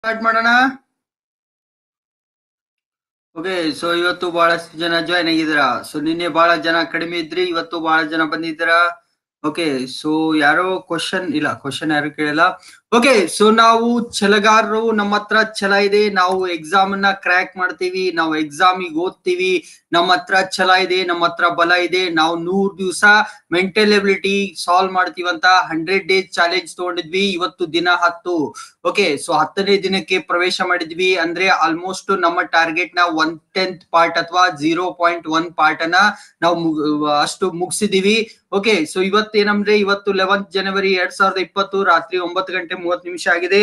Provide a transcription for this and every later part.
Start ಮಾಡೋಣ okay so ಇವತ್ತು ಬಹಳಷ್ಟು ಜನ ಜಾಯ್ನ್ ಆಗಿದ್ದೀರಾ ಸೊ ನಿನ್ನೆ ಬಹಳ ಜನ ಕಡಿಮೆ ಇದ್ರಿ ಇವತ್ತು ಬಹಳ ಜನ ಬಂದಿದ್ದೀರಾ ಓಕೆ ಸೊ ಯಾರೋ ಕ್ವಶನ್ ಇಲ್ಲ ಕ್ವಶನ್ ಯಾರು ಕೇಳಿಲ್ಲ ಓಕೆ ಸೊ ನಾವು ಛಲಗಾರರು ನಮ್ಮ ಹತ್ರ ಛಲ ಇದೆ ನಾವು ಎಕ್ಸಾಮ್ ಅನ್ನ ಕ್ರ್ಯಾಕ್ ಮಾಡ್ತೀವಿ ನಾವು ಎಕ್ಸಾಮಿಗೆ ಓದ್ತೀವಿ ನಮ್ಮ ಹತ್ರ ಛಲ ಇದೆ ನಮ್ಮ ಹತ್ರ ಬಲ ಇದೆ ನಾವು ನೂರ್ ದಿವಸ ಮೆಂಟಲ್ ಎಬಿಲಿಟಿ ಸಾಲ್ವ್ ಮಾಡ್ತೀವಂತ ಹಂಡ್ರೆಡ್ ಡೇಸ್ ಚಾಲೆಂಜ್ ತಗೊಂಡಿದ್ವಿ ಇವತ್ತು ದಿನ ಹತ್ತು ಓಕೆ ಸೊ ಹತ್ತನೇ ದಿನಕ್ಕೆ ಪ್ರವೇಶ ಮಾಡಿದ್ವಿ ಅಂದ್ರೆ ಆಲ್ಮೋಸ್ಟ್ ನಮ್ಮ ಟಾರ್ಗೆಟ್ ನ ಒನ್ ಟೆಂತ್ ಪಾರ್ಟ್ ಅಥವಾ ಜೀರೋ ಪಾಯಿಂಟ್ ಒನ್ ಪಾರ್ಟ್ ಅನ್ನ ನಾವು ಮುಗ್- ಅಷ್ಟು ಮುಗಿಸಿದೀವಿ ಓಕೆ ಸೊ ಇವತ್ತೇನಂದ್ರೆ ಇವತ್ತು ಲೆವೆಂತ್ ಜನವರಿ ಎರಡ್ ಸಾವಿರದ ಇಪ್ಪತ್ತು ರಾತ್ರಿ ಒಂಬತ್ತು ಗಂಟೆ ಮೂವತ್ತು ನಿಮಿಷ ಆಗಿದೆ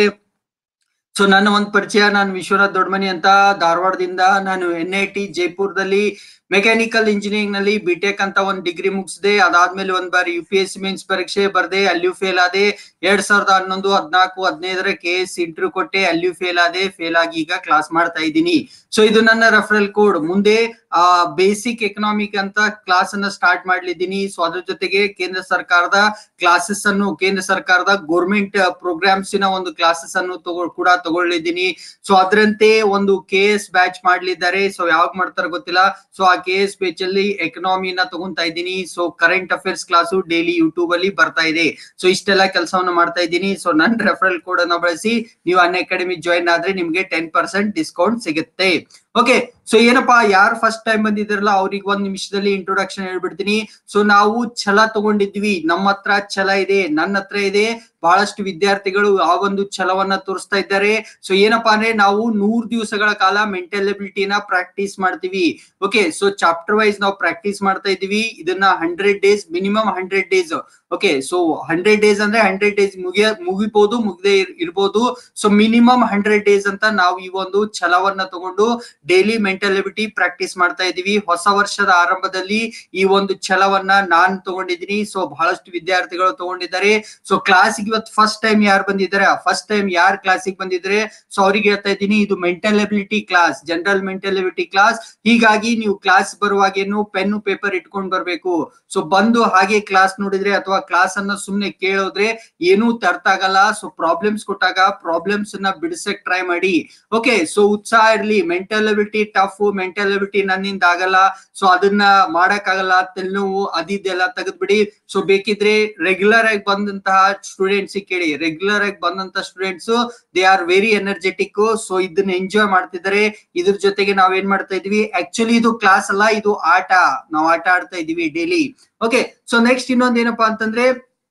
ಸೊ ನನ್ನ ಒಂದು ಪರಿಚಯ ನಾನು ವಿಶ್ವನಾಥ್ ದೊಡ್ಮನಿ ಅಂತ ಧಾರವಾಡದಿಂದ ನಾನು ಎನ್ ಐ ಟಿ ಜೈಪುರದಲ್ಲಿ ಮೆಕ್ಯಾನಿಕಲ್ ಇಂಜಿನಿಯರಿಂಗ್ ನಲ್ಲಿ ಬಿಟೆಕ್ ಅಂತ ಒಂದು ಡಿಗ್ರಿ ಮುಗಿಸಿದೆ ಅದಾದ್ಮೇಲೆ ಒಂದ್ ಬಾರಿ U P S C means ಪರೀಕ್ಷೆ ಬರ್ದೆ ಅಲ್ಲಿಯೂ ಫೇಲ್ ಆದೆ ಎರಡ್ ಸಾವಿರದ ಹನ್ನೊಂದು ಹದಿನಾಲ್ಕು ಹದಿನೈದರ ಕೆ ಎಸ್ ಇಂಟರ್ವ್ಯೂ ಕೊಟ್ಟೆ ಅಲ್ಲಿಯೂ ಫೇಲ್ ಆದೆ ಫೇಲ್ ಆಗಿ ಈಗ ಕ್ಲಾಸ್ ಮಾಡ್ತಾ ಇದ್ದೀನಿ ಸೊ ಇದು ನನ್ನ ರೆಫರಲ್ ಕೋಡ್ ಮುಂದೆ ಆ ಬೇಸಿಕ್ ಎಕನಾಮಿಕ್ ಅಂತ ಕ್ಲಾಸ್ ಅನ್ನ ಸ್ಟಾರ್ಟ್ ಮಾಡ್ಲಿದ್ದೀನಿ ಸೊ ಅದ್ರ ಜೊತೆಗೆ ಕೇಂದ್ರ ಸರ್ಕಾರದ ಕ್ಲಾಸಸ್ ಅನ್ನು ಕೇಂದ್ರ ಸರ್ಕಾರದ ಗೋರ್ಮೆಂಟ್ ಪ್ರೋಗ್ರಾಮ್ಸ್ ನ ಒಂದು ಕ್ಲಾಸಸ್ ಅನ್ನು ತಗೊ ಕೂಡ ತಗೊಳ್ಳಿದ್ದೀನಿ ಸೊ ಅದರಂತೆ ಒಂದು ಕೆ ಎಸ್ ಬ್ಯಾಚ್ ಮಾಡ್ಲಿದ್ದಾರೆ ಸೊ ಯಾವಾಗ ಮಾಡ್ತಾರ ಗೊತ್ತಿಲ್ಲ ಸೊ ಆ ಕೆ ಎಸ್ ಬ್ಯಾಚ್ ಅಲ್ಲಿ ಎಕನಾಮಿನ ತಗೊಂತಾ ಇದ್ದೀನಿ so current affairs class daily YouTube ಅಲ್ಲಿ ಬರ್ತಾ ಇದೆ ಸೊ ಇಷ್ಟೆಲ್ಲ ಕೆಲಸವನ್ನ ಮಾಡ್ತಾ ಇದ್ದೀನಿ ಸೊ ನನ್ನ ರೆಫರಲ್ ಕೋಡ್ ಅನ್ನ ಬಳಸಿ ನೀವು ಅನ್ ಅಕಾಡೆಮಿ ಜಾಯಿನ್ ಆದ್ರೆ ನಿಮ್ಗೆ ಟೆನ್ ಪರ್ಸೆಂಟ್ ಡಿಸ್ಕೌಂಟ್ ಸಿಗುತ್ತೆ ಓಕೆ ಸೊ ಏನಪ್ಪಾ ಯಾರು ಫಸ್ಟ್ ಟೈಮ್ ಬಂದಿದ್ರಲ್ಲ ಅವ್ರಿಗೆ ಒಂದ್ ನಿಮಿಷದಲ್ಲಿ ಇಂಟ್ರೊಡಕ್ಷನ್ ಹೇಳ್ಬಿಡ್ತೀನಿ ಸೊ ನಾವು ಛಲ ತಗೊಂಡಿದ್ವಿ ನಮ್ಮ ಹತ್ರ ಛಲ ಇದೆ ನನ್ನ ಹತ್ರ ಇದೆ ಬಹಳಷ್ಟು ವಿದ್ಯಾರ್ಥಿಗಳು ಆ ಒಂದು ಛಲವನ್ನ ತೋರಿಸ್ತಾ ಇದ್ದಾರೆ ಸೊ ಏನಪ್ಪಾ ಅಂದ್ರೆ ನಾವು ನೂರ್ ದಿವಸಗಳ ಕಾಲ ಮೆಂಟಲ್ ಎಬಿಲಿಟಿನ ಪ್ರಾಕ್ಟೀಸ್ ಮಾಡ್ತೀವಿ ಓಕೆ ಸೊ ಚಾಪ್ಟರ್ ವೈಸ್ ನಾವು ಪ್ರಾಕ್ಟೀಸ್ ಮಾಡ್ತಾ ಇದೀವಿ ಇದನ್ನ hundred days minimum hundred days okay so hundred days ಅಂದ್ರೆ ಹಂಡ್ರೆಡ್ ಡೇಸ್ ಮುಗಿಯ ಮುಗಿಬಹುದು ಮುಗದೆ ಇರ್ಬೋದು ಸೊ ಮಿನಿಮಮ್ ಹಂಡ್ರೆಡ್ ಡೇಸ್ ಅಂತ ನಾವು ಈ ಒಂದು ಛಲವನ್ನ ತಗೊಂಡು ಡೈಲಿ ಮೆಂಟಲ್ ಎಬಿಲಿಟಿ ಪ್ರಾಕ್ಟೀಸ್ ಮಾಡ್ತಾ ಇದೀವಿ ಹೊಸ ವರ್ಷದ ಆರಂಭದಲ್ಲಿ ಈ ಒಂದು ಛಲವನ್ನ ನಾನ್ ತಗೊಂಡಿದ್ದೀನಿ ಸೊ ಬಹಳಷ್ಟು ವಿದ್ಯಾರ್ಥಿಗಳು ತಗೊಂಡಿದ್ದಾರೆ ಸೊ ಕ್ಲಾಸಿಗೆ ಇವತ್ತು ಫಸ್ಟ್ ಟೈಮ್ ಯಾರು ಬಂದಿದ್ದಾರೆ ಫಸ್ಟ್ ಟೈಮ್ ಯಾರು ಕ್ಲಾಸಿಗೆ ಬಂದಿದ್ರೆ ಸೊ ಅವ್ರಿಗೆ ಹೇಳ್ತಾ ಇದ್ದೀನಿ ಇದು mental ability class general mental ability class ಹೀಗಾಗಿ ನೀವು ಕ್ಲಾಸ್ ಬರುವಾಗೇನು ಪೆನ್ನು ಪೇಪರ್ ಇಟ್ಕೊಂಡ್ ಬರ್ಬೇಕು ಸೊ ಬಂದು ಹಾಗೆ ಕ್ಲಾಸ್ ನೋಡಿದ್ರೆ ಅಥವಾ ಕ್ಲಾಸ್ ಅನ್ನ ಸುಮ್ನೆ ಕೇಳೋದ್ರೆ ಏನೂ ಅರ್ಥ ಆಗಲ್ಲ ಸೊ ಪ್ರಾಬ್ಲಮ್ಸ್ ಕೊಟ್ಟಾಗ ಪ್ರಾಬ್ಲಮ್ಸ್ ಅನ್ನ ಬಿಡಿಸಕ್ ಟ್ರೈ ಮಾಡಿ ಓಕೆ ಸೊ ಉತ್ಸಾಹ ಇರ್ಲಿ mental ability tough mental ability ನನ್ನಿಂದ ಆಗಲ್ಲ ಸೊ ಅದನ್ನ ಮಾಡಕ್ ಆಗಲ್ಲ ತಲೆನೋವು ಅದಿದೆಲ್ಲ ತೆಗೆದ್ಬಿಡಿ ಸೊ ಬೇಕಿದ್ರೆ ರೆಗ್ಯುಲರ್ ಆಗಿ ಬಂದಂತಹ ಸ್ಟೂಡೆಂಟ್ಸ್ ಕೇಳಿ ರೆಗ್ಯುಲರ್ ಆಗಿ ಬಂದಂತ students they are very energetic so ಇದನ್ನ ಎಂಜಾಯ್ ಮಾಡ್ತಿದ್ದಾರೆ ಇದ್ರ ಜೊತೆಗೆ ನಾವ್ ಏನ್ ಮಾಡ್ತಾ ಇದೀವಿ ಆಕ್ಚುಲಿ ಇದು ಕ್ಲಾಸ್ ಅಲ್ಲ ಇದು ಆಟ ನಾವು ಆಟ ಆಡ್ತಾ ಇದೀವಿ ಡೈಲಿ ಓಕೆ ಸೊ ನೆಕ್ಸ್ಟ್ ಇನ್ನೊಂದ್ ಏನಪ್ಪಾ ಅಂತಂದ್ರೆ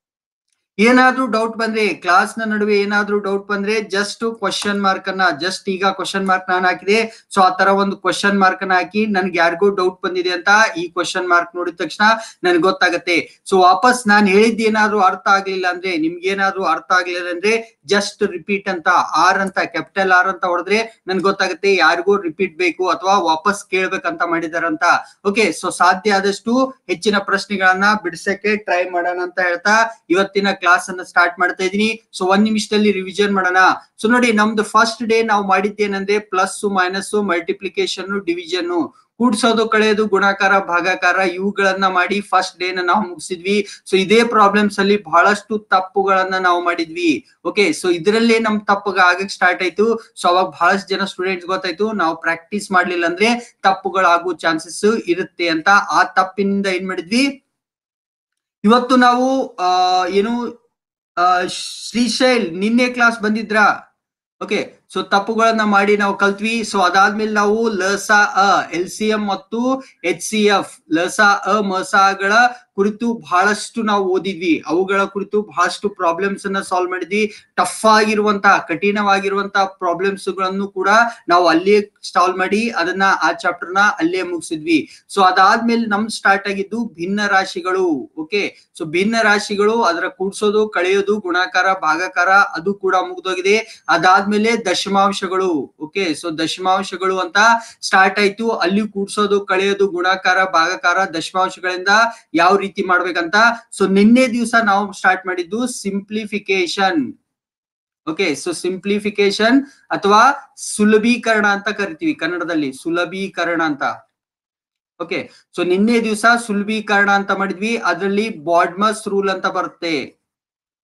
ಏನಾದ್ರೂ ಡೌಟ್ ಬಂದ್ರೆ ಕ್ಲಾಸ್ ನ ನಡುವೆ ಏನಾದ್ರೂ ಡೌಟ್ ಬಂದ್ರೆ ಜಸ್ಟ್ ಕ್ವಶನ್ ಮಾರ್ಕ್ ಅನ್ನ ಜಸ್ಟ್ ಈಗ ಕ್ವಶನ್ ಮಾರ್ಕ್ ನಾನು ಹಾಕಿದೆ ಸೊ ಆ ತರ ಒಂದು ಕ್ವಶನ್ ಮಾರ್ಕ್ ಅನ್ನ ಹಾಕಿ ನನ್ಗೆ ಯಾರಿಗೂ ಡೌಟ್ ಬಂದಿದೆ ಅಂತ ಈ ಕ್ವಶನ್ ಮಾರ್ಕ್ ನೋಡಿದ ತಕ್ಷಣ ನನ್ಗೆ ಗೊತ್ತಾಗತ್ತೆ ಸೊ ವಾಪಸ್ ನಾನ್ ಹೇಳಿದ್ ಏನಾದ್ರೂ ಅರ್ಥ ಆಗ್ಲಿಲ್ಲ ಅಂದ್ರೆ ನಿಮ್ಗೆ ಏನಾದ್ರೂ ಅರ್ಥ ಆಗ್ಲಿಲ್ಲ ಅಂದ್ರೆ ಜಸ್ಟ್ ರಿಪೀಟ್ ಅಂತ ಆರ್ ಅಂತ ಕ್ಯಾಪಿಟಲ್ ಆರ್ ಅಂತ ಹೊಡೆದ್ರೆ ನನ್ಗೆ ಗೊತ್ತಾಗುತ್ತೆ ಯಾರಿಗೂ ರಿಪೀಟ್ ಬೇಕು ಅಥವಾ ವಾಪಸ್ ಕೇಳ್ಬೇಕಂತ ಮಾಡಿದಾರಂತ ಓಕೆ ಸೊ ಸಾಧ್ಯ ಆದಷ್ಟು ಹೆಚ್ಚಿನ ಪ್ರಶ್ನೆಗಳನ್ನ ಬಿಡಿಸಕ್ಕೆ ಟ್ರೈ ಮಾಡೋಣ ಅಂತ ಹೇಳ್ತಾ ಇವತ್ತಿನ ಕ್ಲಾಸ್ ಅನ್ನ ಸ್ಟಾರ್ಟ್ ಮಾಡ್ತಾ ಇದೀನಿ ಸೊ ಒಂದ್ ನಿಮಿಷದಲ್ಲಿ ರಿವಿಷನ್ ಮಾಡೋಣ ಸೊ ನೋಡಿ ನಮ್ದು ಫಸ್ಟ್ ಡೇ ನಾವು ಮಾಡಿದ್ದೇನಂದ್ರೆ ಪ್ಲಸ್ ಮೈನಸ್ ಮಲ್ಟಿಪ್ಲಿಕೇಶನ್ ಡಿವಿಷನ್ ಕೂಡ್ಸೋದು ಕಳೆಯೋದು ಗುಣಾಕಾರ ಭಾಗಾಕಾರ ಇವುಗಳನ್ನ ಮಾಡಿ ಫಸ್ಟ್ ಡೇ ನ ನಾವು ಮುಗಿಸಿದ್ವಿ ಸೊ ಇದೇ ಪ್ರಾಬ್ಲಮ್ಸ್ ಅಲ್ಲಿ ಬಹಳಷ್ಟು ತಪ್ಪುಗಳನ್ನ ನಾವು ಮಾಡಿದ್ವಿ ಓಕೆ ಸೊ ಇದರಲ್ಲೇ ನಮ್ ತಪ್ಪುಗ ಆಗಕ್ ಸ್ಟಾರ್ಟ್ ಆಯ್ತು ಸೊ ಅವಾಗ ಬಹಳಷ್ಟು ಜನ ಸ್ಟೂಡೆಂಟ್ಸ್ ಗೊತ್ತಾಯ್ತು ನಾವು ಪ್ರಾಕ್ಟೀಸ್ ಮಾಡ್ಲಿಲ್ಲ ಅಂದ್ರೆ ತಪ್ಪುಗಳಾಗೋ ಚಾನ್ಸಸ್ ಇರುತ್ತೆ ಅಂತ ಆ ತಪ್ಪಿನಿಂದ ಏನ್ ಮಾಡಿದ್ವಿ ಇವತ್ತು ನಾವು ಆ ಏನು ಆ, ಶ್ರೀಶೈಲ್ ನಿನ್ನೆ ಕ್ಲಾಸ್ ಬಂದಿದ್ರಾ ಓಕೆ ಸೊ ತಪ್ಪುಗಳನ್ನ ಮಾಡಿ ನಾವು ಕಲ್ತ್ವಿ ಸೊ ಅದಾದ್ಮೇಲೆ ನಾವು ಲಸ ಅ ಎಲ್ ಸಿ ಎಂ ಮತ್ತು ಎಚ್ ಸಿ ಎಫ್ ಲಸ ಅ ಮಸಗಳ ಕುರಿತು ಬಹಳಷ್ಟು ನಾವು ಓದಿದ್ವಿ ಅವುಗಳ ಕುರಿತು ಬಹಳಷ್ಟು ಪ್ರಾಬ್ಲಮ್ಸ್ ಅನ್ನ ಸಾಲ್ವ್ ಮಾಡಿದ್ವಿ ಟಫ್ ಆಗಿರುವಂತಹ ಕಠಿಣವಾಗಿರುವಂತಹ ಪ್ರಾಬ್ಲಮ್ಸ್ ಗಳನ್ನು ಕೂಡ ನಾವು ಅಲ್ಲಿಯೇ ಸಾಲ್ವ್ ಮಾಡಿ ಅದನ್ನ ಆ ಚಾಪ್ಟರ್ ನ ಅಲ್ಲೇ ಮುಗಿಸಿದ್ವಿ ಸೊ ಅದಾದ್ಮೇಲೆ ನಮ್ ಸ್ಟಾರ್ಟ್ ಆಗಿದ್ದು ಭಿನ್ನ ರಾಶಿಗಳು ಓಕೆ ಸೊ ಭಿನ್ನ ರಾಶಿಗಳು ಅದರ ಕೂಡ್ಸೋದು ಕಳೆಯೋದು ಗುಣಾಕಾರ ಭಾಗಾಕಾರ ಅದು ಕೂಡ ಮುಗ್ದೋಗಿದೆ ಅದಾದ್ಮೇಲೆ ದಶಮಾಂಶಗಳು ಓಕೆ ಸೊ ದಶಮಾಂಶಗಳು ಅಂತ ಸ್ಟಾರ್ಟ್ ಆಯ್ತು ಅಲ್ಲಿ ಕೂಡ್ಸೋದು ಕಳೆಯೋದು ಗುಣಾಕಾರ ಭಾಗಾಕಾರ ದಶಮಾಂಶಗಳಿಂದ ಯಾವ ರೀತಿ ಮಾಡ್ಬೇಕಂತ ಸೊ ನಿನ್ನೆ ದಿವಸ ನಾವು ಸ್ಟಾರ್ಟ್ ಮಾಡಿದ್ದು ಸಿಂಪ್ಲಿಫಿಕೇಶನ್ ಓಕೆ ಸೊ ಸಿಂಪ್ಲಿಫಿಕೇಶನ್ ಅಥವಾ ಸುಲಭೀಕರಣ ಅಂತ ಕರಿತೀವಿ ಕನ್ನಡದಲ್ಲಿ ಸುಲಭೀಕರಣ ಅಂತ ಓಕೆ ಸೊ ನಿನ್ನೆ ದಿವಸ ಸುಲಭೀಕರಣ ಅಂತ ಮಾಡಿದ್ವಿ ಅದರಲ್ಲಿ ಬಾಡ್ಮಸ್ ರೂಲ್ ಅಂತ ಬರುತ್ತೆ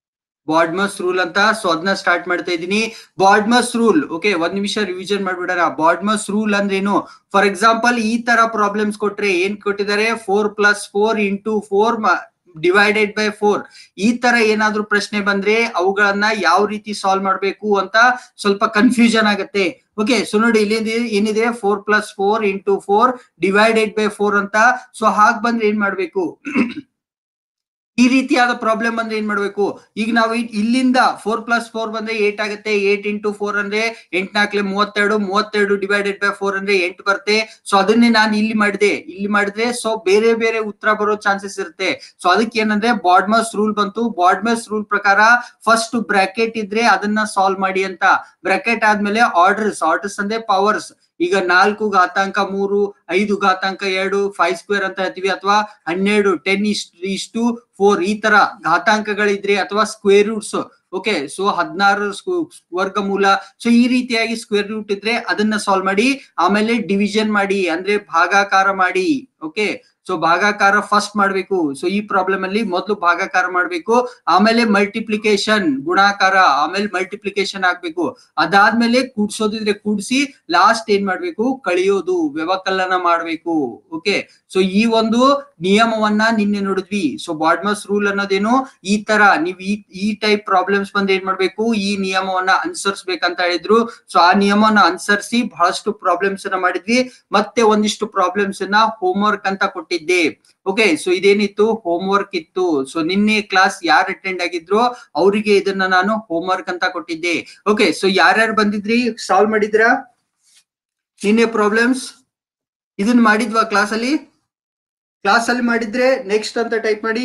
ಬಾಡ್ಮಸ್ ರೂಲ್ ಅಂತ ಸೊ ಅದನ್ನ ಸ್ಟಾರ್ಟ್ ಮಾಡ್ತಾ ಇದ್ದೀನಿ ಬಾಡ್ಮಸ್ ರೂಲ್ ಓಕೆ ಒಂದ್ ನಿಮಿಷ ರಿವಿಷನ್ ಮಾಡ್ಬಿಡೋಣ ಬಾಡ್ಮಸ್ ರೂಲ್ ಅಂದ್ರೆ ಏನು ಫಾರ್ ಎಕ್ಸಾಂಪಲ್ ಈ ತರ ಪ್ರಾಬ್ಲಮ್ಸ್ ಕೊಟ್ರೆ ಏನ್ ಕೊಟ್ಟಿದ್ದಾರೆ four plus four into four divided by four ಈ ತರ ಏನಾದ್ರೂ ಪ್ರಶ್ನೆ ಬಂದ್ರೆ ಅವುಗಳನ್ನ ಯಾವ ರೀತಿ ಸಾಲ್ವ್ ಮಾಡ್ಬೇಕು ಅಂತ ಸ್ವಲ್ಪ ಕನ್ಫ್ಯೂಷನ್ ಆಗುತ್ತೆ ಓಕೆ ಸೊ ನೋಡಿ ಇಲ್ಲಿ ಏನಿದೆ four plus four into four divided by four ಅಂತ ಸೊ ಹಾಗ್ ಬಂದ್ರೆ ಏನ್ ಮಾಡ್ಬೇಕು ಈ ರೀತಿಯಾದ ಪ್ರಾಬ್ಲಮ್ ಬಂದ್ರೆ ಏನ್ ಮಾಡ್ಬೇಕು ಈಗ ನಾವು ಇ- ಇಲ್ಲಿಂದ ಫೋರ್ ಪ್ಲಸ್ ಫೋರ್ ಬಂದ್ರೆ ಏಟ್ ಆಗುತ್ತೆ ಏಟ್ ಇಂಟು ಫೋರ್ ಅಂದ್ರೆ ಎಂಟ್ನಾಕ್ಲೆ ಮೂವತ್ತೆರಡು ಮೂವತ್ತೆರಡು ಡಿವೈಡೆಡ್ ಬೈ ಫೋರ್ ಅಂದ್ರೆ ಎಂಟು ಬರುತ್ತೆ ಸೊ ಅದನ್ನೇ ನಾನು ಇಲ್ಲಿ ಮಾಡಿದೆ ಇಲ್ಲಿ ಮಾಡಿದ್ರೆ ಸೊ ಬೇರೆ ಬೇರೆ ಉತ್ತರ ಬರೋ ಚಾನ್ಸಸ್ ಇರುತ್ತೆ ಸೊ ಅದಕ್ಕೆ ಏನಂದ್ರೆ ಬಾಡ್ಮಸ್ ರೂಲ್ ಬಂತು ಬಾಡ್ಮಸ್ ರೂಲ್ ಪ್ರಕಾರ ಫಸ್ಟ್ ಬ್ರಾಕೆಟ್ ಇದ್ರೆ ಅದನ್ನ ಸಾಲ್ವ್ ಮಾಡಿ ಅಂತ ಬ್ರಾಕೆಟ್ ಆದ್ಮೇಲೆ ಆರ್ಡರ್ಸ್ ಆರ್ಡರ್ಸ್ ಅಂದ್ರೆ ಪವರ್ಸ್ ಈಗ ನಾಲ್ಕು ಘಾತಾಂಕ ಮೂರು ಐದು ಘಾತಾಂಕ ಎರಡು ಫೈವ್ ಸ್ಕ್ವೇರ್ ಅಂತ ಹೇಳ್ತೀವಿ ಅಥವಾ ಹನ್ನೆರಡು ಟೆನ್ ಇಷ್ಟು ಇಷ್ಟು ಫೋರ್ ಈ ತರ ಘಾತಾಂಕಗಳಿದ್ರೆ ಅಥವಾ ಸ್ಕ್ವೇರ್ ರೂಟ್ಸ್ ಓಕೆ ಸೊ ಹದಿನಾರು ವರ್ಗಮೂಲ ಸೊ ಈ ರೀತಿಯಾಗಿ ಸ್ಕ್ವೇರ್ ರೂಟ್ ಇದ್ರೆ ಅದನ್ನ ಸಾಲ್ವ್ ಮಾಡಿ ಆಮೇಲೆ ಡಿವಿಷನ್ ಮಾಡಿ ಅಂದ್ರೆ ಭಾಗಾಕಾರ ಮಾಡಿ ಓಕೆ ಸೊ ಭಾಗಾಕಾರ ಫಸ್ಟ್ ಮಾಡ್ಬೇಕು ಸೊ ಈ ಪ್ರಾಬ್ಲಮ್ ಅಲ್ಲಿ ಮೊದಲು ಭಾಗಾಕಾರ ಮಾಡ್ಬೇಕು ಆಮೇಲೆ ಮಲ್ಟಿಪ್ಲಿಕೇಶನ್ ಗುಣಾಕಾರ ಆಮೇಲೆ ಮಲ್ಟಿಪ್ಲಿಕೇಶನ್ ಆಗ್ಬೇಕು ಅದಾದ್ಮೇಲೆ ಕೂಡ್ಸೋದಿದ್ರೆ ಕೂಡ್ಸಿ ಲಾಸ್ಟ್ ಏನ್ ಮಾಡ್ಬೇಕು ಕಳಿಯೋದು ವ್ಯವಕಲನ ಮಾಡ್ಬೇಕು ಓಕೆ ಸೊ ಈ ಒಂದು ನಿಯಮವನ್ನ ನಿನ್ನೆ ನೋಡಿದ್ವಿ ಸೊ ಬಾಡ್ಮಸ್ ರೂಲ್ ಅನ್ನೋದೇನು ಈ ತರ ನೀವು ಈ ಈ ಟೈಪ್ ಪ್ರಾಬ್ಲಮ್ಸ್ ಬಂದ್ ಏನ್ ಮಾಡ್ಬೇಕು ಈ ನಿಯಮವನ್ನ ಅನುಸರಿಸ್ಬೇಕಂತ ಹೇಳಿದ್ರು ಸೊ ಆ ನಿಯಮವನ್ನ ಅನುಸರಿಸಿ ಬಹಳಷ್ಟು ಪ್ರಾಬ್ಲಮ್ಸ್ ಅನ್ನ ಮಾಡಿದ್ವಿ ಮತ್ತೆ ಒಂದಿಷ್ಟು ಪ್ರಾಬ್ಲಮ್ಸ್ ಅನ್ನ ಹೋಮ್ವರ್ಕ್ ಅಂತ ಕೊಟ್ಟಿದ್ದೆ ಓಕೆ ಸೊ ಇದೇನಿತ್ತು ಹೋಮ್ವರ್ಕ್ ಇತ್ತು ಸೊ ನಿನ್ನೆ ಕ್ಲಾಸ್ ಯಾರು ಅಟೆಂಡ್ ಆಗಿದ್ರು ಅವರಿಗೆ ಇದನ್ನ ನಾನು ಹೋಮ್ವರ್ಕ್ ಅಂತ ಕೊಟ್ಟಿದ್ದೆ ಓಕೆ ಸೊ ಯಾರ್ಯಾರು ಬಂದಿದ್ರಿ ಸಾಲ್ವ್ ಮಾಡಿದ್ರಾ ನಿನ್ನೆ ಪ್ರಾಬ್ಲಮ್ಸ್ ಇದನ್ನ ಮಾಡಿದ್ವಾ ಕ್ಲಾಸ್ ಅಲ್ಲಿ ಕ್ಲಾಸ್ ಅಲ್ಲಿ ಮಾಡಿದ್ರೆ ನೆಕ್ಸ್ಟ್ ಅಂತ ಟೈಪ್ ಮಾಡಿ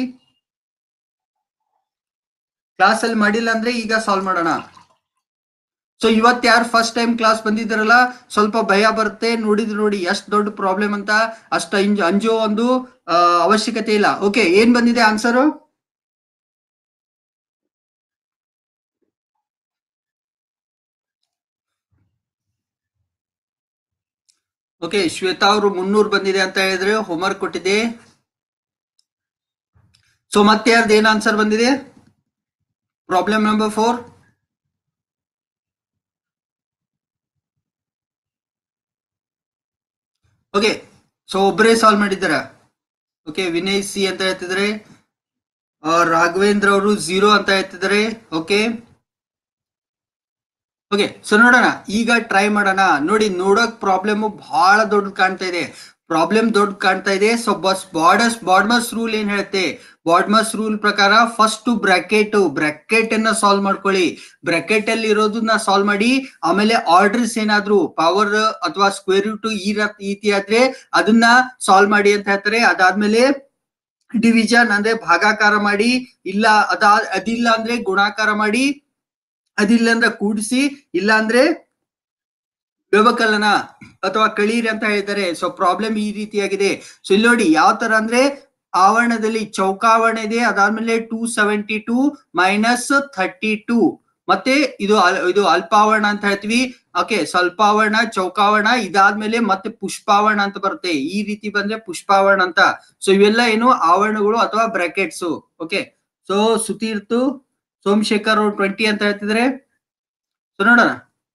ಕ್ಲಾಸ್ ಅಲ್ಲಿ ಮಾಡಿಲ್ಲ ಅಂದ್ರೆ ಈಗ ಸಾಲ್ವ್ ಮಾಡೋಣ ಸೊ ಇವತ್ ಯಾರು ಫಸ್ಟ್ ಟೈಮ್ ಕ್ಲಾಸ್ ಬಂದಿದ್ದಾರಲ್ಲ ಸ್ವಲ್ಪ ಭಯ ಬರುತ್ತೆ ನೋಡಿದ್ರು ನೋಡಿ ಎಷ್ಟ್ ದೊಡ್ಡ ಪ್ರಾಬ್ಲಮ್ ಅಂತ ಅಷ್ಟ ಇಂಜ್ ಅಂಜೋ ಒಂದು ಆ, ಅವಶ್ಯಕತೆ ಇಲ್ಲ ಓಕೆ ಏನ್ ಬಂದಿದೆ ಆನ್ಸರು ಓಕೆ ಶ್ವೇತಾ ಅವರು ಮುನ್ನೂರು ಬಂದಿದೆ ಅಂತ ಹೇಳಿದ್ರೆ ಹೋಮ್ವರ್ಕ್ ಕೊಟ್ಟಿದೆ ಸೊ ಮತ್ತೆ ಯಾರ್ದು ಏನ್ ಆನ್ಸರ್ ಬಂದಿದೆ problem number four okay so ಒಬ್ಬರೇ ಸಾಲ್ವ್ ಮಾಡಿದ್ದಾರ ಓಕೆ ವಿನಯ್ ಸಿ ಅಂತ ಹೇಳ್ತಿದ್ರೆ ಆ, ರಾಘವೇಂದ್ರ ಅವರು ಝೀರೋ ಅಂತ ಹೇಳ್ತಿದ್ದಾರೆ ಓಕೆ ಓಕೆ ಸೊ ನೋಡೋಣ ಈಗ ಟ್ರೈ ಮಾಡೋಣ ನೋಡಿ ನೋಡೋಕ್ ಪ್ರಾಬ್ಲಮ್ ಬಹಳ ದೊಡ್ಡ ಕಾಣ್ತಾ ಇದೆ ಪ್ರಾಬ್ಲಮ್ ದೊಡ್ಡ ಕಾಣ್ತಾ ಇದೆ ಸೊ ಬಸ್ ಬಾರ್ಡರ್ಸ್ ಬಾಡ್ಮಸ್ ರೂಲ್ ಏನ್ ಹೇಳುತ್ತೆ ಬಾಡ್ಮಸ್ ರೂಲ್ ಪ್ರಕಾರ ಫಸ್ಟ್ ಬ್ರಾಕೆಟ್ ಬ್ರಾಕೆಟ್ ಅನ್ನ ಸಾಲ್ವ್ ಮಾಡ್ಕೊಳ್ಳಿ ಬ್ರಾಕೆಟ್ ಅಲ್ಲಿ ಇರೋದನ್ನ ಸಾಲ್ವ್ ಮಾಡಿ ಆಮೇಲೆ ಆರ್ಡರ್ಸ್ ಏನಾದ್ರು ಪವರ್ ಅಥವಾ ಸ್ಕ್ವೇರ್ ರೂಟ್ ಈ ರ- ರೀತಿ ಆದ್ರೆ ಅದನ್ನ ಸಾಲ್ವ್ ಮಾಡಿ ಅಂತ ಹೇಳ್ತಾರೆ ಅದಾದ್ಮೇಲೆ ಡಿವಿಷನ್ ಅಂದ್ರೆ ಭಾಗಾಕಾರ ಮಾಡಿ ಇಲ್ಲ ಅದಾ ಅದಿಲ್ಲ ಅಂದ್ರೆ ಗುಣಾಕಾರ ಮಾಡಿ ಅದಿಲ್ಲ ಅಂದ್ರೆ ಕೂಡಿಸಿ ಇಲ್ಲ ಅಂದ್ರೆ ವ್ಯವಕಲನ ಅಥವಾ ಕಳೀರಿ ಅಂತ ಹೇಳ್ತಾರೆ ಸೊ ಪ್ರಾಬ್ಲಮ್ ಈ ರೀತಿಯಾಗಿದೆ ಸೊ ಇಲ್ಲಿ ನೋಡಿ ಯಾವ ತರ ಅಂದ್ರೆ ಆವರಣದಲ್ಲಿ ಚೌಕಾವರಣ ಇದೆ ಅದಾದ್ಮೇಲೆ two seventy two minus thirty two ಮತ್ತೆ ಇದು ಅಲ್- ಇದು ಅಲ್ಪಾವರಣ ಅಂತ ಹೇಳ್ತೀವಿ ಓಕೆ ಸ್ವಲ್ಪಾವರಣ ಚೌಕಾವರಣ ಇದಾದ್ಮೇಲೆ ಮತ್ತೆ ಪುಷ್ಪಾವರಣ ಅಂತ ಬರುತ್ತೆ ಈ ರೀತಿ ಬಂದ್ರೆ ಪುಷ್ಪಾವರಣ ಅಂತ ಸೊ ಇವೆಲ್ಲ ಏನು ಆವರಣಗಳು ಅಥವಾ ಬ್ರಾಕೆಟ್ಸ್ ಓಕೆ ಸೊ ಸುತೀರ್ತು ಸೋಮಶೇಖರ್ ಅವ್ರು ಟ್ವೆಂಟಿ ಅಂತ ಹೇಳ್ತಿದ್ರೆ ಸೊ ನೋಡೋಣ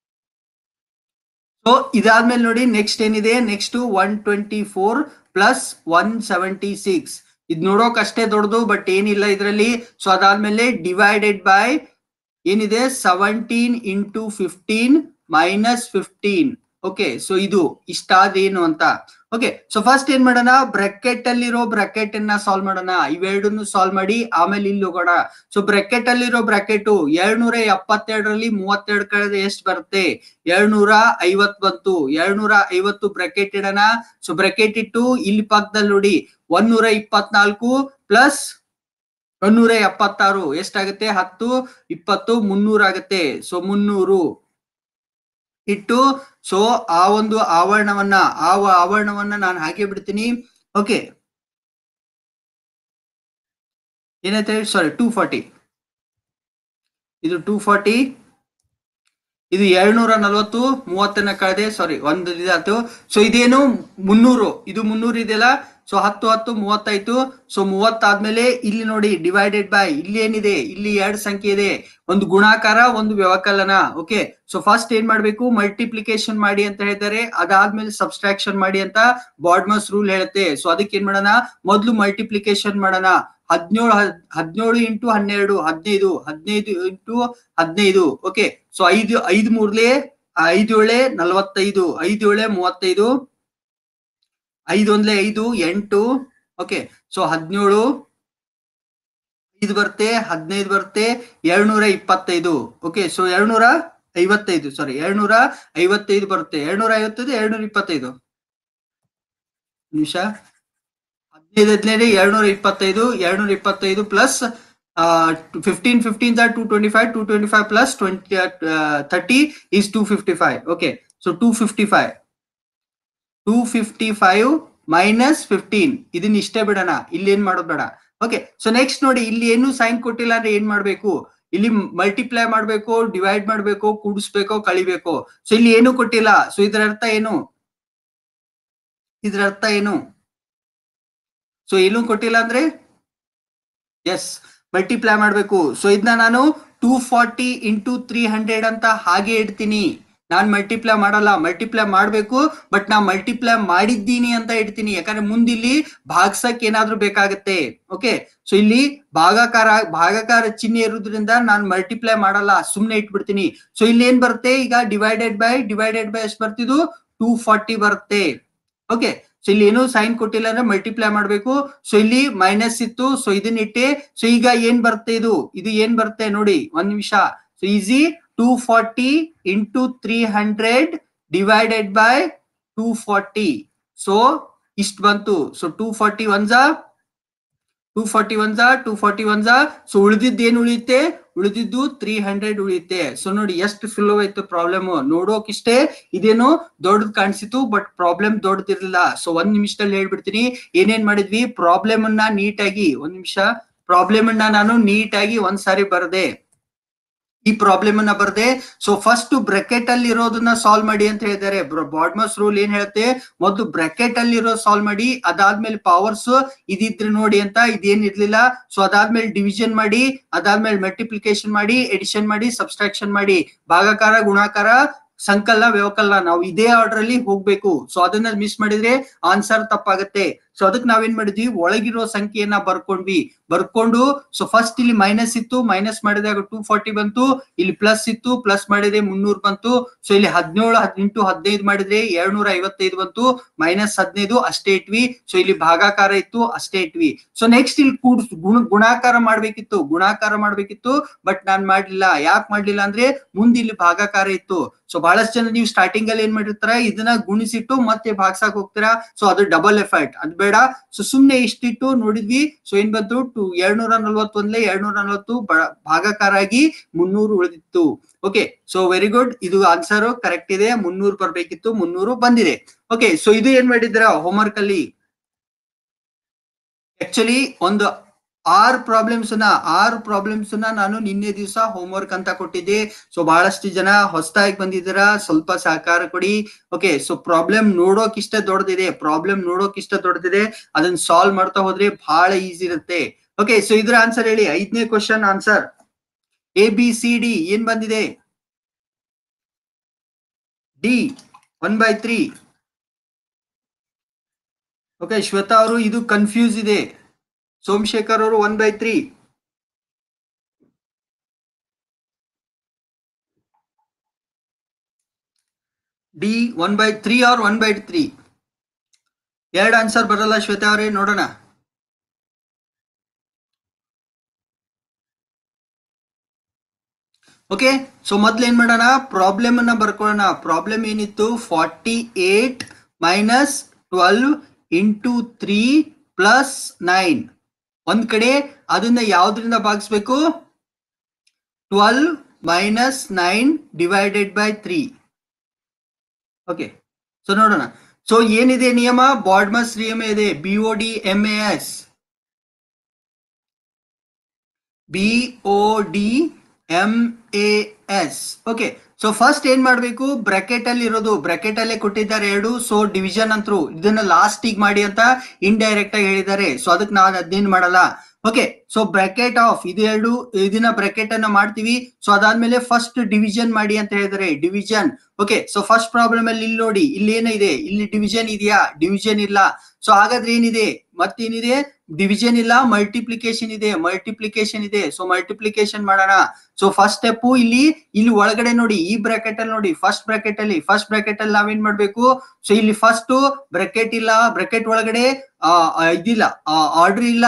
ಸೊ ಇದಾದ್ಮೇಲೆ ನೋಡಿ ನೆಕ್ಸ್ಟ್ ಏನಿದೆ next one twenty four plus one seventy six ಇದ್ ನೋಡೋಕ್ ಅಷ್ಟೇ ದೊಡ್ಡದು ಬಟ್ ಏನಿಲ್ಲ ಇದರಲ್ಲಿ ಸೊ ಅದಾದ್ಮೇಲೆ ಡಿವೈಡೆಡ್ ಬೈ ಏನಿದೆ seventeen into fifteen minus fifteen okay so ಇದು ಇಷ್ಟಾದೇನು ಅಂತ ಓಕೆ ಸೊ ಫಸ್ಟ್ ಏನ್ ಮಾಡೋಣ ಬ್ರಾಕೆಟ್ ಅಲ್ಲಿರೋ ಬ್ರಾಕೆಟ್ ಅನ್ನ ಸಾಲ್ವ್ ಮಾಡೋಣ ಇವೆರಡನ್ನು ಸಾಲ್ವ್ ಮಾಡಿ ಆಮೇಲೆ ಇಲ್ಲಿ ಹೋಗೋಣ ಸೊ ಬ್ರಾಕೆಟ್ ಅಲ್ಲಿರೋ ಬ್ರಾಕೆಟ್ ಎರಡ್ನೂರ ಎಪ್ಪತ್ತೆರಡರಲ್ಲಿ ಮೂವತ್ತೆರಡು ಕಳೆದ್ರೆ ಎಷ್ಟು ಬರುತ್ತೆ ಎರಡ್ನೂರ ಐವತ್ ಬಂತು ಎರಡ್ನೂರ ಐವತ್ತು ಬ್ರಾಕೆಟ್ ಇಡೋಣ ಸೊ ಬ್ರಾಕೆಟ್ ಇಟ್ಟು ಇಲ್ಲಿ ಪಕ್ಕದಲ್ಲಿ ನೋಡಿ ಒಂದೂರ ಇಪ್ಪತ್ನಾಲ್ಕು ಪ್ಲಸ್ ಒಂದೂರ ಎಪ್ಪತ್ತಾರು ಎಷ್ಟಾಗುತ್ತೆ ಹತ್ತು ಇಪ್ಪತ್ತು ಮುನ್ನೂರ ಆಗುತ್ತೆ ಸೊ ಮುನ್ನೂರು ಇಟ್ಟು ಸೊ ಆ ಒಂದು ಆವರಣವನ್ನ ಆ ವ- ಆವರಣವನ್ನ ನಾನು ಹಾಗೆ ಬಿಡ್ತೀನಿ ಓಕೆ ಏನೈತೆ ಸಾರಿ ಟೂ ಫಾರ್ಟಿ ಇದು ಟೂ ಫಾರ್ಟಿ ಇದು ಎರಡ್ನೂರ ನಲ್ವತ್ತು ಮೂವತ್ತನ್ನ ಕಳೆದೆ ಸಾರಿ ಒಂದು ಇದಾಯ್ತು ಸೊ ಇದೇನು ಮುನ್ನೂರು ಇದು ಮುನ್ನೂರು ಇದೆಯಲ್ಲ ಸೊ ಹತ್ತು ಹತ್ತು ಮೂವತ್ತಾಯ್ತು ಸೊ ಮೂವತ್ತಾದ್ಮೇಲೆ ಇಲ್ಲಿ ನೋಡಿ ಡಿವೈಡೆಡ್ ಬೈ ಇಲ್ಲಿ ಏನಿದೆ ಇಲ್ಲಿ ಎರಡು ಸಂಖ್ಯೆ ಇದೆ ಒಂದು ಗುಣಾಕಾರ ಒಂದು ವ್ಯವಕಲನ ಓಕೆ ಸೊ ಫಸ್ಟ್ ಏನ್ ಮಾಡ್ಬೇಕು ಮಲ್ಟಿಪ್ಲಿಕೇಶನ್ ಮಾಡಿ ಅಂತ ಹೇಳ್ತಾರೆ ಅದಾದ್ಮೇಲೆ ಸಬ್ಸ್ಟ್ರಾಕ್ಷನ್ ಮಾಡಿ ಅಂತ ಬಾಡ್ಮಸ್ ರೂಲ್ ಹೇಳುತ್ತೆ ಸೊ ಅದಕ್ಕೆ ಏನ್ ಮಾಡೋಣ ಮೊದ್ಲು ಮಲ್ಟಿಪ್ಲಿಕೇಶನ್ ಮಾಡೋಣ ಹದಿನೇಳು ಹದಿನೇಳು ಇಂಟು ಹನ್ನೆರಡು ಹದಿನೈದು ಹದಿನೈದು ಇಂಟು ಹದಿನೈದು ಓಕೆ ಸೊ ಐದು ಐದು ಮೂರ್ಲೆ ಐದು ಏಳೆ ನಲವತ್ತೈದು ಐದು ಏಳೆ ಮೂವತ್ತೈದು ಐದು ಒಂದ್ಲೆ ಐದು ಎಂಟು ಓಕೆ ಸೊ ಹದಿನೇಳು ಐದು ಬರುತ್ತೆ ಹದಿನೈದು ಬರುತ್ತೆ ಎರಡ್ನೂರ ಇಪ್ಪತ್ತೈದು ಓಕೆ ಸೊ ಎರಡ್ನೂರ ಐವತ್ತೈದು ಸಾರಿ ಎರಡ್ನೂರ ಐವತ್ತೈದು ಬರುತ್ತೆ ಎರಡ್ನೂರ ಐವತ್ತೈದು ಎರಡ್ನೂರ ಇಪ್ಪತ್ತೈದು ನಿಮಿಷ ಹದಿನೈದು ಹದಿನೈದು ಎರಡ್ನೂರ ಇಪ್ಪತ್ತೈದು ಎರಡ್ನೂರ ಇಪ್ಪತ್ತೈದು plus fifteen fifteen two twenty five two twenty five plus twenty thirty is two fifty five okay so two fifty five two fifty five minus fifteen ಇದನ್ನ ಇಷ್ಟೇ ಬಿಡೋಣ ಇಲ್ಲಿ ಏನ್ ಮಾಡೋದು ಬೇಡ ಓಕೆ ಸೊ ನೆಕ್ಸ್ಟ್ ನೋಡಿ ಇಲ್ಲಿ ಏನು ಸೈನ್ ಕೊಟ್ಟಿಲ್ಲ ಅಂದ್ರೆ ಏನ್ ಮಾಡ್ಬೇಕು ಇಲ್ಲಿ ಮಲ್ಟಿಪ್ಲೈ ಮಾಡ್ಬೇಕು ಡಿವೈಡ್ ಮಾಡ್ಬೇಕು ಕೂಡಿಸ್ಬೇಕು ಕಳಿಬೇಕು ಸೊ ಇಲ್ಲಿ ಏನು ಕೊಟ್ಟಿಲ್ಲ ಸೊ ಇದರ ಅರ್ಥ ಏನು ಇದರ ಅರ್ಥ ಏನು ಸೊ ಏನು ಕೊಟ್ಟಿಲ್ಲ ಅಂದ್ರೆ ಎಸ್ ಮಲ್ಟಿಪ್ಲೈ ಮಾಡ್ಬೇಕು ಸೊ ಇದನ್ನ ನಾನು two forty into three hundred ಅಂತ ಹಾಗೆ ಇಡ್ತೀನಿ ನಾನ್ ಮಲ್ಟಿಪ್ಲೈ ಮಾಡಲ್ಲ ಮಲ್ಟಿಪ್ಲೈ ಮಾಡ್ಬೇಕು ಬಟ್ ನಾ ಮಲ್ಟಿಪ್ಲೈ ಮಾಡಿದ್ದೀನಿ ಅಂತ ಇಡ್ತೀನಿ ಯಾಕಂದ್ರೆ ಮುಂದಿಲ್ಲಿ ಭಾಗ್ಸಕ್ ಏನಾದ್ರೂ ಬೇಕಾಗತ್ತೆ ಓಕೆ ಸೊ ಇಲ್ಲಿ ಭಾಗಾಕಾರ ಭಾಗಾಕಾರ ಚಿಹ್ನೆ ಇರೋದ್ರಿಂದ ನಾನು ಮಲ್ಟಿಪ್ಲೈ ಮಾಡಲ್ಲ ಸುಮ್ನೆ ಇಟ್ಬಿಡ್ತೀನಿ ಸೊ ಇಲ್ಲಿ ಏನ್ ಬರುತ್ತೆ ಈಗ ಡಿವೈಡೆಡ್ ಬೈ ಡಿವೈಡೆಡ್ ಬೈ ಎಷ್ಟು ಬರ್ತಿದ್ದು ಟೂ ಫಾರ್ಟಿ ಬರುತ್ತೆ ಓಕೆ ಸೊ ಇಲ್ಲಿ ಏನು ಸೈನ್ ಕೊಟ್ಟಿಲ್ಲ ಅಂದ್ರೆ ಮಲ್ಟಿಪ್ಲೈ ಮಾಡ್ಬೇಕು ಸೊ ಇಲ್ಲಿ ಮೈನಸ್ ಇತ್ತು ಸೊ ಇದನ್ನ ಇಟ್ಟೆ ಸೊ ಈಗ ಏನ್ ಬರುತ್ತೆ ಇದು ಇದು ಏನ್ ಬರುತ್ತೆ ನೋಡಿ ಒಂದ್ ನಿಮಿಷ so easy two forty into three hundred divided by two forty so ಇಷ್ಟ ಬಂತು ಸೊ ಟೂ ಫಾರ್ಟಿ ಒನ್ಸಾ ಟೂ ಫಾರ್ಟಿ ಒನ್ಸ ಟೂ ಫಾರ್ಟಿ ಒನ್ಸ ಸೊ ಉಳಿದಿದ್ದು ಏನ್ ಉಳಿಯುತ್ತೆ ಉಳಿದಿದ್ದು ತ್ರೀ ಹಂಡ್ರೆಡ್ ಉಳಿಯುತ್ತೆ ಸೊ ನೋಡಿ ಎಷ್ಟು ಸುಲಭ ಇತ್ತು ಪ್ರಾಬ್ಲಮ್ ನೋಡೋಕಿಷ್ಟೇ ಇದೇನು ದೊಡ್ಡದ್ ಕಾಣಿಸಿತು ಬಟ್ ಪ್ರಾಬ್ಲಮ್ ದೊಡ್ಡದಿರ್ಲಿಲ್ಲ ಸೊ ಒಂದ್ ನಿಮಿಷದಲ್ಲಿ ಹೇಳ್ಬಿಡ್ತೀನಿ ಏನೇನ್ ಮಾಡಿದ್ವಿ ಪ್ರಾಬ್ಲಮ್ ಅನ್ನ ನೀಟಾಗಿ ಒಂದ್ ನಿಮಿಷ ಪ್ರಾಬ್ಲಮ್ ಅನ್ನ ನಾನು ನೀಟಾಗಿ ಒಂದ್ ಸಾರಿ ಬರ್ದೆ ಈ ಪ್ರಾಬ್ಲಮ್ ಅನ್ನ ಬರ್ದೆ ಸೊ ಫಸ್ಟ್ ಬ್ರೆಕೆಟ್ ಅಲ್ಲಿ ಇರೋದನ್ನ ಸಾಲ್ವ್ ಮಾಡಿ ಅಂತ ಹೇಳಿದ್ದಾರೆ ಬಾಡ್ಮಸ್ ರೂಲ್ ಏನ್ ಹೇಳುತ್ತೆ ಮೊದಲು ಬ್ರೆಕೆಟ್ ಅಲ್ಲಿ ಇರೋ ಸಾಲ್ವ್ ಮಾಡಿ ಅದಾದ್ಮೇಲೆ ಪವರ್ಸ್ ಇದಿದ್ರೆ ನೋಡಿ ಅಂತ ಇದೇನ್ ಇರ್ಲಿಲ್ಲ ಸೊ ಅದಾದ್ಮೇಲೆ ಡಿವಿಷನ್ ಮಾಡಿ ಅದಾದ್ಮೇಲೆ ಮಲ್ಟಿಪ್ಲಿಕೇಶನ್ ಮಾಡಿ ಎಡಿಷನ್ ಮಾಡಿ ಸಬ್ಸ್ಟ್ರಾಕ್ಷನ್ ಮಾಡಿ ಭಾಗಾಕಾರ ಗುಣಾಕಾರ ಸಂಕಲನ ವ್ಯವಕಲನ ನಾವು ಇದೇ ಆರ್ಡರ್ ಅಲ್ಲಿ ಹೋಗ್ಬೇಕು ಸೊ ಅದನ್ನ ಮಿಸ್ ಮಾಡಿದ್ರೆ ಆನ್ಸರ್ ತಪ್ಪಾಗತ್ತೆ ಸೊ ಅದಕ್ಕೆ ನಾವೇನ್ ಮಾಡಿದ್ವಿ ಒಳಗಿರೋ ಸಂಖ್ಯೆಯನ್ನ ಬರ್ಕೊಂಡ್ವಿ ಬರ್ಕೊಂಡು ಸೊ ಫಸ್ಟ್ ಇಲ್ಲಿ ಮೈನಸ್ ಇತ್ತು ಮೈನಸ್ ಮಾಡಿದಾಗ ಟೂ ಫಾರ್ಟಿ ಬಂತು ಇಲ್ಲಿ ಪ್ಲಸ್ ಇತ್ತು ಪ್ಲಸ್ ಮಾಡಿದ್ರೆ ಮುನ್ನೂರ್ ಬಂತು ಸೊ ಇಲ್ಲಿ ಹದಿನೇಳು ಹದಿನೆಂಟು ಹದಿನೈದು ಮಾಡಿದ್ರೆ ಎರಡ್ನೂರ ಐವತ್ತೈದು ಬಂತು ಮೈನಸ್ ಹದಿನೈದು ಅಷ್ಟೇ ಇಟ್ವಿ ಸೊ ಇಲ್ಲಿ ಭಾಗಾಕಾರ ಇತ್ತು ಅಷ್ಟೇ ಇಟ್ವಿ ಸೊ ನೆಕ್ಸ್ಟ್ ಇಲ್ಲಿ ಕೂಡ್ಸ್ ಗುಣ ಗುಣಾಕಾರ ಮಾಡ್ಬೇಕಿತ್ತು ಗುಣಾಕಾರ ಮಾಡ್ಬೇಕಿತ್ತು ಬಟ್ ನಾನ್ ಮಾಡ್ಲಿಲ್ಲ ಯಾಕೆ ಮಾಡ್ಲಿಲ್ಲ ಅಂದ್ರೆ ಮುಂದೆ ಇಲ್ಲಿ ಭಾಗಾಕಾರ ಇತ್ತು ಸೊ ಬಹಳಷ್ಟು ಜನ ನೀವು ಸ್ಟಾರ್ಟಿಂಗ್ ಅಲ್ಲಿ ಏನ್ ಮಾಡಿರ್ತಾರ ಇದನ್ನ ಗುಣಿಸಿಟ್ಟು ಮತ್ತೆ ಭಾಗ್ಸಕ್ ಹೋಗ್ತೀರಾ ಸೊ ಅದು ಡಬಲ್ ಎಫೆಕ್ಟ್ ಅದ್ ಬೇಡ ಸೊ ಸುಮ್ನೆ ಇಷ್ಟಿಟ್ಟು ನೋಡಿದ್ವಿ ಸೊ ಏನ್ ಬಂತು ಟು ಎರಡ್ನೂರ ನಲ್ವತ್ತೊಂದ್ಲೆ ಎರಡ್ನೂರ ನಲ್ವತ್ತು ಭಾಗಾಕಾರ ಆಗಿ ಮುನ್ನೂರು ಉಳಿದಿತ್ತು ಓಕೆ ಸೊ ವೆರಿ ಗುಡ್ ಇದು ಆನ್ಸರ್ ಕರೆಕ್ಟ್ ಇದೆ ಮುನ್ನೂರು ಬರ್ಬೇಕಿತ್ತು ಮುನ್ನೂರು ಬಂದಿದೆ ಓಕೆ ಸೊ ಇದು ಏನ್ ಮಾಡಿದ್ರ ಹೋಮ್ವರ್ಕ್ ಅಲ್ಲಿ ಆಕ್ಚುಲಿ ಒಂದು ಆರು ಪ್ರಾಬ್ಲಮ್ಸ್ ನ ಆರು ಪ್ರಾಬ್ಲಮ್ಸ್ ನ ನಾನು ನಿನ್ನೆ ದಿವಸ ಹೋಮ್ವರ್ಕ್ ಅಂತ ಕೊಟ್ಟಿದ್ದೆ ಸೊ ಬಹಳಷ್ಟು ಜನ ಹೊಸದಾಗಿ ಬಂದಿದ್ದೀರಾ ಸ್ವಲ್ಪ ಸಹಕಾರ ಕೊಡಿ ಓಕೆ ಸೊ ಪ್ರಾಬ್ಲಮ್ ನೋಡೋಕ್ ಇಷ್ಟ ದೊಡ್ಡದಿದೆ ಪ್ರಾಬ್ಲಮ್ ನೋಡೋಕ್ ಇಷ್ಟ ದೊಡ್ಡದಿದೆ ಅದನ್ನ ಸಾಲ್ವ್ ಮಾಡ್ತಾ ಹೋದ್ರೆ ಬಹಳ ಈಸಿ ಇರುತ್ತೆ ಓಕೆ ಸೊ ಇದ್ರ ಆನ್ಸರ್ ಹೇಳಿ ಐದನೇ question answer A B C D ಏನ್ ಬಂದಿದೆ D one by three okay Shweta ಅವರು ಇದು ಕನ್ಫ್ಯೂಸ್ ಇದೆ ಸೋಮಶೇಖರ್ ಅವರು one by three D one by three or one by three ಎರಡು ಆನ್ಸರ್ ಬರಲ್ಲ ಶ್ವೇತಾ ಅವರೇ ನೋಡೋಣ ಓಕೆ ಸೊ ಮೊದ್ಲು ಏನ್ ಮಾಡೋಣ ಪ್ರಾಬ್ಲಮ್ ಅನ್ನ ಬರ್ಕೊಳ್ಳೋಣ ಪ್ರಾಬ್ಲಮ್ ಏನಿತ್ತು forty eight minus twelve into three plus nine ಒಂದ್ ಕಡೆ ಅದನ್ನ ಯಾವ್ದ್ರಿಂದ ಭಾಗಿಸ್ಬೇಕು twelve minus nine divided by three okay so ನೋಡೋಣ ಸೊ ಏನಿದೆ ನಿಯಮ ಬಾಡ್ಮಸ್ ನಿಯಮ ಇದೆ B O D M A S B O D M A S okay so first ಏನ್ ಮಾಡ್ಬೇಕು ಬ್ರಾಕೆಟ್ ಅಲ್ಲಿ ಇರೋದು ಬ್ರಾಕೆಟ್ ಅಲ್ಲೇ ಕೊಟ್ಟಿದ್ದಾರೆ ಎರಡು ಸೊ ಡಿವಿಷನ್ ಅಂತರು ಇದನ್ನ ಲಾಸ್ಟ್ ಗೆ ಮಾಡಿ ಅಂತ ಇಂಡೈರೆಕ್ಟ್ ಆಗಿ ಹೇಳಿದ್ದಾರೆ ಸೊ ಅದಕ್ಕೆ ನಾವು ಅದೇನ್ ಮಾಡಲ್ಲ ಓಕೆ ಸೊ ಬ್ರಾಕೆಟ್ ಆಫ್ ಇದು ಎರಡು ಇದನ್ನ ಬ್ರಾಕೆಟ್ ಅನ್ನ ಮಾಡ್ತೀವಿ ಸೊ ಅದಾದ್ಮೇಲೆ ಫಸ್ಟ್ ಡಿವಿಷನ್ ಮಾಡಿ ಅಂತ ಹೇಳಿದ್ದಾರೆ division okay so first problem ಅಲ್ಲಿ ಇಲ್ಲಿ ನೋಡಿ ಇಲ್ಲಿ ಏನಿದೆ ಇಲ್ಲಿ ಡಿವಿಷನ್ ಇದೆಯಾ ಡಿವಿಷನ್ ಇಲ್ಲ ಸೊ ಹಾಗಾದ್ರೆ ಏನಿದೆ ಮತ್ತೇನಿದೆ ಡಿವಿಷನ್ ಇಲ್ಲ ಮಲ್ಟಿಪ್ಲಿಕೇಶನ್ ಇದೆ ಮಲ್ಟಿಪ್ಲಿಕೇಶನ್ ಇದೆ ಸೊ ಮಲ್ಟಿಪ್ಲಿಕೇಶನ್ ಮಾಡೋಣ ಸೊ ಫಸ್ಟ್ ಸ್ಟೆಪ್ ಇಲ್ಲಿ ಇಲ್ಲಿ ಒಳಗಡೆ ನೋಡಿ ಈ ಬ್ರಾಕೆಟ್ ಅಲ್ಲಿ ನೋಡಿ ಫಸ್ಟ್ ಬ್ರಾಕೆಟ್ ಅಲ್ಲಿ ಫಸ್ಟ್ ಬ್ರಾಕೆಟ್ ಅಲ್ಲಿ ನಾವೇನ್ ಮಾಡ್ಬೇಕು ಸೊ ಇಲ್ಲಿ ಫಸ್ಟ್ ಬ್ರಾಕೆಟ್ ಇಲ್ಲ ಬ್ರಾಕೆಟ್ ಒಳಗಡೆ ಆ, ಆ, ಇದಿಲ್ಲ ಆರ್ಡರ್ ಇಲ್ಲ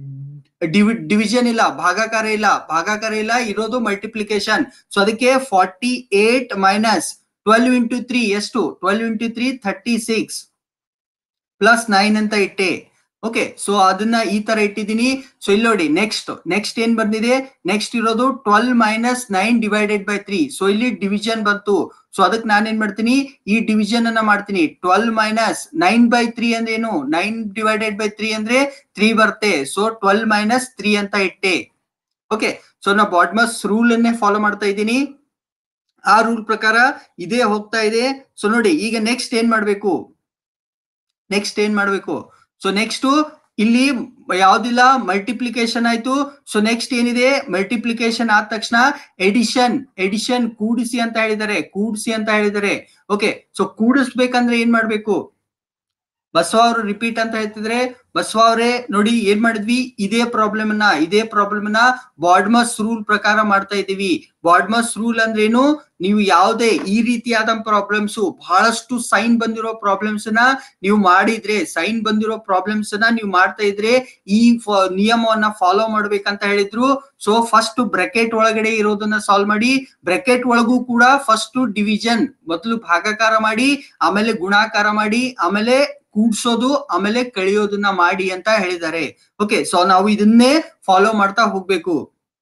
ಡಿವಿಷನ್ ಇಲ್ಲ ಭಾಗಾಕಾರ ಇಲ್ಲ ಭಾಗಾಕಾರ ಇಲ್ಲ ಇರೋದು ಮಲ್ಟಿಪ್ಲಿಕೇಶನ್ ಸೊ ಅದಕ್ಕೆ forty eight minus twelve into three ಎಷ್ಟು twelve into three thirty six plus nine ಅಂತ ಇಟ್ಟೆ ಓಕೆ ಸೊ ಅದನ್ನ ಈ ತರ ಇಟ್ಟಿದ್ದೀನಿ ಸೊ ಇಲ್ಲಿ ನೋಡಿ ನೆಕ್ಸ್ಟ್ ನೆಕ್ಸ್ಟ್ ಏನ್ ಬಂದಿದೆ ನೆಕ್ಸ್ಟ್ ಇರೋದು twelve minus nine divided by three so ಇಲ್ಲಿ ಡಿವಿಷನ್ ಬಂತು ಸೊ ಅದಕ್ಕೆ ನಾನೇನ್ ಮಾಡ್ತೀನಿ ಈ ಡಿವಿಷನ್ ಅನ್ನ ಮಾಡ್ತೀನಿ twelve minus nine by three ಅಂದ್ರೆ ಏನು ನೈನ್ ಡಿವೈಡೆಡ್ ಬೈ ತ್ರೀ ಅಂದ್ರೆ ತ್ರೀ ಬರುತ್ತೆ ಸೊ ಟ್ವೆಲ್ ಮೈನಸ್ ತ್ರೀ ಅಂತ ಇಟ್ಟೆ ಓಕೆ ಸೊ ನಾ ಬಾಡ್ಮಸ್ ರೂಲ್ ಅನ್ನೇ ಫಾಲೋ ಮಾಡ್ತಾ ಇದ್ದೀನಿ ಆ ರೂಲ್ ಪ್ರಕಾರ ಇದೇ ಹೋಗ್ತಾ ಇದೆ ಸೊ ನೋಡಿ ಈಗ ನೆಕ್ಸ್ಟ್ ಏನ್ ಮಾಡ್ಬೇಕು ನೆಕ್ಸ್ಟ್ ಏನ್ ಮಾಡ್ಬೇಕು ಸೊ ನೆಕ್ಸ್ಟ್ ಇಲ್ಲಿ ಯಾವ್ದಿಲ್ಲ ಮಲ್ಟಿಪ್ಲಿಕೇಶನ್ ಆಯ್ತು ಸೊ ನೆಕ್ಸ್ಟ್ ಏನಿದೆ ಮಲ್ಟಿಪ್ಲಿಕೇಶನ್ ಆದ ತಕ್ಷಣ ಎಡಿಷನ್ ಎಡಿಷನ್ ಕೂಡಿಸಿ ಅಂತ ಹೇಳಿದ್ದಾರೆ ಕೂಡಿಸಿ ಅಂತ ಹೇಳಿದ್ದಾರೆ ಓಕೆ ಸೊ ಕೂಡಿಸ್ಬೇಕಂದ್ರೆ ಏನ್ ಮಾಡ್ಬೇಕು ಬಸವ ಅವರು ರಿಪೀಟ್ ಅಂತ ಹೇಳ್ತಿದ್ರೆ ಬಸವ ಅವರೇ ನೋಡಿ ಏನ್ ಮಾಡಿದ್ವಿ ಇದೇ ಪ್ರಾಬ್ಲಮ್ ಅನ್ನ ಇದೇ ಪ್ರಾಬ್ಲಮ್ ನ ಬಾಡ್ಮಸ್ ರೂಲ್ ಪ್ರಕಾರ ಮಾಡ್ತಾ ಇದೀವಿ ಬಾಡ್ಮಸ್ ರೂಲ್ ಅಂದ್ರೆ ಏನು ನೀವು ಯಾವುದೇ ಈ ರೀತಿಯಾದ ಪ್ರಾಬ್ಲಮ್ಸ್ ಬಹಳಷ್ಟು ಸೈನ್ ಬಂದಿರೋ ಪ್ರಾಬ್ಲಮ್ಸ್ ನ ನೀವು ಮಾಡಿದ್ರೆ ಸೈನ್ ಬಂದಿರೋ ಪ್ರಾಬ್ಲಮ್ಸ್ ನ ನೀವು ಮಾಡ್ತಾ ಇದ್ರೆ ಈ ಫ- ನಿಯಮವನ್ನ ಫಾಲೋ ಮಾಡ್ಬೇಕಂತ ಹೇಳಿದ್ರು ಸೊ ಫಸ್ಟ್ ಬ್ರೆಕೆಟ್ ಒಳಗಡೆ ಇರೋದನ್ನ ಸಾಲ್ವ್ ಮಾಡಿ ಬ್ರೆಕೆಟ್ ಒಳಗೂ ಕೂಡ ಫಸ್ಟ್ ಡಿವಿಷನ್ ಮೊದಲು ಭಾಗಾಕಾರ ಮಾಡಿ ಆಮೇಲೆ ಗುಣಾಕಾರ ಮಾಡಿ ಆಮೇಲೆ ಕೂಡ್ಸೋದು ಆಮೇಲೆ ಕಳಿಯೋದನ್ನ ಮಾಡಿ ಅಂತ ಹೇಳಿದ್ದಾರೆ ಓಕೆ ಸೊ ನಾವು ಇದನ್ನೇ ಫಾಲೋ ಮಾಡ್ತಾ ಹೋಗ್ಬೇಕು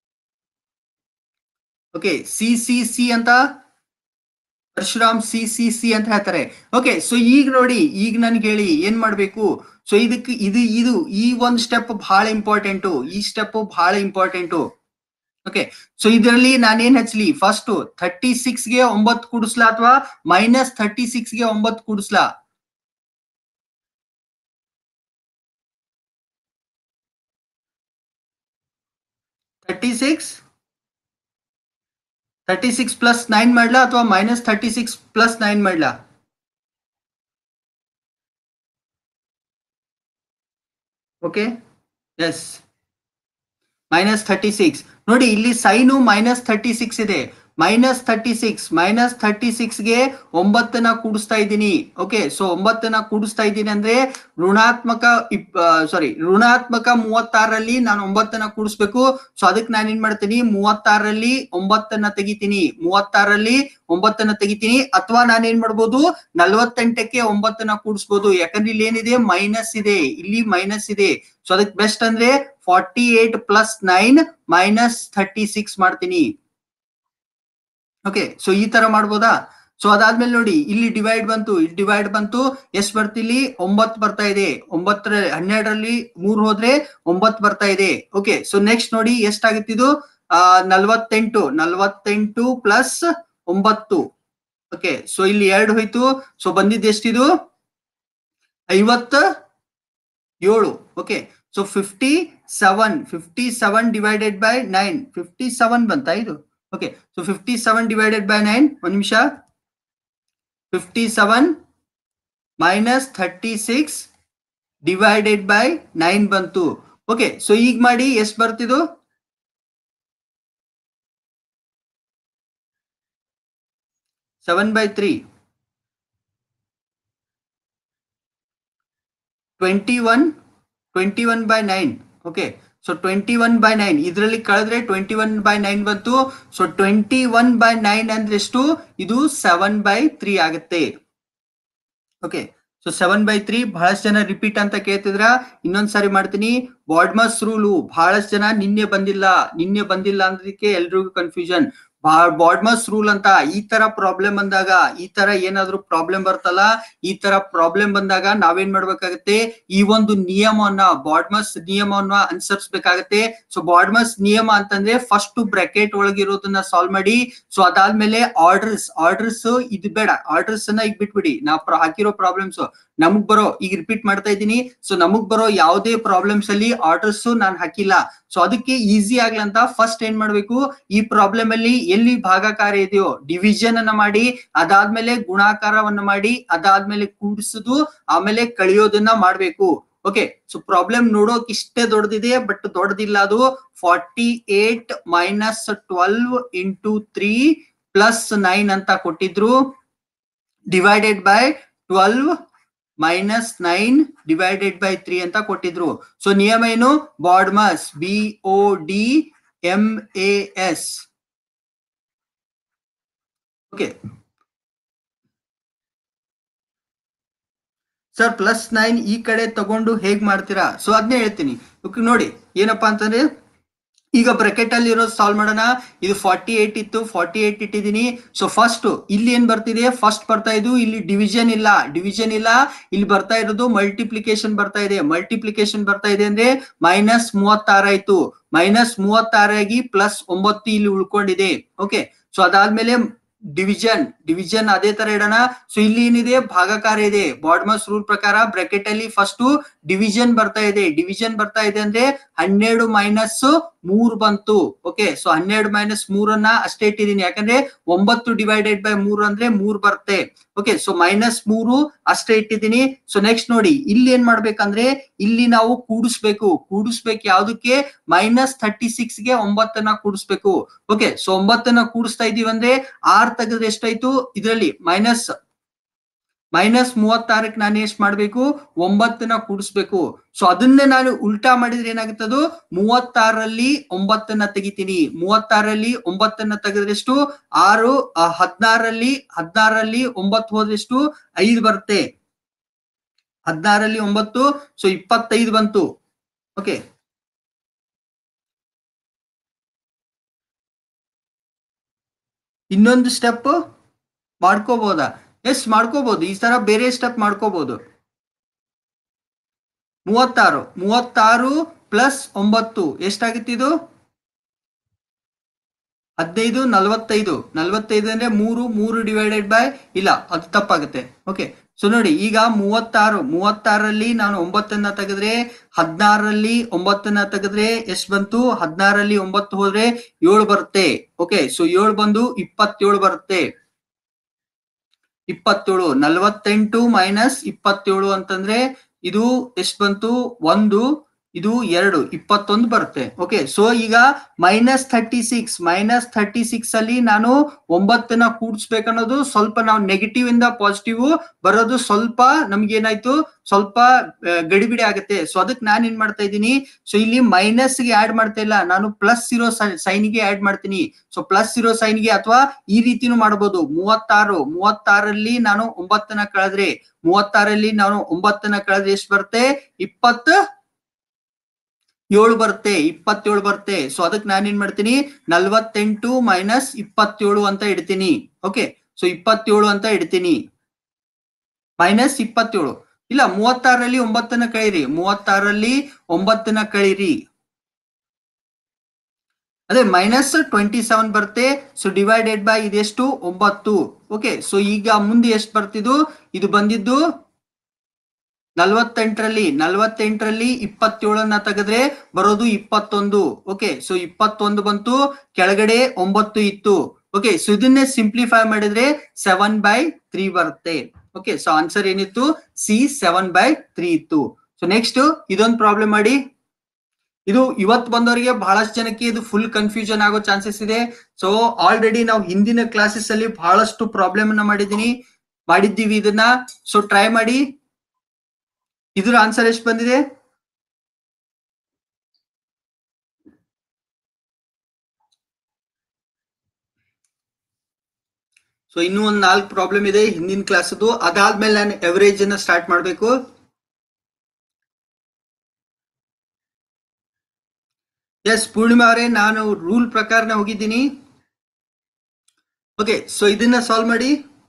ಓಕೆ ಸಿ ಸಿ ಸಿ ಅಂತ ಪರಶುರಾಮ್ ಸಿ ಸಿ ಸಿ ಅಂತ ಹೇಳ್ತಾರೆ ಓಕೆ ಸೊ ಈಗ ನೋಡಿ ಈಗ ನನ್ಗೆ ಹೇಳಿ ಏನ್ ಮಾಡ್ಬೇಕು ಸೊ ಇದಕ್ಕೆ ಇದು ಇದು ಈ ಒಂದ್ ಸ್ಟೆಪ್ ಬಹಳ ಇಂಪಾರ್ಟೆಂಟು ಈ ಸ್ಟೆಪ್ ಬಹಳ ಇಂಪಾರ್ಟೆಂಟು ಓಕೆ ಸೊ ಇದರಲ್ಲಿ ನಾನೇನ್ ಹಚ್ಲಿ ಫಸ್ಟ್ ಥರ್ಟಿ ಸಿಕ್ಸ್ ಗೆ ಒಂಬತ್ತು ಕೂಡಿಸ್ಲಾ ಅಥವಾ ಮೈನಸ್ ಥರ್ಟಿ ಸಿಕ್ಸ್ ಗೆ ಒಂಬತ್ತು ಕೂಡಿಸ್ಲಾ thirty six thirty six plus nine ಮಾಡ್ಲಾ ಅಥವಾ minus thirty six plus nine ಮಾಡ್ಲಾ okay yes minus thirty six ನೋಡಿ ಇಲ್ಲಿ ಸೈನು ಮೈನಸ್ ಥರ್ಟಿ ಸಿಕ್ಸ್ ಇದೆ minus thirty six minus thirty ಸಿಕ್ಸ್ಗೆ ಒಂಬತ್ತನ್ನ ಕೂಡಿಸ್ತಾ ಇದ್ದೀನಿ ಓಕೆ ಸೊ ಒಂಬತ್ತನ್ನ ಕೂಡಿಸ್ತಾ ಇದ್ದೀನಿ ಅಂದ್ರೆ ಋಣಾತ್ಮಕ ಇಪ್ ಸಾರಿ ಋಣಾತ್ಮಕ ಮೂವತ್ತಾರರಲ್ಲಿ ನಾನು ಒಂಬತ್ತನ್ನ ಕೂಡಿಸ್ಬೇಕು ಸೊ ಅದಕ್ಕೆ ನಾನು ಏನ್ ಮಾಡ್ತೀನಿ ಮೂವತ್ತಾರರಲ್ಲಿ ಒಂಬತ್ತನ್ನ ತೆಗಿತೀನಿ ಮೂವತ್ತಾರರಲ್ಲಿ ಒಂಬತ್ತನ್ನ ತೆಗಿತೀನಿ ಅಥವಾ ನಾನು ಏನ್ ಮಾಡ್ಬೋದು ನಲ್ವತ್ತೆಂಟಕ್ಕೆ ಒಂಬತ್ತನ್ನ ಕೂಡಿಸ್ಬೋದು ಯಾಕಂದ್ರೆ ಇಲ್ಲಿ ಏನಿದೆ ಮೈನಸ್ ಇದೆ ಇಲ್ಲಿ ಮೈನಸ್ ಇದೆ ಸೊ ಅದಕ್ಕೆ ಬೆಸ್ಟ್ ಅಂದ್ರೆ forty eight plus nine minus thirty six ಮಾಡ್ತೀನಿ ಓಕೆ ಸೊ ಈ ತರ ಮಾಡ್ಬೋದಾ ಸೊ ಅದಾದ್ಮೇಲೆ ನೋಡಿ ಇಲ್ಲಿ ಡಿವೈಡ್ ಬಂತು ಇಲ್ಲಿ ಡಿವೈಡ್ ಬಂತು ಎಷ್ಟು ಬರ್ತಿಲ್ಲಿ ಒಂಬತ್ತು ಬರ್ತಾ ಇದೆ ಒಂಬತ್ತರ ಹನ್ನೆರಡರಲ್ಲಿ ಮೂರ್ ಹೋದ್ರೆ ಒಂಬತ್ತು ಬರ್ತಾ ಇದೆ ಓಕೆ ಸೊ ನೆಕ್ಸ್ಟ್ ನೋಡಿ ಎಷ್ಟಾಗುತ್ತಿದು ಆ ನಲ್ವತ್ತೆಂಟು ನಲ್ವತ್ತೆಂಟು ಪ್ಲಸ್ ಒಂಬತ್ತು ಓಕೆ ಸೊ ಇಲ್ಲಿ ಎರಡು ಹೋಯ್ತು ಸೊ ಬಂದಿದ್ದು ಎಷ್ಟಿದು ಐವತ್ತ ಏಳು okay so fifty seven fifty seven divided by nine fifty seven ಬಂತಾ ಇದು okay so fifty seven divided by nine ಒಂದ್ ನಿಮಿಷ fifty seven minus thirty six divided by nine ಬಂತು ಓಕೆ ಸೊ ಈಗ ಮಾಡಿ ಎಷ್ಟು ಬರ್ತಿದು seven by three twenty one twenty one by nine okay so twenty one by nine ಇದರಲ್ಲಿ ಕಳೆದ್ರೆ twenty one by nine ಬಂತು so twenty one by nine ಅಂದ್ರೆ ಎಷ್ಟು ಇದು ಸೆವೆನ್ ಬೈ ತ್ರೀ ಆಗುತ್ತೆ okay so seven by three ಬಹಳಷ್ಟು ಜನ repeat ಅಂತ ಕೇಳ್ತಿದ್ರ ಇನ್ನೊಂದ್ ಸಾರಿ ಮಾಡ್ತೀನಿ ಬಾಡ್ಮಸ್ ರೂಲು ಬಹಳಷ್ಟು ಜನ ನಿನ್ನೆ ಬಂದಿಲ್ಲ ನಿನ್ನೆ ಬಂದಿಲ್ಲ ಅನ್ನೋದಕ್ಕೆ ಎಲ್ರಿಗೂ ಕನ್ಫ್ಯೂಷನ್ ಬಾಡ್ಮಸ್ ರೂಲ್ ಅಂತ ಈ ತರ ಪ್ರಾಬ್ಲಮ್ ಬಂದಾಗ ಈ ತರ ಏನಾದ್ರು ಪ್ರಾಬ್ಲಮ್ ಬರ್ತಲ್ಲ ಈ ತರ ಪ್ರಾಬ್ಲಮ್ ಬಂದಾಗ ನಾವೇನ್ ಮಾಡ್ಬೇಕಾಗತ್ತೆ ಈ ಒಂದು ನಿಯಮವನ್ನ ಬಾಡ್ಮಸ್ ನಿಯಮವನ್ನ ಅನುಸರಿಸಬೇಕಾಗತ್ತೆ ಸೊ ಬಾಡ್ಮಸ್ ನಿಯಮ ಅಂತಂದ್ರೆ ಫಸ್ಟ್ ಬ್ರಾಕೆಟ್ ಒಳಗಿರೋದನ್ನ ಸಾಲ್ವ್ ಮಾಡಿ ಸೊ ಅದಾದ್ಮೇಲೆ ಆರ್ಡರ್ಸ್ ಆರ್ಡರ್ಸ್ ಇದು ಬೇಡ ಆರ್ಡರ್ಸ್ ಅನ್ನ ಈಗ ಬಿಟ್ಬಿಡಿ ನಾ ಪ್ರ- ಹಾಕಿರೋ ಪ್ರಾಬ್ಲಮ್ಸ್ ನಮಗ್ ಬರೋ ಈಗ ರಿಪೀಟ್ ಮಾಡ್ತಾ ಇದ್ದೀನಿ ಸೊ ನಮಗ್ ಬರೋ ಯಾವುದೇ ಪ್ರಾಬ್ಲಮ್ಸ್ ಅಲ್ಲಿ ಆರ್ಡರ್ಸ್ ನಾನ್ ಹಾಕಿಲ್ಲ ಸೊ ಅದಕ್ಕೆ ಈಸಿ ಆಗ್ಲಂತ ಫಸ್ಟ್ ಏನ್ ಮಾಡ್ಬೇಕು ಈ ಪ್ರಾಬ್ಲಮ್ ಅಲ್ಲಿ ಎಲ್ಲಿ ಭಾಗಾಕಾರ ಇದೆಯೋ ಡಿವಿಷನ್ ಅನ್ನ ಮಾಡಿ ಅದಾದ್ಮೇಲೆ ಗುಣಾಕಾರವನ್ನ ಮಾಡಿ ಅದಾದ್ಮೇಲೆ ಕೂಡಿಸುದು ಆಮೇಲೆ ಕಳಿಯೋದನ್ನ ಮಾಡ್ಬೇಕು ಓಕೆ ಸೊ ಪ್ರಾಬ್ಲಮ್ ನೋಡೋಕ್ ಇಷ್ಟೇ ದೊಡ್ಡದಿದೆ ಬಟ್ ದೊಡ್ಡದಿಲ್ಲ ಅದು forty eight minus twelve into three plus nine ಅಂತ ಕೊಟ್ಟಿದ್ರು divided by twelve minus nine divided by three ಅಂತ ಕೊಟ್ಟಿದ್ರು ಸೊ ನಿಯಮ ಏನು BODMAS B O D M A S okay sir plus nine ಈ ಕಡೆ ತಗೊಂಡು ಹೇಗ್ ಮಾಡ್ತೀರಾ ಸೊ ಅದನ್ನೇ ಹೇಳ್ತೀನಿ ಓಕೆ ನೋಡಿ ಏನಪ್ಪಾ ಅಂತಂದ್ರೆ ಈಗ ಬ್ರೆಕೆಟ್ ಅಲ್ಲಿ ಇರೋದು ಸಾಲ್ವ್ ಮಾಡೋಣ ಇದು ಫಾರ್ಟಿ ಏಟ್ ಇತ್ತು ಫಾರ್ಟಿ ಏಟ್ ಇಟ್ಟಿದ್ದೀನಿ ಸೊ ಫಸ್ಟ್ ಇಲ್ಲಿ ಏನ್ ಬರ್ತಿದೆ ಫಸ್ಟ್ ಬರ್ತಾ ಇದ್ದು ಇಲ್ಲಿ ಡಿವಿಷನ್ ಇಲ್ಲ ಡಿವಿಷನ್ ಇಲ್ಲ ಇಲ್ಲಿ ಬರ್ತಾ ಇರೋದು ಮಲ್ಟಿಪ್ಲಿಕೇಶನ್ ಬರ್ತಾ ಇದೆ ಮಲ್ಟಿಪ್ಲಿಕೇಶನ್ ಬರ್ತಾ ಇದೆ ಅಂದ್ರೆ ಮೈನಸ್ ಮೂವತ್ತಾರು ಆಯ್ತು ಮೈನಸ್ ಮೂವತ್ತಾರಾಗಿ ಪ್ಲಸ್ ಒಂಬತ್ತು ಇಲ್ಲಿ ಉಳ್ಕೊಂಡಿದೆ ಓಕೆ ಸೊ ಅದಾದ್ಮೇಲೆ ಡಿವಿಷನ್ ಡಿವಿಷನ್ ಅದೇ ತರ ಇಡೋಣ ಸೊ ಇಲ್ಲಿ ಏನಿದೆ ಭಾಗಾಕಾರ ಇದೆ ಬಾಡ್ಮಸ್ ರೂಲ್ ಪ್ರಕಾರ ಬ್ರಾಕೆಟ್ ಅಲ್ಲಿ ಫಸ್ಟ್ ಡಿವಿಷನ್ ಬರ್ತಾ ಇದೆ ಡಿವಿಷನ್ ಬರ್ತಾ ಇದೆ ಅಂದ್ರೆ ಹನ್ನೆರಡು ಮೈನಸ್ ಮೂರ್ ಬಂತು ಓಕೆ ಸೊ ಹನ್ನೆರಡು ಮೈನಸ್ ಮೂರನ್ನ ಅಷ್ಟೇ ಇಟ್ಟಿದ್ದೀನಿ ಯಾಕಂದ್ರೆ ಒಂಬತ್ತು ಡಿವೈಡೆಡ್ ಬೈ ಮೂರ್ ಅಂದ್ರೆ ಮೂರ್ ಬರುತ್ತೆ ಓಕೆ ಸೊ ಮೈನಸ್ ಮೂರು ಅಷ್ಟೇ ಇಟ್ಟಿದ್ದೀನಿ ಸೊ ನೆಕ್ಸ್ಟ್ ನೋಡಿ ಇಲ್ಲಿ ಏನ್ ಮಾಡ್ಬೇಕಂದ್ರೆ ಇಲ್ಲಿ ನಾವು ಕೂಡಿಸ್ಬೇಕು ಕೂಡಿಸ್ಬೇಕು ಯಾವ್ದಕ್ಕೆ ಮೈನಸ್ ಥರ್ಟಿ ಸಿಕ್ಸ್ ಗೆ ಒಂಬತ್ತನ್ನ ಕೂಡಿಸ್ಬೇಕು ಓಕೆ ಸೊ ಒಂಬತ್ತನ್ನ ಕೂಡಿಸ್ತಾ ಇದೀವಿ ಅಂದ್ರೆ ಆರ್ ತೆಗೆದ್ರೆ ಎಷ್ಟಾಯ್ತು ಇದರಲ್ಲಿ ಮೈನಸ್ ಮೈನಸ್ ಮೂವತ್ತಾರಕ್ಕೆ ನಾನು ಎಷ್ಟು ಮಾಡ್ಬೇಕು ಒಂಬತ್ತನ್ನ ಕೂಡಿಸ್ಬೇಕು ಸೊ ಅದನ್ನೇ ನಾನು ಉಲ್ಟಾ ಮಾಡಿದ್ರೆ ಏನಾಗುತ್ತದು ಮೂವತ್ತಾರರಲ್ಲಿ ಒಂಬತ್ತನ್ನ ತೆಗಿತೀನಿ ಮೂವತ್ತಾರರಲ್ಲಿ ಒಂಬತ್ತನ್ನ ತೆಗೆದ್ರೆಷ್ಟು ಆರು ಆ, ಹದ್ನಾರರಲ್ಲಿ ಹದ್ನಾರರಲ್ಲಿ ಒಂಬತ್ತು ಹೋದ್ರೆಷ್ಟು ಐದು ಬರುತ್ತೆ ಹದ್ನಾರರಲ್ಲಿ ಒಂಬತ್ತು ಸೊ ಇಪ್ಪತ್ತೈದು ಬಂತು ಓಕೆ ಇನ್ನೊಂದು ಸ್ಟೆಪ್ ಮಾಡ್ಕೋಬಹುದಾ ಎಸ್ ಮಾಡ್ಕೋಬಹುದು ಈ ತರ ಬೇರೆ ಸ್ಟೆಪ್ ಮಾಡ್ಕೋಬಹುದು ಮೂವತ್ತಾರು ಮೂವತ್ತಾರು ಪ್ಲಸ್ ಒಂಬತ್ತು ಎಷ್ಟಾಗಿತ್ತು ಹದಿನೈದು ನಲವತ್ತೈದು ನಲವತ್ತೈದು ಅಂದ್ರೆ ಮೂರು ಮೂರು ಡಿವೈಡೆಡ್ ಬೈ ಇಲ್ಲ ಅದು ತಪ್ಪಾಗುತ್ತೆ ಓಕೆ ಸೊ ನೋಡಿ ಈಗ ಮೂವತ್ತಾರು ಮೂವತ್ತಾರರಲ್ಲಿ ನಾನು ಒಂಬತ್ತನ್ನ ತೆಗೆದ್ರೆ ಹದಿನಾರರಲ್ಲಿ ಒಂಬತ್ತನ್ನ ತೆಗೆದ್ರೆ ಎಷ್ಟು ಬಂತು ಹದಿನಾರರಲ್ಲಿ ಒಂಬತ್ತು ಹೋದ್ರೆ ಏಳು ಬರುತ್ತೆ ಓಕೆ ಸೊ ಏಳು ಬಂದು ಇಪ್ಪತ್ತೇಳು ಬರುತ್ತೆ ಇಪ್ಪತ್ತೇಳು ನಲವತ್ತೆಂಟು ಮೈನಸ್ ಇಪ್ಪತ್ತೇಳು ಅಂತಂದ್ರೆ ಇದು ಎಷ್ಟು ಬಂತು ಒಂದು ಇದು ಎರಡು ಇಪ್ಪತ್ತೊಂದು ಬರುತ್ತೆ ಓಕೆ ಸೊ ಈಗ minus thirty six minus thirty six ಅಲ್ಲಿ ನಾನು ಒಂಬತ್ತನ್ನ ಕೂಡಿಸ್ಬೇಕನ್ನೋದು ಸ್ವಲ್ಪ ನಾವು ನೆಗೆಟಿವ್ ಇಂದ ಪಾಸಿಟಿವ್ ಬರೋದು ಸ್ವಲ್ಪ ನಮ್ಗೆ ಏನಾಯ್ತು ಸ್ವಲ್ಪ ಆ, ಗಡಿಬಿಡಿ ಆಗುತ್ತೆ ಸೊ ಅದಕ್ಕೆ ನಾನು ಏನ್ ಮಾಡ್ತಾ ಇದ್ದೀನಿ ಸೊ ಇಲ್ಲಿ ಮೈನಸ್ ಗೆ ಆಡ್ ಮಾಡ್ತಾ ಇಲ್ಲ ನಾನು ಪ್ಲಸ್ ಇರೋ ಸೈನ್ ಗೆ ಆಡ್ ಮಾಡ್ತೀನಿ ಸೊ ಪ್ಲಸ್ ಇರೋ ಸೈನ್ ಗೆ ಅಥವಾ ಈ ರೀತಿನೂ ಮಾಡಬಹುದು ಮೂವತ್ತಾರು ಮೂವತ್ತಾರಲ್ಲಿ ನಾನು ಒಂಬತ್ತನ್ನ ಕಳೆದ್ರೆ ಮೂವತ್ತಾರಲ್ಲಿ ನಾನು ಒಂಬತ್ತನ್ನ ಕಳೆದ್ರೆ ಎಷ್ಟು ಬರುತ್ತೆ ಇಪ್ಪತ್ತ ಏಳು ಬರುತ್ತೆ ಇಪ್ಪತ್ತೇಳು ಬರುತ್ತೆ ಸೊ ಅದಕ್ಕೆ ನಾನು ಏನ್ ಮಾಡ್ತೀನಿ ನಲ್ವತ್ತೆಂಟು ಮೈನಸ್ ಇಪ್ಪತ್ತೇಳು ಅಂತ ಇಡ್ತೀನಿ ಓಕೆ ಸೊ ಇಪ್ಪತ್ತೇಳು ಅಂತ ಇಡ್ತೀನಿ ಮೈನಸ್ ಇಪ್ಪತ್ತೇಳು ಇಲ್ಲ ಮೂವತ್ತಾರರಲ್ಲಿ ಒಂಬತ್ತನ್ನ ಕಳೀರಿ ಮೂವತ್ತಾರರಲ್ಲಿ ಒಂಬತ್ತನ್ನ ಕಳೀರಿ ಅದೇ ಮೈನಸ್ ಟ್ವೆಂಟಿ ಸೆವೆನ್ ಬರುತ್ತೆ ಸೊ ಡಿವೈಡೆಡ್ ಬೈ ಇದೆಷ್ಟು ಒಂಬತ್ತು ಓಕೆ ಸೊ ಈಗ ಮುಂದೆ ಎಷ್ಟು ಬರ್ತಿದ್ದು ಇದು ಬಂದಿದ್ದು ನಲ್ವತ್ತೆಂಟರಲ್ಲಿ ನಲ್ವತ್ತೆಂಟರಲ್ಲಿ ಇಪ್ಪತ್ತೇಳನ್ನ ತೆಗೆದ್ರೆ ಬರೋದು ಇಪ್ಪತ್ತೊಂದು ಓಕೆ ಸೊ ಇಪ್ಪತ್ತೊಂದು ಬಂತು ಕೆಳಗಡೆ ಒಂಬತ್ತು ಇತ್ತು ಓಕೆ ಸೊ ಇದನ್ನೇ ಸಿಂಪ್ಲಿಫೈ ಮಾಡಿದ್ರೆ ಸೆವೆನ್ ಬೈ ತ್ರೀ ಬರುತ್ತೆ ಓಕೆ ಸೊ ಆನ್ಸರ್ ಏನಿತ್ತು ಸಿ ಸೆವೆನ್ ಬೈ ತ್ರೀ ಇತ್ತು ಸೊ ನೆಕ್ಸ್ಟ್ ಇದೊಂದು ಪ್ರಾಬ್ಲಮ್ ಮಾಡಿ ಇದು ಇವತ್ ಬಂದವರಿಗೆ ಬಹಳಷ್ಟು ಜನಕ್ಕೆ ಇದು ಫುಲ್ ಕನ್ಫ್ಯೂಷನ್ ಆಗೋ ಚಾನ್ಸಸ್ ಇದೆ ಸೊ ಆಲ್ರೆಡಿ ನಾವು ಹಿಂದಿನ ಕ್ಲಾಸಸ್ ಅಲ್ಲಿ ಬಹಳಷ್ಟು ಪ್ರಾಬ್ಲಮ್ ಅನ್ನ ಮಾಡಿದೀನಿ ಮಾಡಿದ್ದೀವಿ ಇದನ್ನ ಸೊ ಟ್ರೈ ಮಾಡಿ ಇದ್ರ ಆನ್ಸರ್ ಎಷ್ಟು ಬಂದಿದೆ ಸೊ ಇನ್ನೂ ಒಂದ್ ನಾಲ್ಕು ಪ್ರಾಬ್ಲಮ್ ಇದೆ ಹಿಂದಿನ ಕ್ಲಾಸದು ಅದಾದ್ಮೇಲೆ ನಾನು ಎವರೇಜ್ ಅನ್ನ ಸ್ಟಾರ್ಟ್ ಮಾಡ್ಬೇಕು ಎಸ್ ಪೂರ್ಣಿಮಾ ಅವರೇ ನಾನು ರೂಲ್ ಪ್ರಕಾರನೇ ಹೋಗಿದ್ದೀನಿ ಓಕೆ ಸೊ ಇದನ್ನ ಸಾಲ್ವ್ ಮಾಡಿ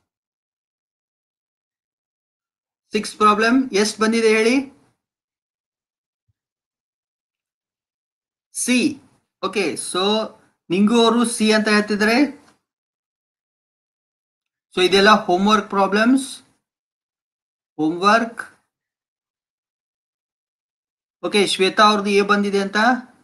ಸಿಕ್ಸ್ ಪ್ರಾಬ್ಲಮ್ ಎಷ್ಟು ಬಂದಿದೆ ಹೇಳಿ ಸಿ ಓಕೆ ಸೊ ನಿಂಗು ಅವರು ಸಿ ಅಂತ ಹೇಳ್ತಿದ್ದಾರೆ ಸೊ ಇದೆಲ್ಲ homework problems homework okay Shweta ಅವ್ರದ್ದು ಎ ಬಂದಿದೆ ಅಂತ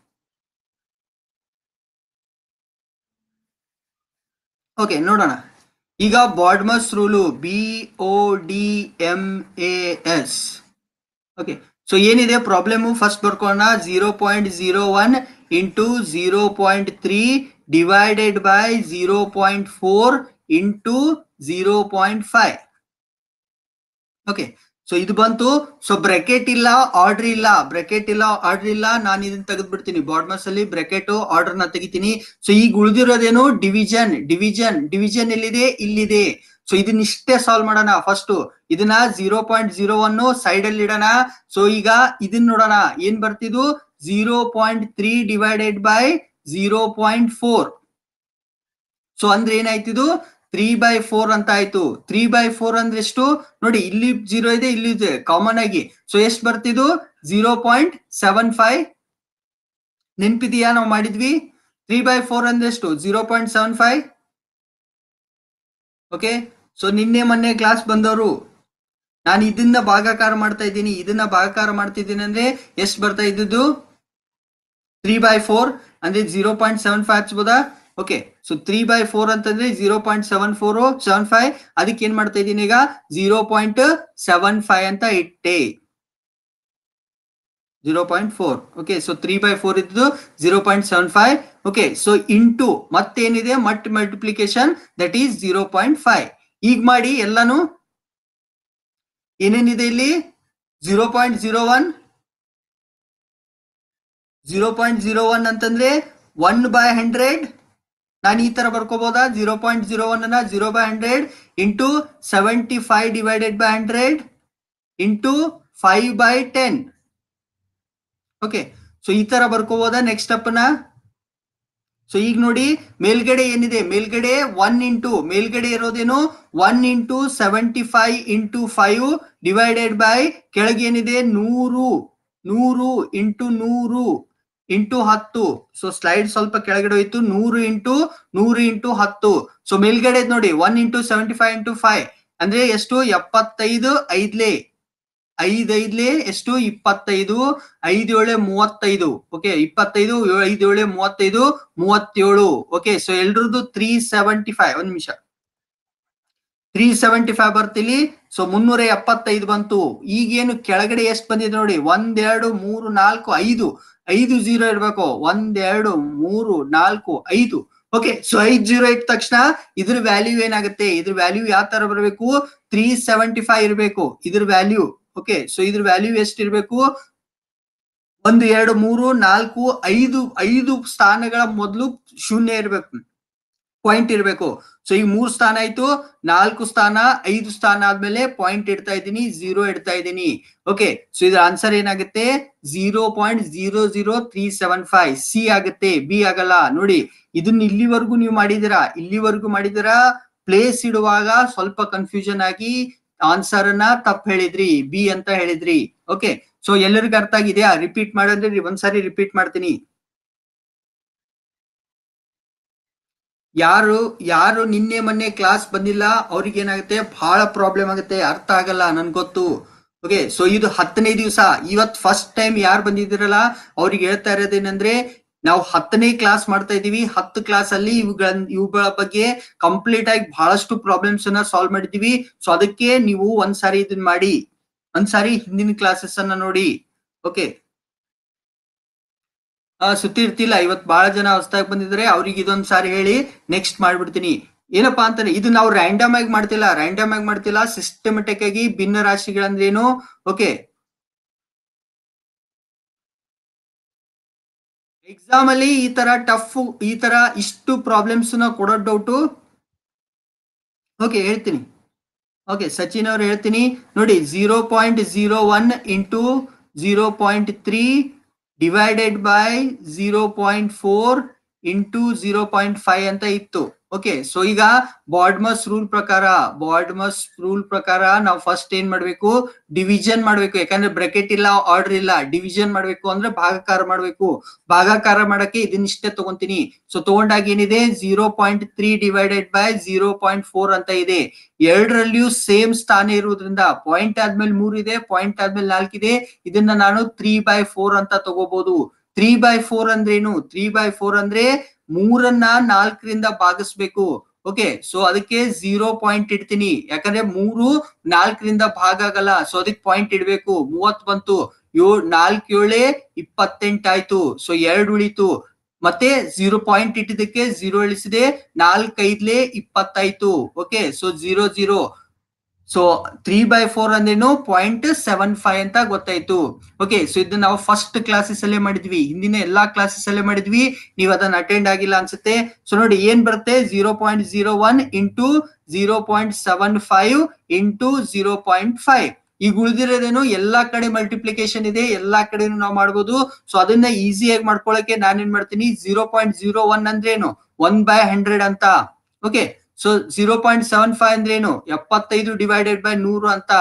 ಓಕೆ ನೋಡೋಣ ಈಗ BODMAS rule B O D M A S okay so ಏನಿದೆ ಪ್ರಾಬ್ಲಮ್ ಫಸ್ಟ್ ಬರ್ಕೋಣ zero point zero one into zero point three divided by zero point four into zero point five okay so ಇದು ಬಂತು so bracket ಇಲ್ಲ order ಇಲ್ಲ bracket ಇಲ್ಲ order ಇಲ್ಲ ನಾನು ಇದನ್ನ ತೆಗೆದು ಬಿಡ್ತೀನಿ ಬಾಡ್ಮಸ್ ಅಲ್ಲಿ ಬ್ರೆಕೆಟ್ ಆರ್ಡರ್ ನ ತೆಗಿತೀನಿ ಸೊ ಈಗ ಉಳಿದಿರೋದೇನು ಡಿವಿಷನ್ ಡಿವಿಷನ್ ಡಿವಿಷನ್ ಎಲ್ಲಿದೆ ಇಲ್ಲಿದೆ ಸೊ ಇದನ್ನ ಇಷ್ಟೇ ಸಾಲ್ವ್ ಮಾಡೋಣ ಫಸ್ಟ್ ಇದನ್ನ zero point zero one side ಅಲ್ಲಿ ಇಡೋಣ ಸೊ ಈಗ ಇದನ್ನ ನೋಡೋಣ ಏನ್ ಬರ್ತಿದ್ದು zero point three divided by zero point four so ಅಂದ್ರೆ ಏನಾಯ್ತಿದು ತ್ರೀ ಬೈ ಫೋರ್ ಅಂತ ಆಯ್ತು ತ್ರೀ ಬೈ ಫೋರ್ ಅಂದ್ರೆ ಎಷ್ಟು ನೋಡಿ ಇಲ್ಲಿ ಜೀರೋ ಇದೆ ಇಲ್ಲಿ ಇದೆ ಕಾಮನ್ ಆಗಿ ಸೊ ಎಷ್ಟು ಬರ್ತಿದ್ದು ಜೀರೋ ಪಾಯಿಂಟ್ ಸೆವೆನ್ ಫೈವ್ ನೆನ್ಪಿದೆಯಾ ನಾವು ಮಾಡಿದ್ವಿ ತ್ರೀ ಬೈ ಫೋರ್ ಅಂದ್ರೆ ಎಷ್ಟು zero point seven five okay so ನಿನ್ನೆ ಮೊನ್ನೆ ಕ್ಲಾಸ್ ಬಂದವರು ನಾನು ಇದನ್ನ ಭಾಗಾಕಾರ ಮಾಡ್ತಾ ಇದ್ದೀನಿ ಇದನ್ನ ಭಾಗಾಕಾರ ಮಾಡ್ತಿದ್ದೀನಿ ಅಂದ್ರೆ ಎಷ್ಟು ಬರ್ತಾ ಇದ್ದದ್ದು ತ್ರೀ ಬೈ ಫೋರ್ ಅಂದ್ರೆ ಜೀರೋ ಪಾಯಿಂಟ್ ಸೆವೆನ್ ಫೈವ್ ಹಚ್ಬೋದಾ okay so three by four ಅಂತಂದ್ರೆ zero point seven four seven five ಅದಕ್ಕೆ ಏನ್ ಮಾಡ್ತಾ ಇದ್ದೀನಿ ಈಗ ಜೀರೋ ಪಾಯಿಂಟ್ ಸೆವೆನ್ ಫೈವ್ ಅಂತ ಇಟ್ಟೆ zero point four okay so three by four ಇದ್ದು zero point seven five okay so into ಮತ್ತೇನಿದೆ ಮಟ್ multiplication that is zero point five ಈಗ ಮಾಡಿ ಎಲ್ಲಾನು ಏನೇನಿದೆ ಇಲ್ಲಿ zero point zero one zero point zero one ಅಂತಂದ್ರೆ ಒನ್ ಬೈ ಹಂಡ್ರೆಡ್ ನಾನು ಈ ತರ ಬರ್ಕೋಬಹುದಾ ಜೀರೋ ಪಾಯಿಂಟ್ ಜೀರೋ ಒನ್ ಅನ್ನ zero by hundred into seventy five divided by hundred into five by ten okay so ಈ ತರ ಬರ್ಕೋಬಹುದಾ ನೆಕ್ಸ್ಟ್ ಸ್ಟೆಪ್ ನ ಸೊ ಈಗ ನೋಡಿ ಮೇಲ್ಗಡೆ ಏನಿದೆ ಮೇಲ್ಗಡೆ ಒನ್ ಇಂಟು ಮೇಲ್ಗಡೆ ಇರೋದೇನು one into seventy five into five divided by ಕೆಳಗೆ ಏನಿದೆ ನೂರು ನೂರು ಇಂಟು ನೂರು ಇಂಟು ಹತ್ತು ಸೊ ಸ್ಲೈಡ್ ಸ್ವಲ್ಪ ಕೆಳಗಡೆ ಹೋಯ್ತು ನೂರು ಇಂಟು ನೂರು ಇಂಟು ಹತ್ತು ಸೊ ಮೇಲ್ಗಡೆ ನೋಡಿ one into seventy five into five ಅಂದ್ರೆ ಎಷ್ಟು ಎಪ್ಪತ್ತೈದು ಐದ್ಲೆ ಐದ್ ಐದ್ಲೆ ಎಷ್ಟು ಇಪ್ಪತ್ತೈದು ಐದು ಏಳೆ ಮೂವತ್ತೈದು ಓಕೆ ಇಪ್ಪತ್ತೈದು ಏಳ್- ಐದು ಏಳೆ ಮೂವತ್ತೈದು ಮೂವತ್ತೇಳು ಓಕೆ ಸೊ ಎಲ್ರದ್ದು ತ್ರೀ ಸೆವೆಂಟಿ ಫೈವ್ ಒಂದ್ ನಿಮಿಷ ತ್ರೀ ಸೆವೆಂಟಿ ಫೈವ್ ಬರ್ತಿಲಿ ಸೊ ಮುನ್ನೂರ ಎಪ್ಪತ್ತೈದು ಬಂತು ಈಗೇನು ಕೆಳಗಡೆ ಎಷ್ಟು ಬಂದಿದೆ ನೋಡಿ ಒಂದೆರಡು ಮೂರು ನಾಲ್ಕು ಐದು ಐದು ಜೀರೋ ಇರ್ಬೇಕು ಒಂದೆರಡು ಮೂರು ನಾಲ್ಕು ಐದು ಓಕೆ ಸೊ ಐದ್ ಜೀರೋ ಇಟ್ಟ ತಕ್ಷಣ ಇದ್ರ ವ್ಯಾಲ್ಯೂ ಏನಾಗುತ್ತೆ ಇದ್ರ ವ್ಯಾಲ್ಯೂ ಯಾವ ತರ ಬರಬೇಕು ತ್ರೀ ಸೆವೆಂಟಿ ಫೈವ್ ಇರಬೇಕು ಇದ್ರ ವ್ಯಾಲ್ಯೂ ಓಕೆ ಸೊ ಇದ್ರ ವ್ಯಾಲ್ಯೂ ಎಷ್ಟು ಇರಬೇಕು ಒಂದು ಎರಡು ಮೂರು ನಾಲ್ಕು ಐದು ಐದು ಸ್ಥಾನಗಳ ಮೊದಲು ಶೂನ್ಯ ಇರಬೇಕು ಪಾಯಿಂಟ್ ಇರಬೇಕು ಸೊ ಈಗ ಮೂರ್ ಸ್ಥಾನ ಆಯ್ತು ನಾಲ್ಕು ಸ್ಥಾನ ಐದು ಸ್ಥಾನ ಆದ್ಮೇಲೆ ಪಾಯಿಂಟ್ ಇಡ್ತಾ ಇದ್ದೀನಿ ಜೀರೋ ಇಡ್ತಾ ಇದ್ದೀನಿ ಓಕೆ ಸೊ ಇದ್ರ ಆನ್ಸರ್ ಏನಾಗುತ್ತೆ zero point zero zero three seven five C ಆಗುತ್ತೆ ಬಿ ಆಗಲ್ಲ ನೋಡಿ ಇದನ್ನ ಇಲ್ಲಿವರೆಗೂ ನೀವು ಮಾಡಿದಿರಾ ಇಲ್ಲಿವರೆಗೂ ಮಾಡಿದಿರಾ ಪ್ಲೇಸ್ ಇಡುವಾಗ ಸ್ವಲ್ಪ ಕನ್ಫ್ಯೂಷನ್ ಆಗಿ ಆನ್ಸರ್ ಅನ್ನ ತಪ್ಪು ಹೇಳಿದ್ರಿ ಬಿ ಅಂತ ಹೇಳಿದ್ರಿ ಓಕೆ ಸೊ ಎಲ್ಲರಿಗೂ ಅರ್ಥ ಆಗಿದೆಯಾ ರಿಪೀಟ್ ಮಾಡಿದ್ರೆ ಒಂದ್ಸಾರಿ ರಿಪೀಟ್ ಮಾಡ್ತೀನಿ ಯಾರು ಯಾರು ನಿನ್ನೆ ಮೊನ್ನೆ ಕ್ಲಾಸ್ ಬಂದಿಲ್ಲ ಅವ್ರಿಗೆ ಏನಾಗುತ್ತೆ ಬಹಳ ಪ್ರಾಬ್ಲಮ್ ಆಗುತ್ತೆ ಅರ್ಥ ಆಗಲ್ಲ ನನ್ ಗೊತ್ತು ಓಕೆ ಸೊ ಇದು ಹತ್ತನೇ ದಿವಸ ಇವತ್ ಫಸ್ಟ್ ಟೈಮ್ ಯಾರು ಬಂದಿದ್ದೀರಲ್ಲ ಅವ್ರಿಗೆ ಹೇಳ್ತಾ ಇರೋದೇನಂದ್ರೆ ನಾವು ಹತ್ತನೇ ಕ್ಲಾಸ್ ಮಾಡ್ತಾ ಇದೀವಿ ಹತ್ತು ಕ್ಲಾಸ್ ಅಲ್ಲಿ ಇವುಗಳ ಇವುಗಳ ಬಗ್ಗೆ ಕಂಪ್ಲೀಟ್ ಆಗಿ ಬಹಳಷ್ಟು ಪ್ರಾಬ್ಲಮ್ಸ್ ಅನ್ನ ಸಾಲ್ವ್ ಮಾಡಿದೀವಿ ಸೊ ಅದಕ್ಕೆ ನೀವು ಒಂದ್ಸಾರಿ ಇದನ್ನ ಮಾಡಿ ಒಂದ್ಸಾರಿ ಹಿಂದಿನ ಕ್ಲಾಸಸ್ ಅನ್ನ ನೋಡಿ ಓಕೆ ಆ ಸುತ್ತಿ ಇರ್ತಿಲ್ಲ ಇವತ್ ಬಹಳ ಜನ ಹೊಸದಾಗಿ ಬಂದಿದ್ರೆ ಅವ್ರಿಗೆ ಇದೊಂದ್ ಸಾರಿ ಹೇಳಿ ನೆಕ್ಸ್ಟ್ ಮಾಡ್ಬಿಡ್ತೀನಿ ಏನಪ್ಪಾ ಅಂತಾನೆ ಇದು ನಾವು ರ್ಯಾಂಡಮ್ ಆಗಿ ಮಾಡ್ತಿಲ್ಲ ರ್ಯಾಂಡಮ್ ಆಗಿ ಮಾಡ್ತಿಲ್ಲ ಸಿಸ್ಟಮೆಟಿಕ್ ಆಗಿ ಭಿನ್ನ ರಾಶಿಗಳಂದ್ರೇನು ಓಕೆ ಎಕ್ಸಾಮ್ ಅಲ್ಲಿ ಈ ತರ ಟಫ್ ಈ ತರ ಇಷ್ಟು ಪ್ರಾಬ್ಲಮ್ಸ್ ನ ಕೊಡೋ ಡೌಟು ಓಕೆ ಹೇಳ್ತೀನಿ ಓಕೆ ಸಚಿನ್ ಅವ್ರು ಹೇಳ್ತೀನಿ ನೋಡಿ zero point zero one into zero point three divided by zero point four into zero point five ಅಂತ ಇತ್ತು ಓಕೆ ಸೊ ಈಗ ಬಾಡ್ಮಸ್ ರೂಲ್ ಪ್ರಕಾರ ಬಾಡ್ಮಸ್ ರೂಲ್ ಪ್ರಕಾರ ನಾವು ಫಸ್ಟ್ ಏನ್ ಮಾಡ್ಬೇಕು ಡಿವಿಷನ್ ಮಾಡ್ಬೇಕು ಯಾಕಂದ್ರೆ ಬ್ರೆಕೆಟ್ ಇಲ್ಲ ಆರ್ಡರ್ ಇಲ್ಲ ಡಿವಿಷನ್ ಮಾಡ್ಬೇಕು ಅಂದ್ರೆ ಭಾಗಾಕಾರ ಮಾಡ್ಬೇಕು ಭಾಗಾಕಾರ ಮಾಡಕ್ಕೆ ಇದನ್ನಿಷ್ಟೇ ತಗೊಂತೀನಿ ಸೊ ತಗೊಂಡಾಗ ಏನಿದೆ zero point three divided by zero point four ಅಂತ ಇದೆ ಎರಡರಲ್ಲಿಯೂ ಸೇಮ್ ಸ್ಥಾನ ಇರುವುದರಿಂದ ಪಾಯಿಂಟ್ ಆದ್ಮೇಲೆ ಮೂರ್ ಇದೆ ಪಾಯಿಂಟ್ ಆದ್ಮೇಲೆ ನಾಲ್ಕಿದೆ ಇದನ್ನ ನಾನು ತ್ರೀ ಬೈ ಫೋರ್ ಅಂತ ತಗೋಬಹುದು ತ್ರೀ ಬೈ ಫೋರ್ ಅಂದ್ರೆ ಏನು ತ್ರೀ ಬೈ ಫೋರ್ ಅಂದ್ರೆ ಮೂರನ್ನ ನಾಲ್ಕರಿಂದ ಭಾಗಿಸ್ಬೇಕು ಓಕೆ ಸೊ ಅದಕ್ಕೆ ಝೀರೋ ಪಾಯಿಂಟ್ ಇಡ್ತೀನಿ ಯಾಕಂದ್ರೆ ಮೂರು ನಾಲ್ಕರಿಂದ ಭಾಗ ಆಗಲ್ಲ ಸೊ ಅದಕ್ಕೆ ಪಾಯಿಂಟ್ ಇಡ್ಬೇಕು ಮೂವತ್ ಬಂತು ಏಳ್ ನಾಲ್ಕು ಏಳೆ ಇಪ್ಪತ್ತೆಂಟಾಯ್ತು ಸೊ ಎರಡು ಉಳಿತು ಮತ್ತೆ ಝೀರೋ ಪಾಯಿಂಟ್ ಇಟ್ಟಿದ್ದಕ್ಕೆ ಝೀರೋ ಇಳಿಸಿದೆ ನಾಲ್ಕೈದ್ಲೆ ಇಪ್ಪತ್ತಾಯ್ತು okay so zero zero so three by four ಅಂದ್ರೇನು ಪಾಯಿಂಟ್ ಸೆವೆನ್ ಫೈವ್ ಅಂತ ಗೊತ್ತಾಯ್ತು ಓಕೆ ಸೊ ಇದನ್ನ ನಾವು ಫಸ್ಟ್ ಕ್ಲಾಸಸ್ ಅಲ್ಲೇ ಮಾಡಿದ್ವಿ ಹಿಂದಿನ ಎಲ್ಲಾ ಕ್ಲಾಸಸ್ ಅಲ್ಲೇ ಮಾಡಿದ್ವಿ ನೀವು ಅದನ್ನ ಅಟೆಂಡ್ ಆಗಿಲ್ಲ ಅನ್ಸುತ್ತೆ ಸೊ ನೋಡಿ ಏನ್ ಬರುತ್ತೆ zero point zero one into zero point seven five into zero point five ಈಗ ಉಳಿದಿರೋದೇನು ಎಲ್ಲಾ ಕಡೆ ಮಲ್ಟಿಪ್ಲಿಕೇಶನ್ ಇದೆ ಎಲ್ಲಾ ಕಡೆನೂ ನಾವು ಮಾಡ್ಬೋದು ಸೊ ಅದನ್ನ ಈಸಿಯಾಗಿ ಮಾಡ್ಕೊಳಕ್ಕೆ ನಾನೇನ್ ಮಾಡ್ತೀನಿ ಜೀರೋ ಪಾಯಿಂಟ್ ಜೀರೋ ಒನ್ ಅಂದ್ರೇನು ಒನ್ ಬೈ ಹಂಡ್ರೆಡ್ ಅಂತ okay so zero point seven five ಅಂದ್ರೆ ಏನು ಎಪ್ಪತ್ತೈದು ಡಿವೈಡೆಡ್ ಬೈ ನೂರು ಅಂತ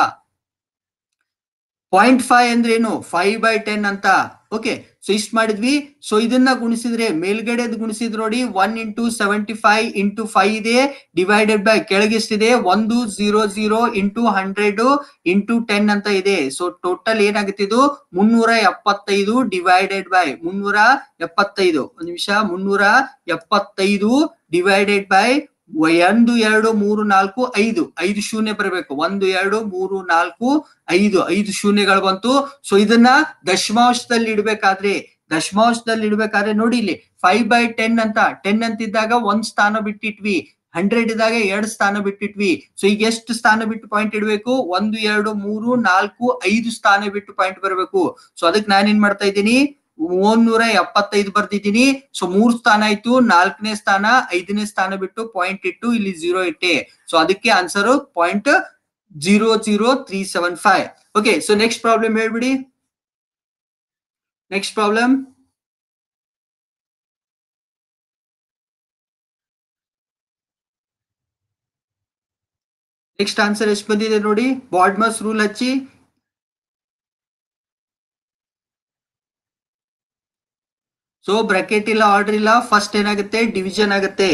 ಪಾಯಿಂಟ್ ಫೈವ್ ಅಂದ್ರೆ ಏನು ಫೈವ್ ಬೈ ಟೆನ್ ಅಂತ ಓಕೆ ಸೊ ಇಷ್ಟ ಮಾಡಿದ್ವಿ ಸೊ ಇದನ್ನ ಗುಣಿಸಿದ್ರೆ ಮೇಲ್ಗಡೆದ್ ಗುಣಿಸಿದ್ ನೋಡಿ one into seventy five into five ಇದೆ ಡಿವೈಡೆಡ್ ಬೈ ಕೆಳಗಿಷ್ಟಿದೆ ಒಂದು zero zero into hundred into ten ಅಂತ ಇದೆ ಸೊ ಟೋಟಲ್ ಏನಾಗುತ್ತೆ ಇದು ಮುನ್ನೂರ ಎಪ್ಪತ್ತೈದು ಡಿವೈಡೆಡ್ ಬೈ ಮುನ್ನೂರ ಎಪ್ಪತ್ತೈದು ಒಂದ್ ನಿಮಿಷ ಮುನ್ನೂರ ಎಪ್ಪತ್ತೈದು ಡಿವೈಡೆಡ್ ಬೈ ಒಂದು ಎರಡು ಮೂರು ನಾಲ್ಕು ಐದು ಐದು ಶೂನ್ಯ ಬರಬೇಕು ಒಂದು ಎರಡು ಮೂರು ನಾಲ್ಕು ಐದು ಐದು ಶೂನ್ಯಗಳು ಬಂತು ಸೊ ಇದನ್ನ ದಶಮಾಂಶದಲ್ಲಿ ಇಡ್ಬೇಕಾದ್ರೆ ದಶಮಾಂಶದಲ್ಲಿ ಇಡ್ಬೇಕಾದ್ರೆ ನೋಡಿ ಇಲ್ಲಿ ಫೈವ್ ಬೈ ಟೆನ್ ಅಂತ ಟೆನ್ ಅಂತಿದ್ದಾಗ ಒಂದ್ ಸ್ಥಾನ ಬಿಟ್ಟಿಟ್ವಿ ಹಂಡ್ರೆಡ್ ಇದ್ದಾಗ ಎರಡ್ ಸ್ಥಾನ ಬಿಟ್ಟಿಟ್ವಿ ಸೊ ಈಗ ಎಷ್ಟು ಸ್ಥಾನ ಬಿಟ್ಟು ಪಾಯಿಂಟ್ ಇಡ್ಬೇಕು ಒಂದು ಎರಡು ಮೂರು ನಾಲ್ಕು ಐದು ಸ್ಥಾನ ಬಿಟ್ಟು ಪಾಯಿಂಟ್ ಬರಬೇಕು ಸೊ ಅದಕ್ಕೆ ನಾನೇನ್ ಮಾಡ್ತಾ ಇದ್ದೀನಿ ಮೂನ್ನೂರ ಎಪ್ಪತ್ತೈದು ಬರ್ದಿದ್ದೀನಿ ಸೊ ಮೂರ್ ಸ್ಥಾನ ಆಯ್ತು ನಾಲ್ಕನೇ ಸ್ಥಾನ ಐದನೇ ಸ್ಥಾನ ಬಿಟ್ಟು ಪಾಯಿಂಟ್ ಇಟ್ಟು ಇಲ್ಲಿ ಜೀರೋ ಇಟ್ಟೆ ಸೊ ಅದಕ್ಕೆ answer point zero zero three seven five okay so next problem ಹೇಳ್ಬಿಡಿ ನೆಕ್ಸ್ಟ್ ಪ್ರಾಬ್ಲಮ್ ನೆಕ್ಸ್ಟ್ ಆನ್ಸರ್ ಎಷ್ಟು ಬಂದಿದೆ ನೋಡಿ ಬಾಡ್ಮಸ್ ರೂಲ್ ಹಚ್ಚಿ ಸೊ ಬ್ರಾಕೆಟ್ ಇಲ್ಲ ಆರ್ಡರ್ ಇಲ್ಲ ಫಸ್ಟ್ ಏನಾಗುತ್ತೆ ಡಿವಿಷನ್ ಆಗುತ್ತೆ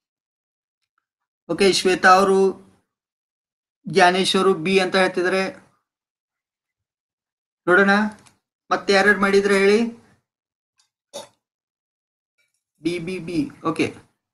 ಓಕೆ ಶ್ವೇತಾ ಅವರು ಜ್ಞಾನೇಶ್ ಅವರು ಬಿ ಅಂತ ಹೇಳ್ತಿದ್ದಾರೆ ನೋಡೋಣ ಮತ್ತೆ ಯಾರ್ಯಾರು ಮಾಡಿದ್ರೆ ಹೇಳಿ D B B okay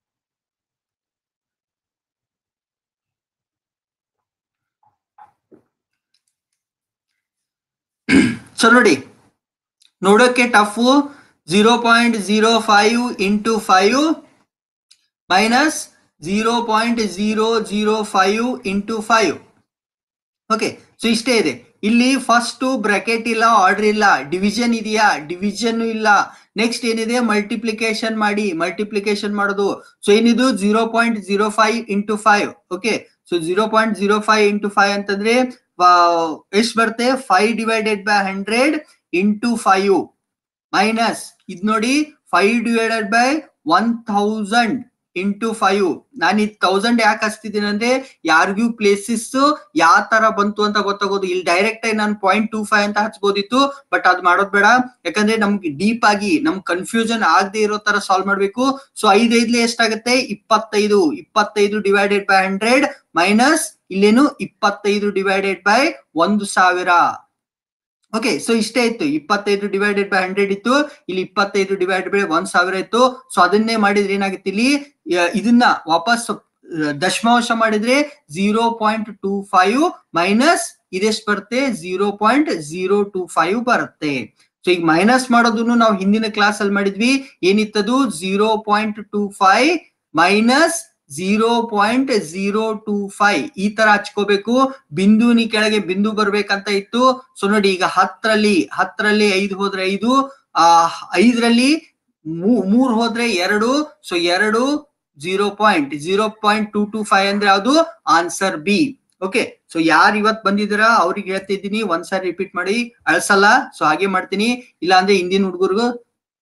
so ನೋಡಿ ನೋಡೋಕೆ tough zero point zero five into five minus zero point zero zero five into five okay so ಇಷ್ಟೇ ಇದೆ ಇಲ್ಲಿ ಫಸ್ಟ್ ಬ್ರಾಕೆಟ್ ಇಲ್ಲ ಆರ್ಡರ್ ಇಲ್ಲ ಡಿವಿಷನ್ ಇದೆಯಾ ಡಿವಿಷನ್ ಇಲ್ಲ ನೆಕ್ಸ್ಟ್ ಏನಿದೆ ಮಲ್ಟಿಪ್ಲಿಕೇಶನ್ ಮಾಡಿ ಮಲ್ಟಿಪ್ಲಿಕೇಶನ್ ಮಾಡೋದು ಸೊ ಏನಿದು zero point zero five into five okay so zero point zero five into five ಅಂತಂದ್ರೆ ಎಷ್ಟು ಬರುತ್ತೆ five divided by hundred into five minus ಇದ್ ನೋಡಿ five divided by one thousand into five ನಾನು ಈ ತೌಸಂಡ್ ಯಾಕೆ ಹಚ್ತಿದ್ದೀನಿ ಅಂದ್ರೆ ಯಾರಿಗೂ ಪ್ಲೇಸಸ್ ಯಾವ ತರ ಬಂತು ಅಂತ ಗೊತ್ತಾಗೋದು ಇಲ್ಲಿ ಡೈರೆಕ್ಟ್ ಆಗಿ ನಾನು ಪಾಯಿಂಟ್ ಟೂ ಫೈವ್ ಅಂತ ಹಚ್ಬೋದಿತ್ತು ಬಟ್ ಅದ್ ಮಾಡೋದ್ ಬೇಡ ಯಾಕಂದ್ರೆ ನಮ್ಗೆ ಡೀಪ್ ಆಗಿ ನಮ್ ಕನ್ಫ್ಯೂಷನ್ ಆಗದೆ ಇರೋ ತರ ಸಾಲ್ವ್ ಮಾಡ್ಬೇಕು ಸೊ ಐದೈದ್ಲೆ ಎಷ್ಟಾಗುತ್ತೆ ಇಪ್ಪತ್ತೈದು ಇಪ್ಪತ್ತೈದು ಡಿವೈಡೆಡ್ ಬೈ ಹಂಡ್ರೆಡ್ ಮೈನಸ್ ಇಲ್ಲೇನು ಇಪ್ಪತ್ತೈದು ಡಿವೈಡೆಡ್ ಬೈ ಒಂದು ಸಾವಿರ ಓಕೆ ಸೊ ಇಷ್ಟೇ ಇತ್ತು ಇಪ್ಪತ್ತೈದು ಡಿವೈಡೆಡ್ ಬೈ ಹಂಡ್ರೆಡ್ ಇತ್ತು ಇಲ್ಲಿ ಇಪ್ಪತ್ತೈದು ಡಿವೈಡೆಡ್ ಬೈ ಒಂದ್ ಸಾವಿರ ಇತ್ತು ಸೊ ಅದನ್ನೇ ಮಾಡಿದ್ರೆ ಏನಾಗುತ್ತೆ ಇಲ್ಲಿ ಯ- ಇದನ್ನ ವಾಪಸ್ ಅಹ್, ದಶಮಾಂಶ ಮಾಡಿದ್ರೆ zero point two five minus ಇದೆಷ್ಟು ಬರುತ್ತೆ zero point zero two five ಬರುತ್ತೆ ಸೊ ಈಗ ಮೈನಸ್ ಮಾಡೋದನ್ನು ನಾವು ಹಿಂದಿನ ಕ್ಲಾಸ್ ಅಲ್ಲಿ ಮಾಡಿದ್ವಿ ಏನಿತ್ತದು zero point two five minus zero point zero two five ಈ ತರ ಹಚ್ಕೋಬೇಕು ಬಿಂದುನಿ ಕೆಳಗೆ ಬಿಂದು ಬರ್ಬೇಕಂತ ಇತ್ತು ಸೊ ನೋಡಿ ಈಗ ಹತ್ತರಲ್ಲಿ ಹತ್ತರಲ್ಲಿ ಐದು ಹೋದ್ರೆ ಐದು ಆ ಐದರಲ್ಲಿ ಮೂ- ಮೂರ್ ಹೋದ್ರೆ ಎರಡು ಸೊ ಎರಡು zero point zero point two two five ಅಂದ್ರೆ ಯಾವುದು ಆನ್ಸರ್ ಬಿ ಓಕೆ ಸೊ ಯಾರು ಇವತ್ ಬಂದಿದ್ದೀರಾ ಅವ್ರಿಗೆ ಹೇಳ್ತಿದ್ದೀನಿ ಒಂದ್ಸಾರಿ ರಿಪೀಟ್ ಮಾಡಿ ಅಳ್ಸಲ್ಲ ಸೊ ಹಾಗೆ ಮಾಡ್ತೀನಿ ಇಲ್ಲ ಅಂದ್ರೆ ಹಿಂದಿನ ಹುಡುಗರಿಗೂ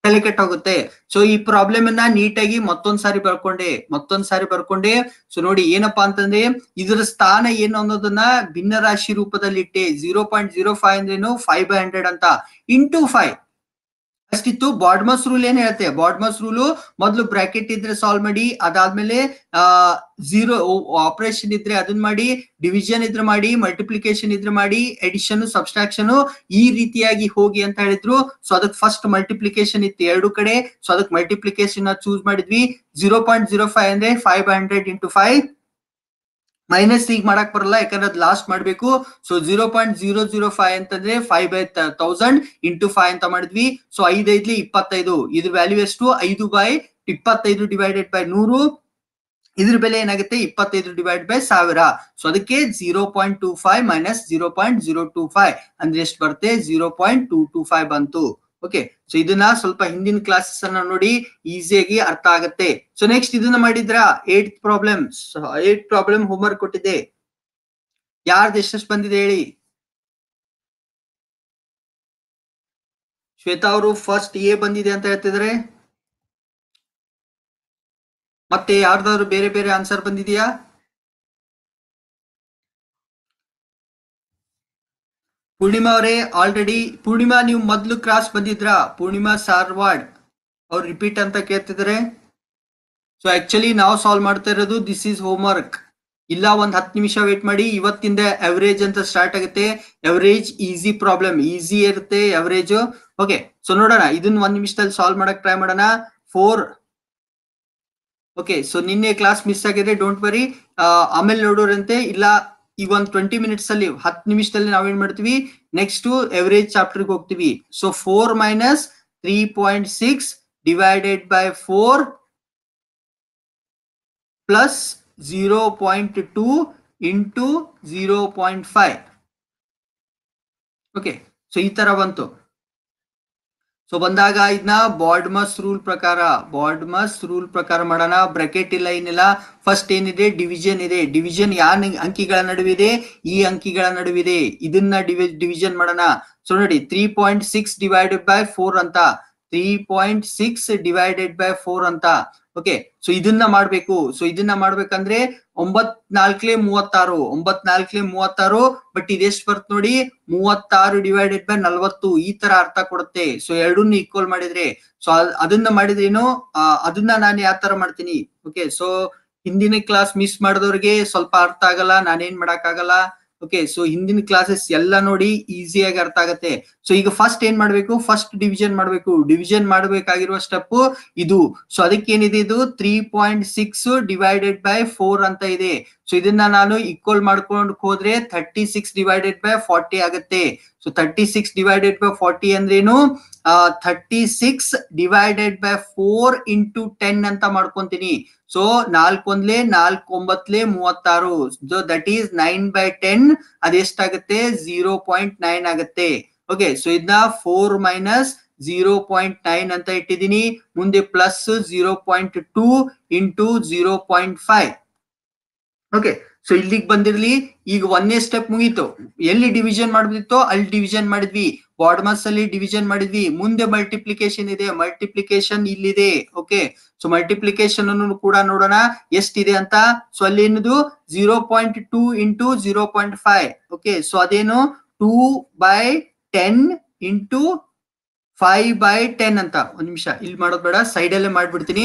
ತಲೆ ಕೆಟ್ಟೋಗುತ್ತೆ ಸೊ ಈ ಪ್ರಾಬ್ಲಮ್ ಅನ್ನ ನೀಟಾಗಿ ಮತ್ತೊಂದ್ ಸಾರಿ ಬರ್ಕೊಂಡೆ ಮತ್ತೊಂದ್ ಸಾರಿ ಬರ್ಕೊಂಡೆ ಸೊ ನೋಡಿ ಏನಪ್ಪಾ ಅಂತಂದ್ರೆ ಇದರ ಸ್ಥಾನ ಏನು ಅನ್ನೋದನ್ನ ಭಿನ್ನ ರಾಶಿ ರೂಪದಲ್ಲಿ ಇಟ್ಟೆ ಜೀರೋ ಪಾಯಿಂಟ್ ಜೀರೋ ಫೈವ್ ಅಂದ್ರೇನು ಫೈವ್ ಬೈ ಹಂಡ್ರೆಡ್ ಅಂತ ಇಂಟು ಫೈವ್ ಅಷ್ಟಿತ್ತು ಬಾಡ್ಮಸ್ ರೂಲ್ ಏನ್ ಹೇಳುತ್ತೆ ಬಾಡ್ಮಸ್ ರೂಲು ಮೊದಲು ಬ್ರಾಕೆಟ್ ಇದ್ರೆ ಸಾಲ್ವ್ ಮಾಡಿ ಅದಾದ್ಮೇಲೆ ಆ ಝೀರೋ ಆಪರೇಷನ್ ಇದ್ರೆ ಅದನ್ನ ಮಾಡಿ ಡಿವಿಷನ್ ಇದ್ರೆ ಮಾಡಿ ಮಲ್ಟಿಪ್ಲಿಕೇಶನ್ ಇದ್ರೆ ಮಾಡಿ ಎಡಿಷನ್ ಸಬ್ಸ್ಟ್ರಾಕ್ಷನ್ ಈ ರೀತಿಯಾಗಿ ಹೋಗಿ ಅಂತ ಹೇಳಿದ್ರು ಸೊ ಅದಕ್ಕೆ ಫಸ್ಟ್ ಮಲ್ಟಿಪ್ಲಿಕೇಶನ್ ಇತ್ತು ಎರಡು ಕಡೆ ಸೊ ಅದಕ್ಕೆ ಮಲ್ಟಿಪ್ಲಿಕೇಶನ್ ಚೂಸ್ ಮಾಡಿದ್ವಿ ಜೀರೋ ಪಾಯಿಂಟ್ ಜೀರೋ ಫೈವ್ ಅಂದ್ರೆ five hundred into five minus ಈಗ ಮಾಡಕ್ ಬರಲ್ಲ ಯಾಕಂದ್ರೆ ಅದು ಲಾಸ್ಟ್ ಮಾಡ್ಬೇಕು so zero point zero zero five ಅಂತಂದ್ರೆ five by thousand into five ಅಂತ ಮಾಡಿದ್ವಿ ಸೊ ಐದೈದ್ಲಿ ಇಪ್ಪತ್ತೈದು ಇದ್ರ ವ್ಯಾಲ್ಯೂ ಎಷ್ಟು ಐದು ಬೈ ಇಪ್ಪತ್ತೈದು ಡಿವೈಡೆಡ್ ಬೈ ನೂರು ಇದ್ರ ಬೆಲೆ ಏನಾಗುತ್ತೆ ಇಪ್ಪತ್ತೈದು ಡಿವೈಡ್ ಬೈ ಸಾವಿರ ಸೊ ಅದಕ್ಕೆ zero point two five minus zero point zero two five ಅಂದ್ರೆ ಎಷ್ಟು ಬರುತ್ತೆ zero point two two five ಬಂತು ಓಕೆ ಸೊ ಇದನ್ನ ಸ್ವಲ್ಪ ಹಿಂದಿನ ಕ್ಲಾಸಸ್ ಅನ್ನ ನೋಡಿ ಈಸಿಯಾಗಿ ಅರ್ಥ ಆಗುತ್ತೆ ಸೊ ನೆಕ್ಸ್ಟ್ ಇದನ್ನ ಮಾಡಿದ್ರ eight problem eight problem homework ಕೊಟ್ಟಿದ್ದೆ ಯಾರ್ದು ಎಷ್ಟೆಷ್ಟು ಬಂದಿದೆ ಹೇಳಿ ಶ್ವೇತಾ ಅವರು ಫಸ್ಟ್ ಎ ಬಂದಿದೆ ಅಂತ ಹೇಳ್ತಿದ್ರೆ ಮತ್ತೆ ಯಾರ್ದಾದ್ರು ಬೇರೆ ಬೇರೆ ಆನ್ಸರ್ ಬಂದಿದೆಯಾ ಪೂರ್ಣಿಮಾ ಅವರೇ ಆಲ್ರೆಡಿ ಪೂರ್ಣಿಮಾ ನೀವು ಮೊದ್ಲು ಕ್ರಾಸ್ ಬಂದಿದ್ರಾ ಪೂರ್ಣಿಮಾ ಸಾರ್ವಾಡ್ ಅವ್ರು ರಿಪೀಟ್ ಅಂತ ಕೇಳ್ತಿದ್ದಾರೆ ಸೊ ಆಕ್ಚುಲಿ ನಾವು ಸಾಲ್ವ್ ಮಾಡ್ತಾ ಇರೋದು ದಿಸ್ ಈಸ್ ಹೋಮ್ ವರ್ಕ್ ಇಲ್ಲ ಒಂದ್ ಹತ್ತು ನಿಮಿಷ ವೇಟ್ ಮಾಡಿ ಇವತ್ತಿಂದ ಅವರೇಜ್ ಅಂತ ಸ್ಟಾರ್ಟ್ ಆಗುತ್ತೆ ಅವರೇಜ್ ಈಸಿ ಪ್ರಾಬ್ಲಮ್ ಈಸಿ ಇರುತ್ತೆ ಅವರೇಜ್ ಓಕೆ ಸೊ ನೋಡೋಣ ಇದನ್ನ ಒಂದ್ ನಿಮಿಷದಲ್ಲಿ ಸಾಲ್ವ್ ಮಾಡಕ್ ಟ್ರೈ ಮಾಡೋಣ ಫೋರ್ ಓಕೆ ಸೊ ನಿನ್ನೆ ಕ್ಲಾಸ್ ಮಿಸ್ ಆಗಿದೆ ಡೋಂಟ್ ವರಿ ಆಮೇಲೆ ನೋಡೋರಂತೆ ಇಲ್ಲ ಈಗ ಒಂದ್ ಟ್ವೆಂಟಿ ಮಿನಿಟ್ಸ್ ಅಲ್ಲಿ ಹತ್ತು ನಿಮಿಷದಲ್ಲಿ ನಾವೇನ್ ಮಾಡ್ತೀವಿ ನೆಕ್ಸ್ಟ್ ಎವರೇಜ್ ಚಾಪ್ಟರ್ ಹೋಗ್ತೀವಿ so four minus three point six divided by four plus zero point two into zero point five okay so ಈ ತರ ಬಂತು ಸೊ ಬಂದಾಗ ಇದನ್ನ ಬಾಡ್ಮಸ್ ರೂಲ್ ಪ್ರಕಾರ ಬಾಡ್ಮಸ್ ರೂಲ್ ಪ್ರಕಾರ ಮಾಡೋಣ ಬ್ರಕೆಟ್ ಇಲ್ಲ ಏನಿಲ್ಲ ಫಸ್ಟ್ ಏನಿದೆ ಡಿವಿಷನ್ ಇದೆ ಡಿವಿಷನ್ ಯಾನ್ ಅಂಕಿಗಳ ನಡುವಿದೆ ಈ ಅಂಕಿಗಳ ನಡುವಿದೆ ಇದನ್ನ ಡಿವಿಷನ್ ಮಾಡೋಣ ಸೊ ನೋಡಿ three point six divided by four ಅಂತ three point six divided by four ಅಂತ ಓಕೆ ಸೊ ಇದನ್ನ ಮಾಡ್ಬೇಕು ಸೊ ಇದನ್ನ ಮಾಡ್ಬೇಕಂದ್ರೆ ಒಂಬತ್ ನಾಲ್ಕಲೇ ಮೂವತ್ತಾರು ಒಂಬತ್ ನಾಲ್ಕಲೇ ಮೂವತ್ತಾರು ಬಟ್ ಇದೆಷ್ಟು ಬರ್ತ್ ನೋಡಿ ಮೂವತ್ತಾರು ಡಿವೈಡೆಡ್ ಬೈ ನಲ್ವತ್ತು ಈ ತರ ಅರ್ಥ ಕೊಡುತ್ತೆ ಸೊ ಎರಡನ್ನ ಈಕ್ವಲ್ ಮಾಡಿದ್ರೆ ಸೊ ಅದನ್ನ ಮಾಡಿದ್ರೇನು ಅದನ್ನ ನಾನು ಯಾವ ತರ ಮಾಡ್ತೀನಿ ಓಕೆ ಸೊ ಹಿಂದಿನ ಕ್ಲಾಸ್ ಮಿಸ್ ಮಾಡಿದವ್ರಿಗೆ ಸ್ವಲ್ಪ ಅರ್ಥ ಆಗಲ್ಲ ನಾನೇನ್ ಮಾಡಕ್ ಆಗಲ್ಲ ಓಕೆ ಸೊ ಹಿಂದಿನ ಕ್ಲಾಸಸ್ ಎಲ್ಲ ನೋಡಿ ಈಸಿಯಾಗಿ ಅರ್ಥ ಆಗತ್ತೆ ಸೊ ಈಗ ಫಸ್ಟ್ ಏನ್ ಮಾಡ್ಬೇಕು ಫಸ್ಟ್ ಡಿವಿಷನ್ ಮಾಡ್ಬೇಕು ಡಿವಿಷನ್ ಮಾಡಬೇಕಾಗಿರುವ ಸ್ಟೆಪ್ ಇದು ಸೊ ಅದಕ್ಕೆ ಏನಿದೆ ಇದು three point six divided by four ಅಂತ ಇದೆ ಸೊ ಇದನ್ನ ನಾನು ಈಕ್ವಲ್ ಮಾಡ್ಕೊಂಡು ಹೋದ್ರೆ thirty six divided by forty ಆಗುತ್ತೆ so thirty six divided by forty ಅಂದ್ರೇನು thirty six divided by four into ten ಅಂತ ಮಾಡ್ಕೊಂತೀನಿ ಸೊ ನಾಲ್ಕೊಂದ್ಲೆ ನಾಲ್ಕು ಒಂಬತ್ಲೆ ಮೂವತ್ತಾರು that is nine by ten ಅದೆಷ್ಟಾಗುತ್ತೆ ಝೀರೋ ಪಾಯಿಂಟ್ ನೈನ್ ಆಗುತ್ತೆ ಓಕೆ ಸೊ ಇದನ್ನ four minus zero point nine ಅಂತ ಇಟ್ಟಿದ್ದೀನಿ ಮುಂದೆ plus zero point two into zero point five okay so ಇಲ್ಲಿಗೆ ಬಂದಿರ್ಲಿ ಈಗ ಒಂದೇ ಸ್ಟೆಪ್ ಮುಗೀತು ಎಲ್ಲಿ ಡಿವಿಷನ್ ಮಾಡ್ಬಿತ್ತು ಅಲ್ಲಿ ಡಿವಿಷನ್ ಮಾಡಿದ್ವಿ ಬಾಡ್ಮಸ್ ಅಲ್ಲಿ ಡಿವಿಷನ್ ಮಾಡಿದ್ವಿ ಮುಂದೆ ಮಲ್ಟಿಪ್ಲಿಕೇಶನ್ ಇದೆ ಮಲ್ಟಿಪ್ಲಿಕೇಶನ್ ಇಲ್ಲಿದೆ ಓಕೆ ಸೊ ಮಲ್ಟಿಪ್ಲಿಕೇಶನ್ ಅನ್ನು ಕೂಡ ನೋಡೋಣ ಎಷ್ಟಿದೆ ಅಂತ ಸೊ ಅಲ್ಲಿ ಏನದು zero point two into zero point five okay so ಅದೇನು two by ten into five by ten ಅಂತ ಒಂದ್ ನಿಮಿಷ ಇಲ್ಲಿ ಮಾಡೋದ್ ಬೇಡ ಸೈಡ್ ಅಲ್ಲೇ ಮಾಡ್ಬಿಡ್ತೀನಿ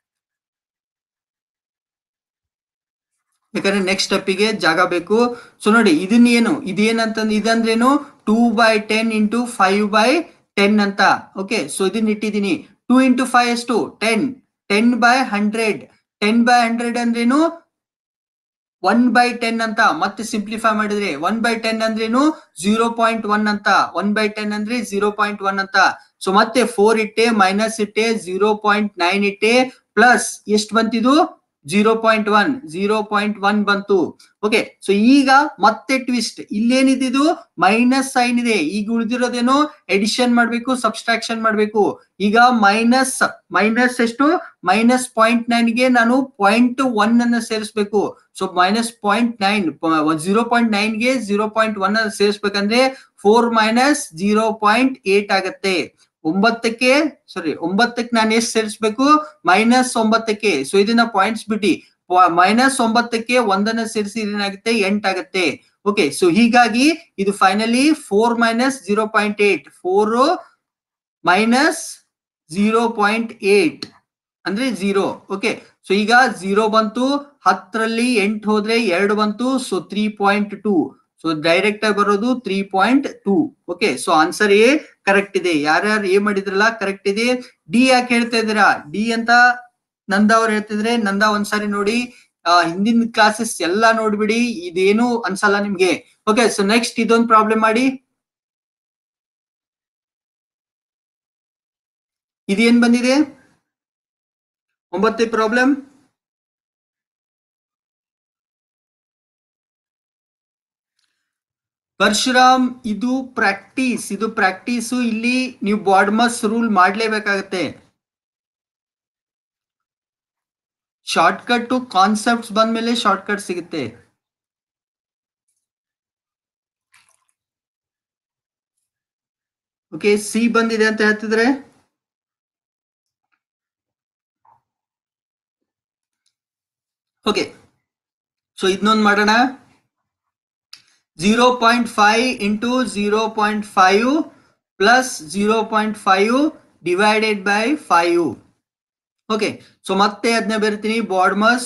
ಯಾಕಂದ್ರೆ ನೆಕ್ಸ್ಟ್ ಸ್ಟೆಪ್ಪಿಗೆ ಜಾಗ ಬೇಕು ಸೊ ನೋಡಿ ಇದನ್ನ ಏನು ಇದೇನಂತಂದ್ ಇದಂದ್ರೇನು two by ten into five by ten ಅಂತ ಓಕೆ ಸೊ ಇದನ್ನ ಇಟ್ಟಿದ್ದೀನಿ ಟೂ ಇಂಟು ಫೈವ್ ಎಷ್ಟು ten ten by hundred ten by hundred ಅಂದ್ರೇನು ಒನ್ ಬೈ ಟೆನ್ ಅಂತ ಮತ್ತೆ ಸಿಂಪ್ಲಿಫೈ ಮಾಡಿದ್ರೆ ಒನ್ ಬೈ ಟೆನ್ ಅಂದ್ರೇನು ಜೀರೋ ಪಾಯಿಂಟ್ ಒನ್ ಅಂತ ಒನ್ ಬೈ ಟೆನ್ ಅಂದ್ರೆ ಜೀರೋ ಪಾಯಿಂಟ್ ಒನ್ ಅಂತ ಸೊ ಮತ್ತೆ ಫೋರ್ ಇಟ್ಟೆ ಮೈನಸ್ ಇಟ್ಟೆ ಜೀರೋ ಪಾಯಿಂಟ್ ನೈನ್ ಇಟ್ಟೆ ಪ್ಲಸ್ ಎಷ್ಟು ಬಂತಿದು zero point one zero point one ಬಂತು ಓಕೆ ಸೊ ಈಗ ಮತ್ತೆ ಟ್ವಿಸ್ಟ್ ಇಲ್ಲೇನಿದ್ದು ಮೈನಸ್ ಸೈನ್ ಇದೆ ಈಗ ಉಳಿದಿರೋದೇನು ಎಡಿಷನ್ ಮಾಡ್ಬೇಕು ಸಬ್ಸ್ಟ್ರಾಕ್ಷನ್ ಮಾಡ್ಬೇಕು ಈಗ ಮೈನಸ್ ಮೈನಸ್ ಎಷ್ಟು ಮೈನಸ್ ಪಾಯಿಂಟ್ ನೈನ್ಗೆ ನಾನು ಪಾಯಿಂಟ್ ಒನ್ ಅನ್ನ ಸೇರಿಸ್ಬೇಕು so minus point nine zero point ನೈನ್ಗೆ ಜೀರೋ ಪಾಯಿಂಟ್ ಒನ್ ಅನ್ನ ಸೇರಿಸ್ಬೇಕಂದ್ರೆ four minus zero point eight ಆಗತ್ತೆ ಒಂಬತ್ತಕ್ಕೆ ಸಾರಿ ಒಂಬತ್ತಕ್ಕೆ ನಾನು ಎಷ್ಟು ಸೇರಿಸ್ಬೇಕು ಮೈನಸ್ ಒಂಬತ್ತಕ್ಕೆ ಸೊ ಇದನ್ನ ಪಾಯಿಂಟ್ಸ್ ಬಿಟ್ಟಿ ಮೈನಸ್ ಒಂಬತ್ತಕ್ಕೆ ಒಂದನ್ನ ಸೇರಿಸಿ ಏನಾಗುತ್ತೆ ಎಂಟಾಗುತ್ತೆ ಓಕೆ ಸೊ ಹೀಗಾಗಿ ಇದು finally four minus zero point eight four minus zero point eight ಅಂದ್ರೆ ಜೀರೋ ಓಕೆ ಸೊ ಈಗ ಜೀರೋ ಬಂತು ಹತ್ತರಲ್ಲಿ ಎಂಟು ಹೋದ್ರೆ ಎರಡು ಬಂತು so three point two so direct ಆಗಿ ಬರೋದು three point two okay so answer A correct ಇದೆ ಯಾರ್ಯಾರು ಎ ಮಾಡಿದ್ರಲ್ಲ ಕರೆಕ್ಟ್ ಇದೆ ಡಿ ಯಾಕೆ ಹೇಳ್ತಾ ಇದ್ದೀರಾ ಡಿ ಅಂತ ನಂದ ಅವ್ರು ಹೇಳ್ತಿದ್ರೆ ನಂದ ಒಂದ್ಸಾರಿ ನೋಡಿ ಆ, ಹಿಂದಿನ ಕ್ಲಾಸಸ್ ಎಲ್ಲ ನೋಡ್ಬಿಡಿ ಇದೇನು ಅನ್ಸಲ್ಲ ನಿಮ್ಗೆ ಓಕೆ ಸೊ ನೆಕ್ಸ್ಟ್ ಇದೊಂದು ಪ್ರಾಬ್ಲಮ್ ಮಾಡಿ ಇದೇನ್ ಬಂದಿದೆ ಒಂಬತ್ತೇ ಪ್ರಾಬ್ಲಮ್ ಪರಶುರಾಮ್ ಇದು ಪ್ರಾಕ್ಟೀಸ್ ಇದು ಪ್ರಾಕ್ಟೀಸು ಇಲ್ಲಿ ನೀವು ಬಾಡ್ಮಸ್ ರೂಲ್ ಮಾಡ್ಲೇಬೇಕಾಗತ್ತೆ ಶಾರ್ಟ್ಕಟ್ ಕಾನ್ಸೆಪ್ಟ್ಸ್ ಬಂದ್ಮೇಲೆ ಶಾರ್ಟ್ಕಟ್ ಸಿಗುತ್ತೆ ಓಕೆ ಸಿ ಬಂದಿದೆ ಅಂತ ಹೇಳ್ತಿದ್ರೆ ಓಕೆ ಸೊ ಇದನ್ನೊಂದು ಮಾಡೋಣ zero point five into zero point five plus zero point five divided by five okay so ಮತ್ತೆ ಅದನ್ನ ಬರ್ತೀನಿ ಬಾಡ್ಮಸ್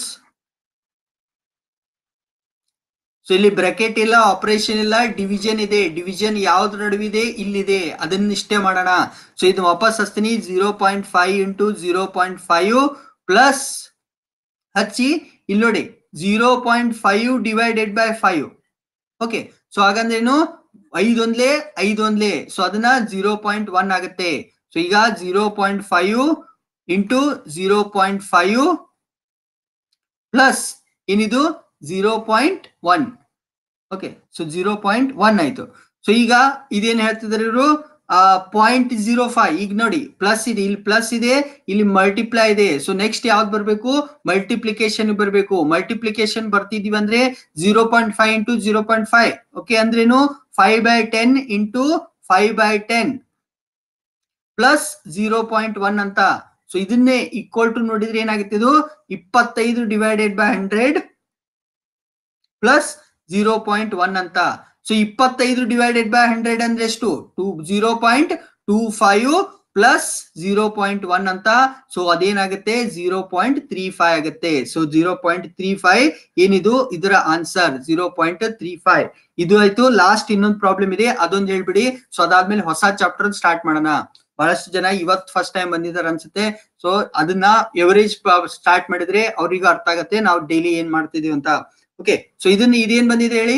ಸೊ ಇಲ್ಲಿ ಬ್ರಾಕೆಟ್ ಇಲ್ಲ ಆಪರೇಷನ್ ಇಲ್ಲ ಡಿವಿಷನ್ ಇದೆ ಡಿವಿಷನ್ ಯಾವ್ದು ನಡುವಿದೆ ಇಲ್ಲಿದೆ ಅದನ್ನ ಇಷ್ಟೇ ಮಾಡೋಣ ಸೊ ಇದು ವಾಪಸ್ ಹಚ್ತೀನಿ zero point five into zero point five plus ಹಚ್ಚಿ ಇಲ್ಲಿ ನೋಡಿ zero point five divided by five okay so ಹಾಗಂದ್ರೇನು ಐದೊಂದ್ಲೆ ಐದೊಂದ್ಲೆ ಸೊ ಅದನ್ನ ಝೀರೋ ಪಾಯಿಂಟ್ ಒನ್ ಆಗುತ್ತೆ ಸೊ ಈಗ zero point five into zero point five plus ಏನಿದು zero point one okay so zero point one ಆಯ್ತು ಸೊ ಈಗ ಇದೇನ್ ಹೇಳ್ತಿದ್ದಾರೆ ಇವರು ಪಾಯಿಂಟ್ ಜೀರೋ ಫೈವ್ ಈಗ ನೋಡಿ ಪ್ಲಸ್ ಇದೆ ಇಲ್ಲಿ ಪ್ಲಸ್ ಇದೆ ಇಲ್ಲಿ ಮಲ್ಟಿಪ್ಲೈ ಇದೆ ಸೊ ನೆಕ್ಸ್ಟ್ ಯಾವ್ದು ಬರಬೇಕು ಮಲ್ಟಿಪ್ಲಿಕೇಶನ್ ಬರಬೇಕು ಮಲ್ಟಿಪ್ಲಿಕೇಶನ್ ಬರ್ತಿದೀವಿ ಅಂದ್ರೆ zero point five into zero point five okay ಅಂದ್ರೇನು five by ten into five by ten plus zero point one ಅಂತ ಸೊ ಇದನ್ನೇ ಈಕ್ವಲ್ ಟು ನೋಡಿದ್ರೆ ಏನಾಗುತ್ತೆ ಇದು ಇಪ್ಪತ್ತೈದು divided by hundred plus zero point one ಅಂತ ಸೊ ಇಪ್ಪತ್ತೈದು ಡಿವೈಡೆಡ್ ಬೈ ಹಂಡ್ರೆಡ್ ಅಂದ್ರೆ ಎಷ್ಟು two zero point two five plus zero point one ಅಂತ ಸೊ ಅದೇನಾಗುತ್ತೆ ಜೀರೋ ಪಾಯಿಂಟ್ ತ್ರೀ ಫೈವ್ ಆಗುತ್ತೆ so zero point three five ಏನಿದು ಇದರ answer zero point three five ಇದು ಆಯ್ತು ಲಾಸ್ಟ್ ಇನ್ನೊಂದು ಪ್ರಾಬ್ಲಮ್ ಇದೆ ಅದೊಂದು ಹೇಳ್ಬಿಡಿ ಸೊ ಅದಾದ್ಮೇಲೆ ಹೊಸ ಚಾಪ್ಟರ್ ಸ್ಟಾರ್ಟ್ ಮಾಡೋಣ ಬಹಳಷ್ಟು ಜನ ಇವತ್ ಫಸ್ಟ್ ಟೈಮ್ ಬಂದಿದ್ದಾರೆ ಅನ್ಸುತ್ತೆ ಸೊ ಅದನ್ನ ಎವರೇಜ್ ಸ್ಟಾರ್ಟ್ ಮಾಡಿದ್ರೆ ಅವ್ರಿಗೂ ಅರ್ಥ ಆಗತ್ತೆ ನಾವು ಡೈಲಿ ಏನ್ ಮಾಡ್ತಿದೀವಿ ಅಂತ ಓಕೆ ಸೊ ಇದನ್ನ ಇದೇನ್ ಬಂದಿದೆ ಹೇಳಿ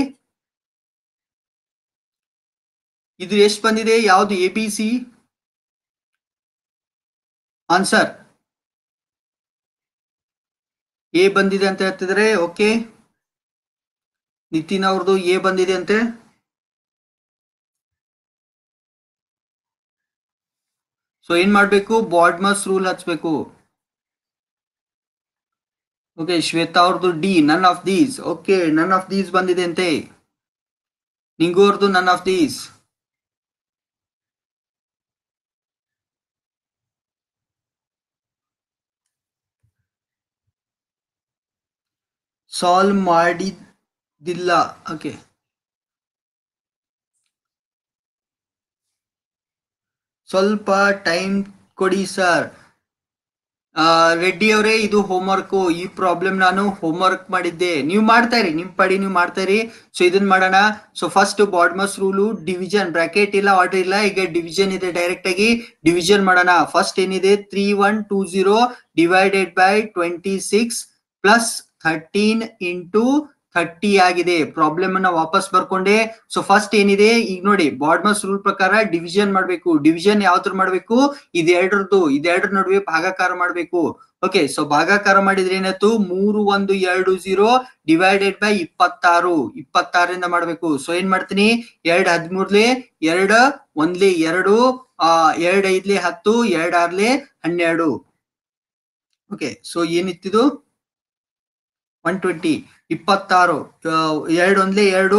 ಇದು ಎಷ್ಟು ಬಂದಿದೆ ಯಾವ್ದು A B C answer A ಬಂದಿದೆ ಅಂತ ಹೇಳ್ತಿದ್ರೆ ಓಕೆ ನಿತಿನ್ ಅವ್ರದ್ದು ಎ ಬಂದಿದೆ ಅಂತೆ ಸೊ ಏನ್ ಮಾಡ್ಬೇಕು ಬಾಡ್ಮಸ್ ರೂಲ್ ಹಚ್ಬೇಕು ಓಕೆ ಶ್ವೇತಾ ಅವ್ರದ್ದು D none of these okay none of these ಬಂದಿದೆ ಅಂತೆ ನಿಂಗು ಅವ್ರದ್ದು ನನ್ ಆಫ್ ದೀಸ್ ಸಾಲ್ವ್ ಮಾಡಿದಿಲ್ಲ ಓಕೆ ಸ್ವಲ್ಪ ಟೈಮ್ ಕೊಡಿ ಸರ್ ರೆಡ್ಡಿ ಅವರೇ ಇದು ಹೋಮ್ವರ್ಕ್ ಈ ಪ್ರಾಬ್ಲಮ್ ನಾನು ಹೋಮ್ವರ್ಕ್ ಮಾಡಿದ್ದೆ ನೀವು ಮಾಡ್ತಾ ಇರಿ ನಿಮ್ ಪಡಿ ನೀವು ಮಾಡ್ತಾ ಇರಿ ಸೊ ಇದನ್ನ ಮಾಡೋಣ so first BODMAS rule division bracket ಇಲ್ಲ ಆರ್ಡರ್ ಇಲ್ಲ ಈಗ ಡಿವಿಷನ್ ಇದೆ ಡೈರೆಕ್ಟ್ ಆಗಿ ಡಿವಿಷನ್ ಮಾಡೋಣ ಫಸ್ಟ್ ಏನಿದೆ three one two zero divided by twenty six plus thirteen into thirty ಆಗಿದೆ ಪ್ರಾಬ್ಲಮ್ ಅನ್ನ ವಾಪಸ್ ಬರ್ಕೊಂಡೆ ಸೊ ಫಸ್ಟ್ ಏನಿದೆ ಈಗ ನೋಡಿ ಬಾಡ್ಮಸ್ ರೂಲ್ ಪ್ರಕಾರ ಡಿವಿಷನ್ ಮಾಡ್ಬೇಕು ಡಿವಿಷನ್ ಯಾವ್ದ್ರ ಮಾಡ್ಬೇಕು ಇದೆರಡರದ್ದು ಇದೆರಡರ ನಡುವೆ ಭಾಗಾಕಾರ ಮಾಡ್ಬೇಕು ಓಕೆ ಸೊ ಭಾಗಾಕಾರ ಮಾಡಿದ್ರೆ ಏನಾಯ್ತು ಮೂರು ಒಂದು ಎರಡು ಜೀರೋ ಡಿವೈಡೆಡ್ ಬೈ ಇಪ್ಪತ್ತಾರು ಇಪ್ಪತ್ತಾರರಿಂದ ಮಾಡ್ಬೇಕು ಸೊ ಏನ್ ಮಾಡ್ತೀನಿ ಎರಡ್ ಹದಿಮೂರ್ಲೆ ಎರಡ್ ಒಂದ್ಲಿ ಎರಡು ಆ ಎರಡ್ ಐದ್ಲಿ ಹತ್ತು ಎರಡ್ ಆರ್ಲೆ ಹನ್ನೆರಡು ಓಕೆ ಸೊ ಏನಿತ್ತಿದು ಒನ್ ಟ್ವೆಂಟಿ ಇಪ್ಪತ್ತಾರು ಎರಡು ಒಂದ್ಲೆ ಎರಡು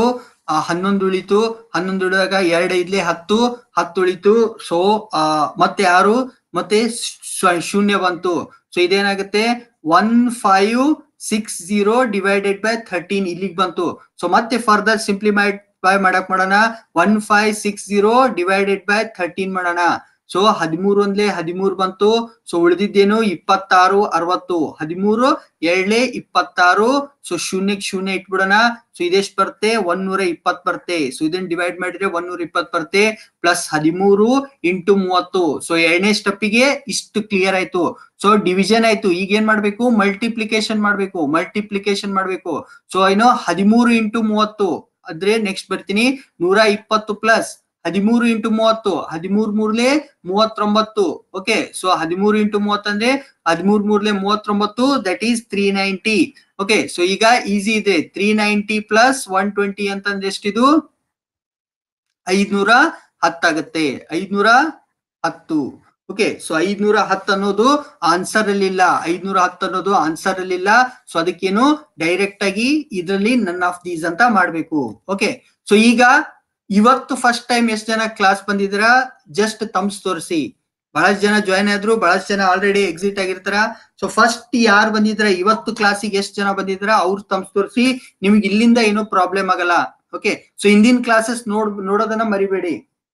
ಆ, ಹನ್ನೊಂದು ಉಳಿತು ಹನ್ನೊಂದು ಉಳಿದಾಗ ಎರಡು ಐದ್ಲೆ ಹತ್ತು ಹತ್ತು ಉಳಿತು ಸೊ ಆ ಮತ್ತೆ ಆರು ಮತ್ತೆ ಶ್- ಶೂನ್ಯ ಬಂತು ಸೊ ಇದೇನಾಗುತ್ತೆ one five six zero divided by thirteen ಇಲ್ಲಿಗೆ ಬಂತು ಸೊ ಮತ್ತೆ ಫರ್ದರ್ ಸಿಂಪ್ಲಿಮೈ ಬೈ ಮಾಡಕ್ ಮಾಡೋಣ one five six zero divided by thirteen ಮಾಡೋಣ ಸೊ ಹದಿಮೂರು ಒಂದ್ಲೆ ಹದಿಮೂರು ಬಂತು ಸೊ ಉಳಿದಿದ್ದೇನು ಇಪ್ಪತ್ತಾರು ಅರವತ್ತು ಹದಿಮೂರು ಎರಡ್ಲೆ ಇಪ್ಪತ್ತಾರು ಸೊ ಶೂನ್ಯಕ್ಕೆ ಶೂನ್ಯ ಇಟ್ಬಿಡೋಣ ಸೊ ಇದೆಷ್ಟು ಬರುತ್ತೆ ಒಂದೂರ ಇಪ್ಪತ್ ಬರುತ್ತೆ ಸೊ ಇದನ್ನ ಡಿವೈಡ್ ಮಾಡಿದ್ರೆ ಒಂದೂರ ಇಪ್ಪತ್ ಬರುತ್ತೆ ಪ್ಲಸ್ ಹದಿಮೂರು ಇಂಟು ಮೂವತ್ತು ಸೊ ಎರಡನೇ ಸ್ಟೆಪ್ಪಿಗೆ ಇಷ್ಟು ಕ್ಲಿಯರ್ ಆಯ್ತು ಸೊ ಡಿವಿಷನ್ ಆಯ್ತು ಈಗ ಏನ್ ಮಾಡ್ಬೇಕು ಮಲ್ಟಿಪ್ಲಿಕೇಶನ್ ಮಾಡ್ಬೇಕು ಮಲ್ಟಿಪ್ಲಿಕೇಶನ್ ಮಾಡ್ಬೇಕು ಸೊ ಏನು ಹದಿಮೂರು ಇಂಟು ಮೂವತ್ತು ಅಂದ್ರೆ ನೆಕ್ಸ್ಟ್ ಬರ್ತೀನಿ ನೂರ ಇಪ್ಪತ್ತು ಪ್ಲಸ್ ಹದಿಮೂರು ಇಂಟು ಮೂವತ್ತು ಹದಿಮೂರ್ ಮೂರ್ಲೆ ಮೂವತ್ತೊಂಬತ್ತು ಓಕೆ ಸೊ ಹದಿಮೂರು ಇಂಟು ಮೂವತ್ತಂದ್ರೆ ಹದಿಮೂರ್ ಮೂರ್ಲೆ ಮೂವತ್ತೊಂಬತ್ತು that is three ninety okay so ಈಗ ಈಸಿ ಇದೆ three ninety plus one twenty ಅಂತಂದ್ರೆ ಎಷ್ಟಿದು ಐದ್ನೂರ ಹತ್ತಾಗತ್ತೆ ಐದ್ನೂರ ಹತ್ತು ಓಕೆ ಸೊ ಐದ್ನೂರ ಹತ್ತು ಅನ್ನೋದು ಆನ್ಸರ್ ಅಲ್ಲಿ ಇಲ್ಲ ಐದ್ನೂರ ಹತ್ತು ಅನ್ನೋದು ಆನ್ಸರ್ ಅಲ್ಲಿ ಇಲ್ಲ ಸೊ ಅದಕ್ಕೇನು ಡೈರೆಕ್ಟ್ ಆಗಿ ಇದರಲ್ಲಿ ನನ್ ಆಫ್ ದೀಸ್ ಅಂತ ಮಾಡ್ಬೇಕು ಓಕೆ ಸೊ ಈಗ ಇವತ್ತು ಫಸ್ಟ್ ಟೈಮ್ ಎಷ್ಟು ಜನ ಕ್ಲಾಸ್ ಬಂದಿದ್ದೀರಾ ಜಸ್ಟ್ ತಮ್ಸ್ ತೋರಿಸಿ ಬಹಳಷ್ಟು ಜನ ಜಾಯ್ನ್ ಆದ್ರು ಬಹಳಷ್ಟು ಜನ ಆಲ್ರೆಡಿ ಎಕ್ಸಿಟ್ ಆಗಿರ್ತಾರ ಸೊ ಫಸ್ಟ್ ಯಾರು ಬಂದಿದ್ರ ಇವತ್ತು ಕ್ಲಾಸಿಗೆ ಎಷ್ಟು ಜನ ಬಂದಿದ್ರ ಅವ್ರು ತಮ್ಸ್ ತೋರಿಸಿ ನಿಮ್ಗೆ ಇಲ್ಲಿಂದ ಏನೂ ಪ್ರಾಬ್ಲಮ್ ಆಗಲ್ಲ ಓಕೆ ಸೊ ಹಿಂದಿನ ಕ್ಲಾಸಸ್ ನೋಡ್ ನೋಡೋದನ್ನ ಮರಿಬೇಡಿ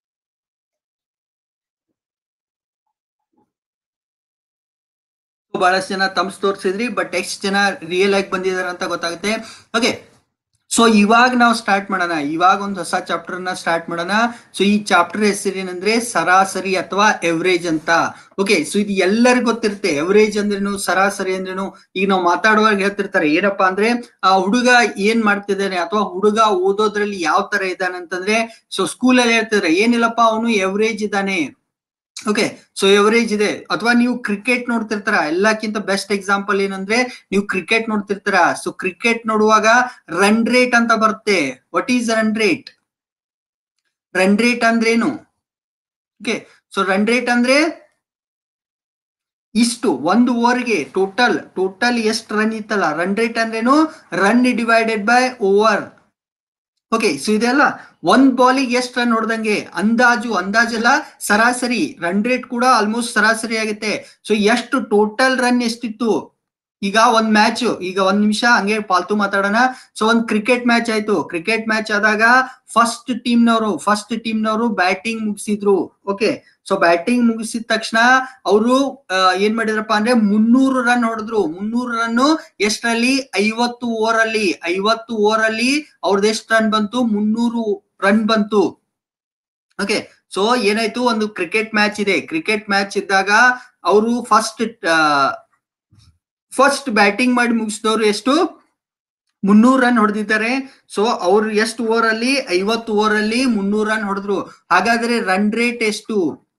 ಬಹಳಷ್ಟು ಜನ ತಮ್ಸ್ ತೋರಿಸಿದ್ರಿ ಬಟ್ ಎಷ್ಟು ಜನ ರಿಯಲ್ ಆಗಿ ಬಂದಿದ್ದಾರೆ ಅಂತ ಗೊತ್ತಾಗುತ್ತೆ ಓಕೆ ಸೊ ಇವಾಗ ನಾವು ಸ್ಟಾರ್ಟ್ ಮಾಡೋಣ ಇವಾಗ ಒಂದು ಹೊಸ ಚಾಪ್ಟರ್ ನ ಸ್ಟಾರ್ಟ್ ಮಾಡೋಣ ಸೊ ಈ ಚಾಪ್ಟರ್ ಹೆಸರೇನಂದ್ರೆ ಸರಾಸರಿ ಅಥವಾ ಎವರೇಜ್ ಅಂತ ಓಕೆ ಸೊ ಇದು ಎಲ್ಲರಿಗೂ ಗೊತ್ತಿರುತ್ತೆ ಎವರೇಜ್ ಅಂದ್ರೇನು ಸರಾಸರಿ ಅಂದ್ರೇನು ಈಗ ನಾವು ಮಾತಾಡುವಾಗ ಹೇಳ್ತಿರ್ತಾರೆ ಏನಪ್ಪಾ ಅಂದ್ರೆ ಆ ಹುಡುಗ ಏನ್ ಮಾಡ್ತಿದ್ದಾನೆ ಅಥವಾ ಹುಡುಗ ಓದೋದ್ರಲ್ಲಿ ಯಾವ ತರ ಇದ್ದಾನೆ ಅಂತಂದ್ರೆ ಸೊ ಸ್ಕೂಲಲ್ಲಿ ಹೇಳ್ತಿದ್ರೆ ಏನಿಲ್ಲಪ್ಪ ಅವನು ಎವರೇಜ್ ಇದ್ದಾನೆ ಓಕೆ ಸೊ ಎವರೇಜ್ ಇದೆ ಅಥವಾ ನೀವು ಕ್ರಿಕೆಟ್ ನೋಡ್ತಿರ್ತಾರ ಎಲ್ಲಕ್ಕಿಂತ ಬೆಸ್ಟ್ ಎಕ್ಸಾಂಪಲ್ ಏನಂದ್ರೆ ನೀವು ಕ್ರಿಕೆಟ್ ನೋಡ್ತಿರ್ತಾರ ಸೊ ಕ್ರಿಕೆಟ್ ನೋಡುವಾಗ ರನ್ ರೇಟ್ ಅಂತ ಬರುತ್ತೆ what is run rate run rate ಅಂದ್ರೇನು ಓಕೆ ಸೊ ರನ್ ರೇಟ್ ಅಂದ್ರೆ ಇಷ್ಟು ಒಂದು ಓವರ್ಗೆ ಟೋಟಲ್ ಟೋಟಲ್ ಎಷ್ಟು ರನ್ ಇತ್ತಲ್ಲ ರನ್ ರೇಟ್ ಅಂದ್ರೇನು run divided by over okay so ಇದೆಲ್ಲ ಒಂದ್ ಬಾಲಿಗೆ ಎಷ್ಟು ರನ್ ಹೊಡೆದಂಗೆ ಅಂದಾಜು ಅಂದಾಜೆಲ್ಲ ಸರಾಸರಿ ರನ್ ರೇಟ್ ಕೂಡ ಆಲ್ಮೋಸ್ಟ್ ಸರಾಸರಿ ಆಗುತ್ತೆ ಸೊ ಎಷ್ಟು ಟೋಟಲ್ ರನ್ ಎಷ್ಟಿತ್ತು ಈಗ ಒಂದ್ ಮ್ಯಾಚ್ ಈಗ ಒಂದ್ ನಿಮಿಷ ಹಂಗೆ ಪಾಲ್ತು ಮಾತಾಡೋಣ ಸೊ ಒಂದ್ ಕ್ರಿಕೆಟ್ ಮ್ಯಾಚ್ ಆಯ್ತು ಕ್ರಿಕೆಟ್ ಮ್ಯಾಚ್ ಆದಾಗ ಫಸ್ಟ್ ಟೀಮ್ ನವರು ಫಸ್ಟ್ ಟೀಮ್ ನವರು ಬ್ಯಾಟಿಂಗ್ ಮುಗಿಸಿದ್ರು ಓಕೆ ಸೊ ಬ್ಯಾಟಿಂಗ್ ಮುಗಿಸಿದ ತಕ್ಷಣ ಅವರು ಏನ್ ಮಾಡಿದ್ರಪ್ಪ ಅಂದ್ರೆ ಮುನ್ನೂರು ರನ್ ಹೊಡೆದ್ರು ಮುನ್ನೂರು ರನ್ ಎಷ್ಟರಲ್ಲಿ ಐವತ್ತು ಓವರ್ ಅಲ್ಲಿ ಐವತ್ತು ಓವರ್ ಅಲ್ಲಿ ಅವ್ರದ್ದು ಎಷ್ಟು ರನ್ ಬಂತು ಮುನ್ನೂರು ರನ್ ಬಂತು ಓಕೆ ಸೊ ಏನಾಯ್ತು ಒಂದು ಕ್ರಿಕೆಟ್ ಮ್ಯಾಚ್ ಇದೆ ಕ್ರಿಕೆಟ್ ಮ್ಯಾಚ್ ಇದ್ದಾಗ ಅವರು ಫಸ್ಟ್ ಫಸ್ಟ್ ಬ್ಯಾಟಿಂಗ್ ಮಾಡಿ ಮುಗಿಸಿದವರು ಎಷ್ಟು ಮುನ್ನೂರು ರನ್ ಹೊಡೆದಿದ್ದಾರೆ ಸೊ ಅವ್ರು ಎಷ್ಟು ಓವರ್ ಅಲ್ಲಿ ಐವತ್ತು ಓವರ್ ಅಲ್ಲಿ ಮುನ್ನೂರು ರನ್ ಹೊಡೆದ್ರು ಹಾಗಾದ್ರೆ ರನ್ ರೇಟ್ ಎಷ್ಟು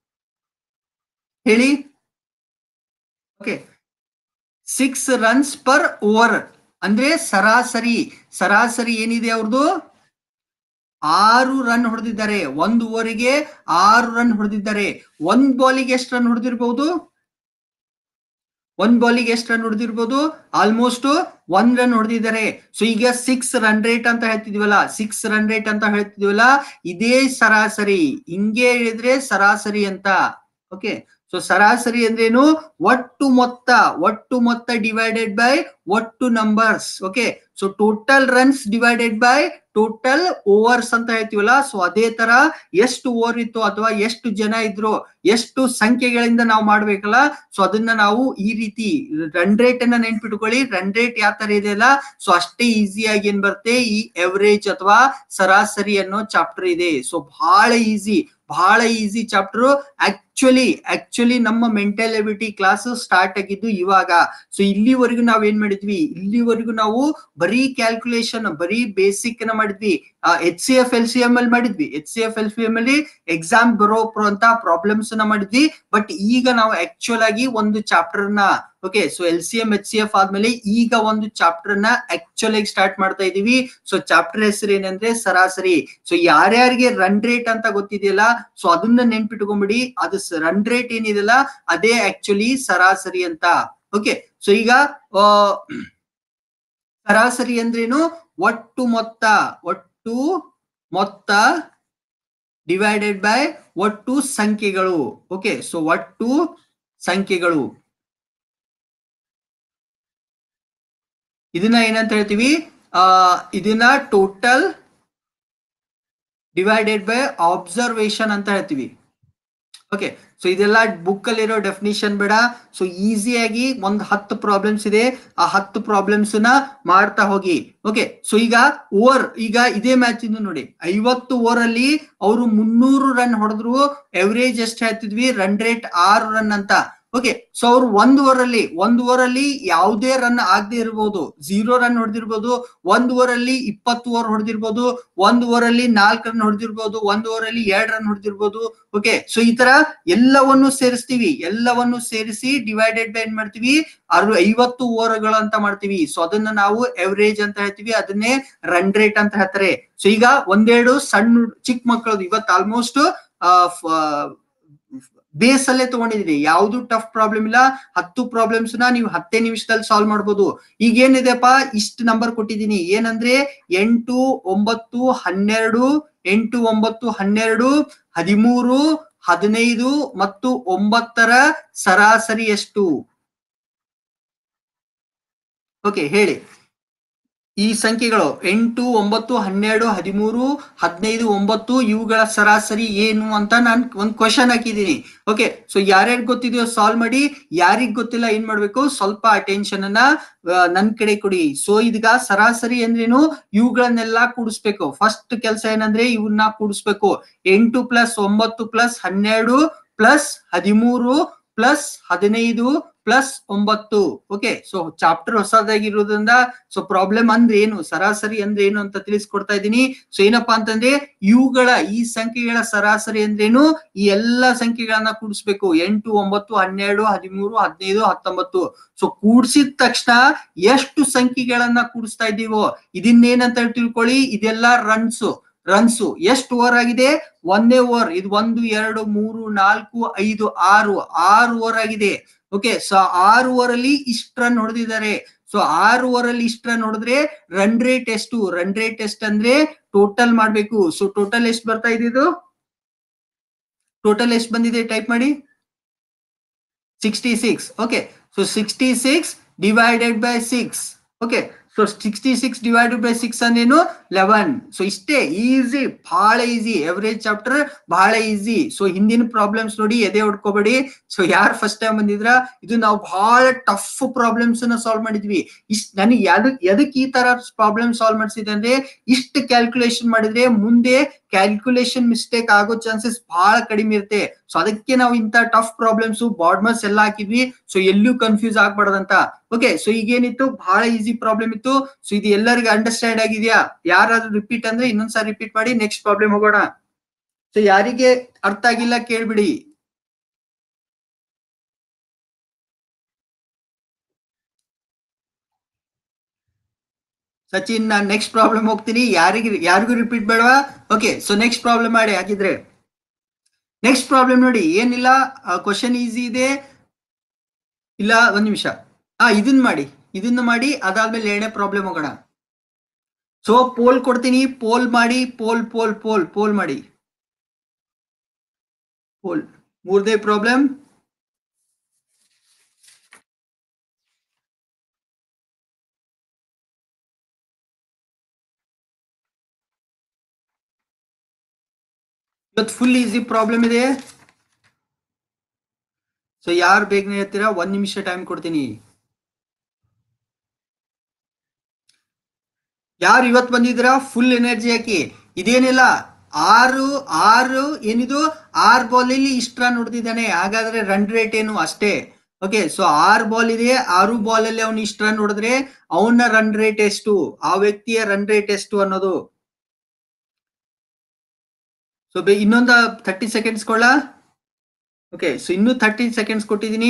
ಹೇಳಿ okay six runs per over ಅಂದ್ರೆ ಸರಾಸರಿ ಸರಾಸರಿ ಏನಿದೆ ಅವ್ರದ್ದು ಆರು ರನ್ ಹೊಡೆದಿದ್ದಾರೆ ಒಂದು ಓವರಿಗೆ ಆರು ರನ್ ಹೊಡೆದಿದ್ದಾರೆ ಒಂದ್ ಬಾಲಿಗೆ ಎಷ್ಟು ರನ್ ಹೊಡೆದಿರ್ಬಹುದು ಒಂದ್ ಬಾಲಿಗೆ ಎಷ್ಟು ರನ್ ಹೊಡೆದಿರ್ಬೋದು ಆಲ್ಮೋಸ್ಟ್ ಒಂದ್ ರನ್ ಹೊಡೆದಿದ್ದಾರೆ ಸೊ ಈಗ ಸಿಕ್ಸ್ ರನ್ ರೇಟ್ ಅಂತ ಹೇಳ್ತಿದ್ವಲ್ಲ ಸಿಕ್ಸ್ ರನ್ ರೇಟ್ ಅಂತ ಹೇಳ್ತಿದ್ವಲ್ಲ ಇದೇ ಸರಾಸರಿ ಹಿಂಗೆ ಹೇಳಿದ್ರೆ ಸರಾಸರಿ ಅಂತ ಓಕೆ ಸೊ ಸರಾಸರಿ ಅಂದ್ರೇನು ಒಟ್ಟು ಮೊತ್ತ ಒಟ್ಟು ಮೊತ್ತ ಡಿವೈಡೆಡ್ ಬೈ ಒಟ್ಟು numbers okay so total runs divided by total overs ಅಂತ ಹೇಳ್ತೀವಲ್ಲ ಸೊ ಅದೇ ತರ ಎಷ್ಟು ಓವರ್ ಇತ್ತು ಅಥವಾ ಎಷ್ಟು ಜನ ಇದ್ರು ಎಷ್ಟು ಸಂಖ್ಯೆಗಳಿಂದ ನಾವು ಮಾಡ್ಬೇಕಲ್ಲ ಸೊ ಅದನ್ನ ನಾವು ಈ ರೀತಿ ರನ್ ರೇಟ್ ಅನ್ನ ನೆನ್ಪಿಟ್ಕೊಳ್ಳಿ ರನ್ ರೇಟ್ ಯಾವ ತರ ಇದೆಯಲ್ಲ ಸೊ ಅಷ್ಟೇ ಈಸಿಯಾಗಿ ಏನ್ ಬರುತ್ತೆ ಈ ಎವರೇಜ್ ಅಥವಾ ಸರಾಸರಿ ಅನ್ನೋ ಚಾಪ್ಟರ್ ಇದೆ ಸೊ ಬಹಳ ಈಸಿ ಬಹಳ ಈಸಿ ಚಾಪ್ಟರ್ ಆಕ್ಚುಲಿ ಆಕ್ಚುಲಿ ನಮ್ಮ ಮೆಂಟಲ್ ಎಬಿಲಿಟಿ ಕ್ಲಾಸ್ ಸ್ಟಾರ್ಟ್ ಆಗಿದ್ದು ಇವಾಗ ಸೊ ಇಲ್ಲಿವರೆಗೂ ನಾವ್ ಏನ್ ಮಾಡಿದ್ವಿ ಇಲ್ಲಿವರೆಗೂ ನಾವು ಬರೀ ಕ್ಯಾಲ್ಕುಲೇಷನ್ ಬರೀ ಬೇಸಿಕ್ ನ ಮಾಡಿದ್ವಿ H C F L C M ಅಲ್ಲಿ ಮಾಡಿದ್ವಿ H C F L C M ಅಲ್ಲಿ ಎಕ್ಸಾಮ್ ಬರೋ ಅಂತ ಪ್ರಾಬ್ಲಮ್ಸ್ ನ ಮಾಡಿದ್ವಿ ಬಟ್ ಈಗ ನಾವು ಆಕ್ಚುಲ್ ಆಗಿ ಒಂದು ಚಾಪ್ಟರ್ ನ okay so L C M H C F ಆದ್ಮೇಲೆ ಈಗ ಒಂದು ಚಾಪ್ಟರ್ ನ ಆಕ್ಚುಲ್ ಆಗಿ ಸ್ಟಾರ್ಟ್ ಮಾಡ್ತಾ ಇದೀವಿ ಸೊ ಚಾಪ್ಟರ್ ಹೆಸರು ಏನಂದ್ರೆ ಸರಾಸರಿ ಸೊ ಯಾರ್ಯಾರಿಗೆ ರನ್ ರೇಟ್ ಅಂತ ಗೊತ್ತಿದೆಯಲ್ಲ ಸೊ ಅದನ್ನ ನೆನ್ಪಿಟ್ಕೊಂಡ್ಬಿಡಿ ಅದು ರನ್ ರೇಟ್ ಏನಿದೆಯಲ್ಲ ಅದೇ ಆಕ್ಚುಲಿ ಸರಾಸರಿ ಅಂತ ಓಕೆ ಸೊ ಈಗ ಸರಾಸರಿ ಅಂದ್ರೇನು ಒಟ್ಟು ಮೊತ್ತ ಒಟ್ಟು ಮೊತ್ತ ಡಿವೈಡೆಡ್ ಬೈ ಒಟ್ಟು ಸಂಖ್ಯೆಗಳು ಓಕೆ ಸೊ ಒಟ್ಟು ಸಂಖ್ಯೆಗಳು ಇದನ್ನ ಏನಂತ ಹೇಳ್ತೀವಿ ಆ ಇದನ್ನ ಟೋಟಲ್ ಡಿವೈಡೆಡ್ ಬೈ ಆಬ್ಸರ್ವೇಷನ್ ಅಂತ ಹೇಳ್ತೀವಿ ಓಕೆ ಸೊ ಇದೆಲ್ಲ ಬುಕ್ ಅಲ್ಲಿರೋ ಡೆಫಿನಿಷನ್ ಬೇಡ ಸೊ ಈಸಿಯಾಗಿ ಒಂದ್ ಹತ್ತು ಪ್ರಾಬ್ಲಮ್ಸ್ ಇದೆ ಆ ಹತ್ತು ಪ್ರಾಬ್ಲಮ್ಸ್ ನ ಮಾಡ್ತಾ ಹೋಗಿ ಓಕೆ ಸೊ ಈಗ ಓವರ್ ಈಗ ಇದೇ ಮ್ಯಾಚ್ ಇಂದ ನೋಡಿ ಐವತ್ತು ಓವರ್ ಅಲ್ಲಿ ಅವರು ಮುನ್ನೂರು ರನ್ ಹೊಡೆದ್ರು ಎವರೇಜ್ ಎಷ್ಟು ಹೇಳ್ತಿದ್ವಿ ರನ್ ರೇಟ್ ಆರು ರನ್ ಅಂತ ಓಕೆ ಸೊ ಅವ್ರು ಒಂದ್ ಓವರ್ ಅಲ್ಲಿ ಒಂದ್ ಓವರ್ ಅಲ್ಲಿ ಯಾವುದೇ ರನ್ ಆಗದೆ ಇರಬಹುದು ಝೀರೋ ರನ್ ಹೊಡೆದಿರ್ಬೋದು ಒಂದ್ ಓವರ್ ಅಲ್ಲಿ ಇಪ್ಪತ್ತು ಓವರ್ ಹೊಡೆದಿರ್ಬೋದು ಒಂದ್ ಓವರ್ ಅಲ್ಲಿ ನಾಲ್ಕು ರನ್ ಹೊಡೆದಿರ್ಬೋದು ಒಂದ್ ಓವರ್ ಅಲ್ಲಿ ಎರಡ್ ರನ್ ಹೊಡೆದಿರ್ಬೋದು ಓಕೆ ಸೊ ಈ ತರ ಎಲ್ಲವನ್ನು ಸೇರಿಸ್ತೀವಿ ಎಲ್ಲವನ್ನು ಸೇರಿಸಿ ಡಿವೈಡೆಡ್ ಬೈ ಏನ್ ಮಾಡ್ತೀವಿ ಅರು ಐವತ್ತು ಓವರ್ಗಳು ಅಂತ ಮಾಡ್ತೀವಿ ಸೊ ಅದನ್ನ ನಾವು ಎವರೇಜ್ ಅಂತ ಹೇಳ್ತೀವಿ ಅದನ್ನೇ ರನ್ ರೇಟ್ ಅಂತ ಹೇಳ್ತಾರೆ ಸೊ ಈಗ ಒಂದೆರಡು ಸಣ್ಣ ಚಿಕ್ಕ ಮಕ್ಕಳದು ಇವತ್ತು ಆಲ್ಮೋಸ್ಟ್ ಬೇಸ್ ಅಲ್ಲೇ ತಗೊಂಡಿದೀನಿ ಯಾವ್ದು ಟಫ್ ಪ್ರಾಬ್ಲಮ್ ಇಲ್ಲ ಹತ್ತು ಪ್ರಾಬ್ಲಮ್ಸ್ ನ ನೀವು ಹತ್ತೇ ನಿಮಿಷದಲ್ಲಿ ಸಾಲ್ವ್ ಮಾಡ್ಬೋದು ಈಗ ಏನಿದೆಪ್ಪ ಇಷ್ಟು ನಂಬರ್ ಕೊಟ್ಟಿದ್ದೀನಿ ಏನಂದ್ರೆ ಎಂಟು ಒಂಬತ್ತು ಹನ್ನೆರಡು ಎಂಟು ಒಂಬತ್ತು ಹನ್ನೆರಡು ಹದಿಮೂರು ಹದಿನೈದು ಮತ್ತು ಒಂಬತ್ತರ ಸರಾಸರಿ ಎಷ್ಟು ಓಕೆ ಹೇಳಿ ಈ ಸಂಖ್ಯೆಗಳು ಎಂಟು ಒಂಬತ್ತು ಹನ್ನೆರಡು ಹದಿಮೂರು ಹದಿನೈದು ಒಂಬತ್ತು ಇವುಗಳ ಸರಾಸರಿ ಏನು ಅಂತ ನಾನು ಒಂದು ಕ್ವಶನ್ ಹಾಕಿದ್ದೀನಿ ಓಕೆ ಸೊ ಯಾರ್ಯಾರು ಗೊತ್ತಿದೆಯೋ ಸಾಲ್ವ್ ಮಾಡಿ ಯಾರಿಗ್ ಗೊತ್ತಿಲ್ಲ ಏನ್ ಮಾಡ್ಬೇಕು ಸ್ವಲ್ಪ ಅಟೆನ್ಷನ್ ಅನ್ನ ಆ, ನನ್ ಕಡೆ ಕೊಡಿ ಸೊ ಇದೀಗ ಸರಾಸರಿ ಅಂದ್ರೇನು ಇವುಗಳನ್ನೆಲ್ಲ ಕೂಡಿಸ್ಬೇಕು ಫಸ್ಟ್ ಕೆಲಸ ಏನಂದ್ರೆ ಇವನ್ನ ಕೂಡಿಸ್ಬೇಕು ಎಂಟು ಪ್ಲಸ್ ಒಂಬತ್ತು ಪ್ಲಸ್ ಹನ್ನೆರಡು ಪ್ಲಸ್ ಹದಿಮೂರು ಪ್ಲಸ್ ಹದಿನೈದು ಪ್ಲಸ್ ಒಂಬತ್ತು ಓಕೆ ಸೊ ಚಾಪ್ಟರ್ ಹೊಸದಾಗಿರೋದ್ರಿಂದ ಸೊ ಪ್ರಾಬ್ಲಮ್ ಅಂದ್ರೆ ಏನು ಸರಾಸರಿ ಅಂದ್ರೆ ಏನು ಅಂತ ತಿಳಿಸ್ಕೊಡ್ತಾ ಇದ್ದೀನಿ ಸೊ ಏನಪ್ಪಾ ಅಂತಂದ್ರೆ ಇವುಗಳ ಈ ಸಂಖ್ಯೆಗಳ ಸರಾಸರಿ ಅಂದ್ರೇನು ಈ ಎಲ್ಲಾ ಸಂಖ್ಯೆಗಳನ್ನ ಕೂಡಿಸ್ಬೇಕು ಎಂಟು ಒಂಬತ್ತು ಹನ್ನೆರಡು ಹದಿಮೂರು ಹದಿನೈದು ಹತ್ತೊಂಬತ್ತು ಸೊ ಕೂಡ್ಸಿದ ತಕ್ಷಣ ಎಷ್ಟು ಸಂಖ್ಯೆಗಳನ್ನ ಕೂಡಿಸ್ತಾ ಇದ್ದೀವೋ ಇದನ್ನೇನಂತ ಹೇಳಿ ತಿಳ್ಕೊಳ್ಳಿ ಇದೆಲ್ಲ ರನ್ಸ್ ರನ್ಸು ಎಷ್ಟು ಓವರ್ ಆಗಿದೆ ಒಂದೇ ಓವರ್ ಇದು ಒಂದು ಎರಡು ಮೂರು ನಾಲ್ಕು ಐದು ಆರು ಆರು ಓವರ್ ಆಗಿದೆ ಓಕೆ ಸೊ ಆರು ಓವರ್ ಅಲ್ಲಿ ಇಷ್ಟು ರನ್ ಹೊಡೆದಿದ್ದಾರೆ ಸೊ ಆರು ಓವರ್ ಅಲ್ಲಿ ಇಷ್ಟು ರನ್ ಹೊಡೆದ್ರೆ ರನ್ ರೇಟ್ ಎಷ್ಟು ರನ್ ರೇಟ್ ಎಷ್ಟು ಅಂದ್ರೆ ಟೋಟಲ್ ಮಾಡ್ಬೇಕು ಸೊ ಟೋಟಲ್ ಎಷ್ಟು ಬರ್ತಾ ಇದೆ ಇದು ಟೋಟಲ್ ಎಷ್ಟು ಬಂದಿದೆ ಟೈಪ್ ಮಾಡಿ sixty six okay so sixty six divided by six okay so sixty six divided by six ಅಂದ್ರೇನು ಲೆವೆನ್ ಸೊ ಇಷ್ಟೇ ಈಸಿ ಬಹಳ ಈಸಿ ಎವರೇಜ್ ಚಾಪ್ಟರ್ ಬಹಳ ಈಸಿ ಸೊ ಹಿಂದಿನ ಪ್ರಾಬ್ಲಮ್ಸ್ ನೋಡಿ ಎದೆ ಹೊಡ್ಕೋಬೇಡಿ ಸೊ ಯಾರು ಫಸ್ಟ್ ಟೈಮ್ ಬಂದಿದ್ರ ಇದು ನಾವು ಬಹಳ ಟಫ್ ಪ್ರಾಬ್ಲಮ್ಸ್ ನ ಸಾಲ್ವ್ ಮಾಡಿದ್ವಿ ಇಷ್ಟ ನನಗೆ ಎದಕ್ ಎದಕ್ ಈ ತರ ಪ್ರಾಬ್ಲಮ್ ಸಾಲ್ವ್ ಮಾಡಿಸಿದೆ ಅಂದ್ರೆ ಇಷ್ಟು ಕ್ಯಾಲ್ಕುಲೇಷನ್ ಮಾಡಿದ್ರೆ ಮುಂದೆ ಕ್ಯಾಲ್ಕುಲೇಷನ್ ಮಿಸ್ಟೇಕ್ ಆಗೋ ಚಾನ್ಸಸ್ ಬಹಳ ಕಡಿಮೆ ಇರುತ್ತೆ ಸೊ ಅದಕ್ಕೆ ನಾವು ಇಂತ ಟಫ್ ಪ್ರಾಬ್ಲಮ್ಸ್ ಬಾಡ್ಮಸ್ ಎಲ್ಲ ಹಾಕಿದ್ವಿ ಸೊ ಎಲ್ಲೂ ಕನ್ಫ್ಯೂಸ್ ಆಗ್ಬಾರ್ದಂತ ಓಕೆ ಸೊ ಈಗೇನಿತ್ತು ಬಹಳ ಈಸಿ ಪ್ರಾಬ್ಲಮ್ ಇತ್ತು ಸೊ ಇದು ಎಲ್ಲರಿಗೂ ಅಂಡರ್ಸ್ಟ್ಯಾಂಡ್ ಆಗಿದ್ಯಾ ಯಾರಾದ್ರೂ ರಿಪೀಟ್ ಅಂದ್ರೆ ಇನ್ನೊಂದ್ಸಾರಿ ರಿಪೀಟ್ ಮಾಡಿ ನೆಕ್ಸ್ಟ್ ಪ್ರಾಬ್ಲಮ್ ಹೋಗೋಣ ಸೊ ಯಾರಿಗೆ ಅರ್ಥ ಆಗಿಲ್ಲ ಕೇಳ್ಬಿಡಿ ಸಚಿನ್ ನಾನು ನೆಕ್ಸ್ಟ್ ಪ್ರಾಬ್ಲಮ್ ಹೋಗ್ತೀನಿ ಯಾರಿಗೆ ಯಾರಿಗೂ ರಿಪೀಟ್ ಬೇಡವಾ ಓಕೆ ಸೊ ನೆಕ್ಸ್ಟ್ ಪ್ರಾಬ್ಲಮ್ ಮಾಡಿ ಹಾಕಿದ್ರೆ ನೆಕ್ಸ್ಟ್ ಪ್ರಾಬ್ಲಮ್ ನೋಡಿ ಏನಿಲ್ಲ ಕ್ವಶನ್ ಈಸಿ ಇದೆ ಇಲ್ಲ ಒಂದ್ ನಿಮಿಷ ಆ ಇದನ್ನ ಮಾಡಿ ಇದನ್ನ ಮಾಡಿ ಅದಾದ್ಮೇಲೆ ಎರಡನೇ ಪ್ರಾಬ್ಲಮ್ ಹೋಗೋಣ ಸೊ ಪೋಲ್ ಕೊಡ್ತೀನಿ ಪೋಲ್ ಮಾಡಿ ಪೋಲ್ ಪೋಲ್ ಪೋಲ್ ಪೋಲ್ ಮಾಡಿ ಪೋಲ್ ಮೂರನೇ ಪ್ರಾಬ್ಲಮ್ ಇವತ್ತು ಫುಲ್ ಈಸಿ ಪ್ರಾಬ್ಲಮ್ ಇದೆ ಸೊ ಯಾರು ಬೇಗನೆ ಹೇಳ್ತೀರಾ ಒಂದ್ ನಿಮಿಷ ಟೈಮ್ ಕೊಡ್ತೀನಿ ಯಾರು ಇವತ್ತು ಬಂದಿದ್ದೀರಾ ಫುಲ್ ಎನರ್ಜಿ ಹಾಕಿ ಇದೇನಿಲ್ಲ ಆರು ಆರು ಏನಿದು ಆರ್ ಬಾಲ್ ಅಲ್ಲಿ ಇಷ್ಟ ರನ್ ಹೊಡೆದಿದ್ದಾನೆ ಹಾಗಾದ್ರೆ ರನ್ ರೇಟ್ ಏನು ಅಷ್ಟೇ ಓಕೆ ಸೊ ಆರ್ ಬಾಲ್ ಇದೆ ಆರು ಬಾಲ್ ಅಲ್ಲಿ ಅವ್ನು ಇಷ್ಟ ರನ್ ಹೊಡೆದ್ರೆ ಅವನ ರನ್ ರೇಟ್ ಎಷ್ಟು ಆ ವ್ಯಕ್ತಿಯ ರನ್ ರೇಟ್ ಎಷ್ಟು ಅನ್ನೋದು ಸೊ ಇನ್ನೊಂದು ಥರ್ಟಿ ಸೆಕೆಂಡ್ಸ್ ಕೊಳ್ಳ ಓಕೆ ಸೊ ಇನ್ನೂ ಥರ್ಟಿ ಸೆಕೆಂಡ್ಸ್ ಕೊಟ್ಟಿದ್ದೀನಿ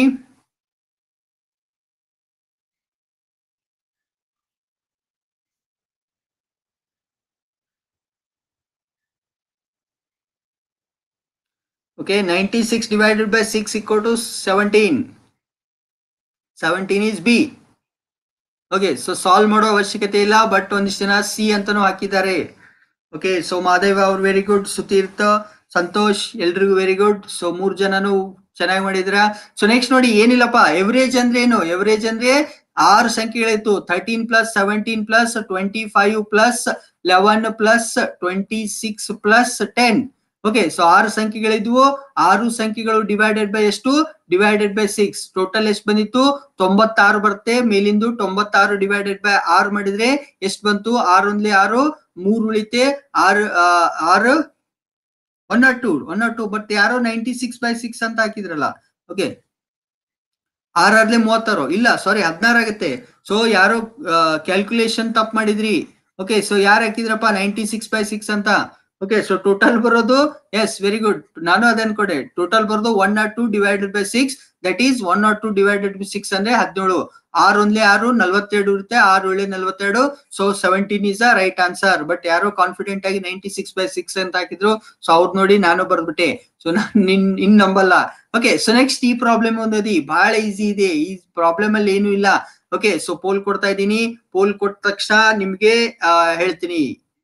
Okay, 96 divided by 6 equal to 17. 17 is B. Okay so solve ಮಾಡೋ ಅವಶ್ಯಕತೆ ಇಲ್ಲ ಬಟ್ ಒಂದಿಷ್ಟು ಜನ ಸಿ ಅಂತಾನು ಹಾಕಿದ್ದಾರೆ ಓಕೆ ಸೊ ಮಾದೇವ ಅವ್ರು ವೆರಿ ಗುಡ್ ಸುತೀರ್ಥ ಸಂತೋಷ್ ಎಲ್ರಿಗೂ ವೆರಿ ಗುಡ್ ಸೊ ಮೂರ್ ಜನನು ಚೆನ್ನಾಗಿ ಮಾಡಿದ್ರ ಸೊ ನೆಕ್ಸ್ಟ್ ನೋಡಿ ಏನಿಲ್ಲಪ್ಪ ಎವರೇಜ್ ಅಂದ್ರೆ ಏನು ಎವರೇಜ್ ಅಂದ್ರೆ ಆರು ಸಂಖ್ಯೆಗಳಿತ್ತು thirteen plus seventeen plus twenty five plus eleven plus twenty six plus ten okay so ಆರು ಸಂಖ್ಯೆಗಳಿದ್ವು ಆರು ಸಂಖ್ಯೆಗಳು ಡಿವೈಡೆಡ್ ಬೈ ಎಷ್ಟು ಡಿವೈಡೆಡ್ ಬೈ ಸಿಕ್ಸ್ ಟೋಟಲ್ ಎಷ್ಟು ಬಂದಿತ್ತು ತೊಂಬತ್ತಾರು ಬರುತ್ತೆ ಮೇಲಿಂದು ತೊಂಬತ್ತಾರು ಡಿವೈಡೆಡ್ ಬೈ ಆರು ಮಾಡಿದ್ರೆ ಎಷ್ಟು ಬಂತು ಆರು ಒಂದ್ಲಿ ಆರು ಮೂರು ಉಳಿತೆ ಆರು ಆ, ಆರು one naught two one naught two but ಯಾರೋ ನೈಂಟಿ ಸಿಕ್ಸ್ ಬೈ ಸಿಕ್ಸ್ ಅಂತ ಹಾಕಿದ್ರಲ್ಲ ಓಕೆ ಆರಾರ್ಲೆ ಮೂವತ್ತಾರು ಇಲ್ಲ ಸಾರಿ ಹದಿನಾರು ಆಗುತ್ತೆ ಸೊ ಯಾರೋ ಕ್ಯಾಲ್ಕುಲೇಷನ್ ತಪ್ಪು ಮಾಡಿದ್ರಿ ಓಕೆ ಸೊ ಯಾರು ಹಾಕಿದ್ರಪ್ಪ ನೈಂಟಿ ಸಿಕ್ಸ್ ಬೈ ಸಿಕ್ಸ್ ಅಂತ ಓಕೆ ಸೊ ಟೋಟಲ್ ಬರೋದು ಎಸ್ ವೆರಿ ಗುಡ್ ನಾನು ಅದೇ ಅನ್ಕೊಂಡೆ ಟೋಟಲ್ ಬರೋದು one naught two divided by six that is one naught two divided by six ಅಂದ್ರೆ ಹದಿನೇಳು ಆರು ಒಂದ್ಲೆ ಆರು ನಲ್ವತ್ತೆರಡು ಇರುತ್ತೆ ಆರು ಏಳೆ ನಲ್ವತ್ತೆರಡು so seventeen is a right answer but ಯಾರೋ ಕಾನ್ಫಿಡೆಂಟ್ ಆಗಿ ನೈಂಟಿ ಸಿಕ್ಸ್ ಬೈ ಸಿಕ್ಸ್ ಅಂತ ಹಾಕಿದ್ರು ಸೊ ಅವ್ರು ನೋಡಿ ನಾನು ಬರ್ದ್ಬಿಟ್ಟೆ ಸೊ ನಾನು ನಿನ್ ಇನ್ ನಂಬಲ್ಲ ಓಕೆ ಸೊ ನೆಕ್ಸ್ಟ್ ಈ ಪ್ರಾಬ್ಲಮ್ ಒಂದದಿ ಬಹಳ ಈಸಿ ಇದೆ ಈ ಪ್ರಾಬ್ಲಮ್ ಅಲ್ಲಿ ಏನು ಇಲ್ಲ ಓಕೆ ಸೊ ಪೋಲ್ ಕೊಡ್ತಾ ಇದ್ದೀನಿ ಪೋಲ್ ಕೊಟ್ಟ ತಕ್ಷಣ ನಿಮ್ಗೆ ಆ, ಹೇಳ್ತೀನಿ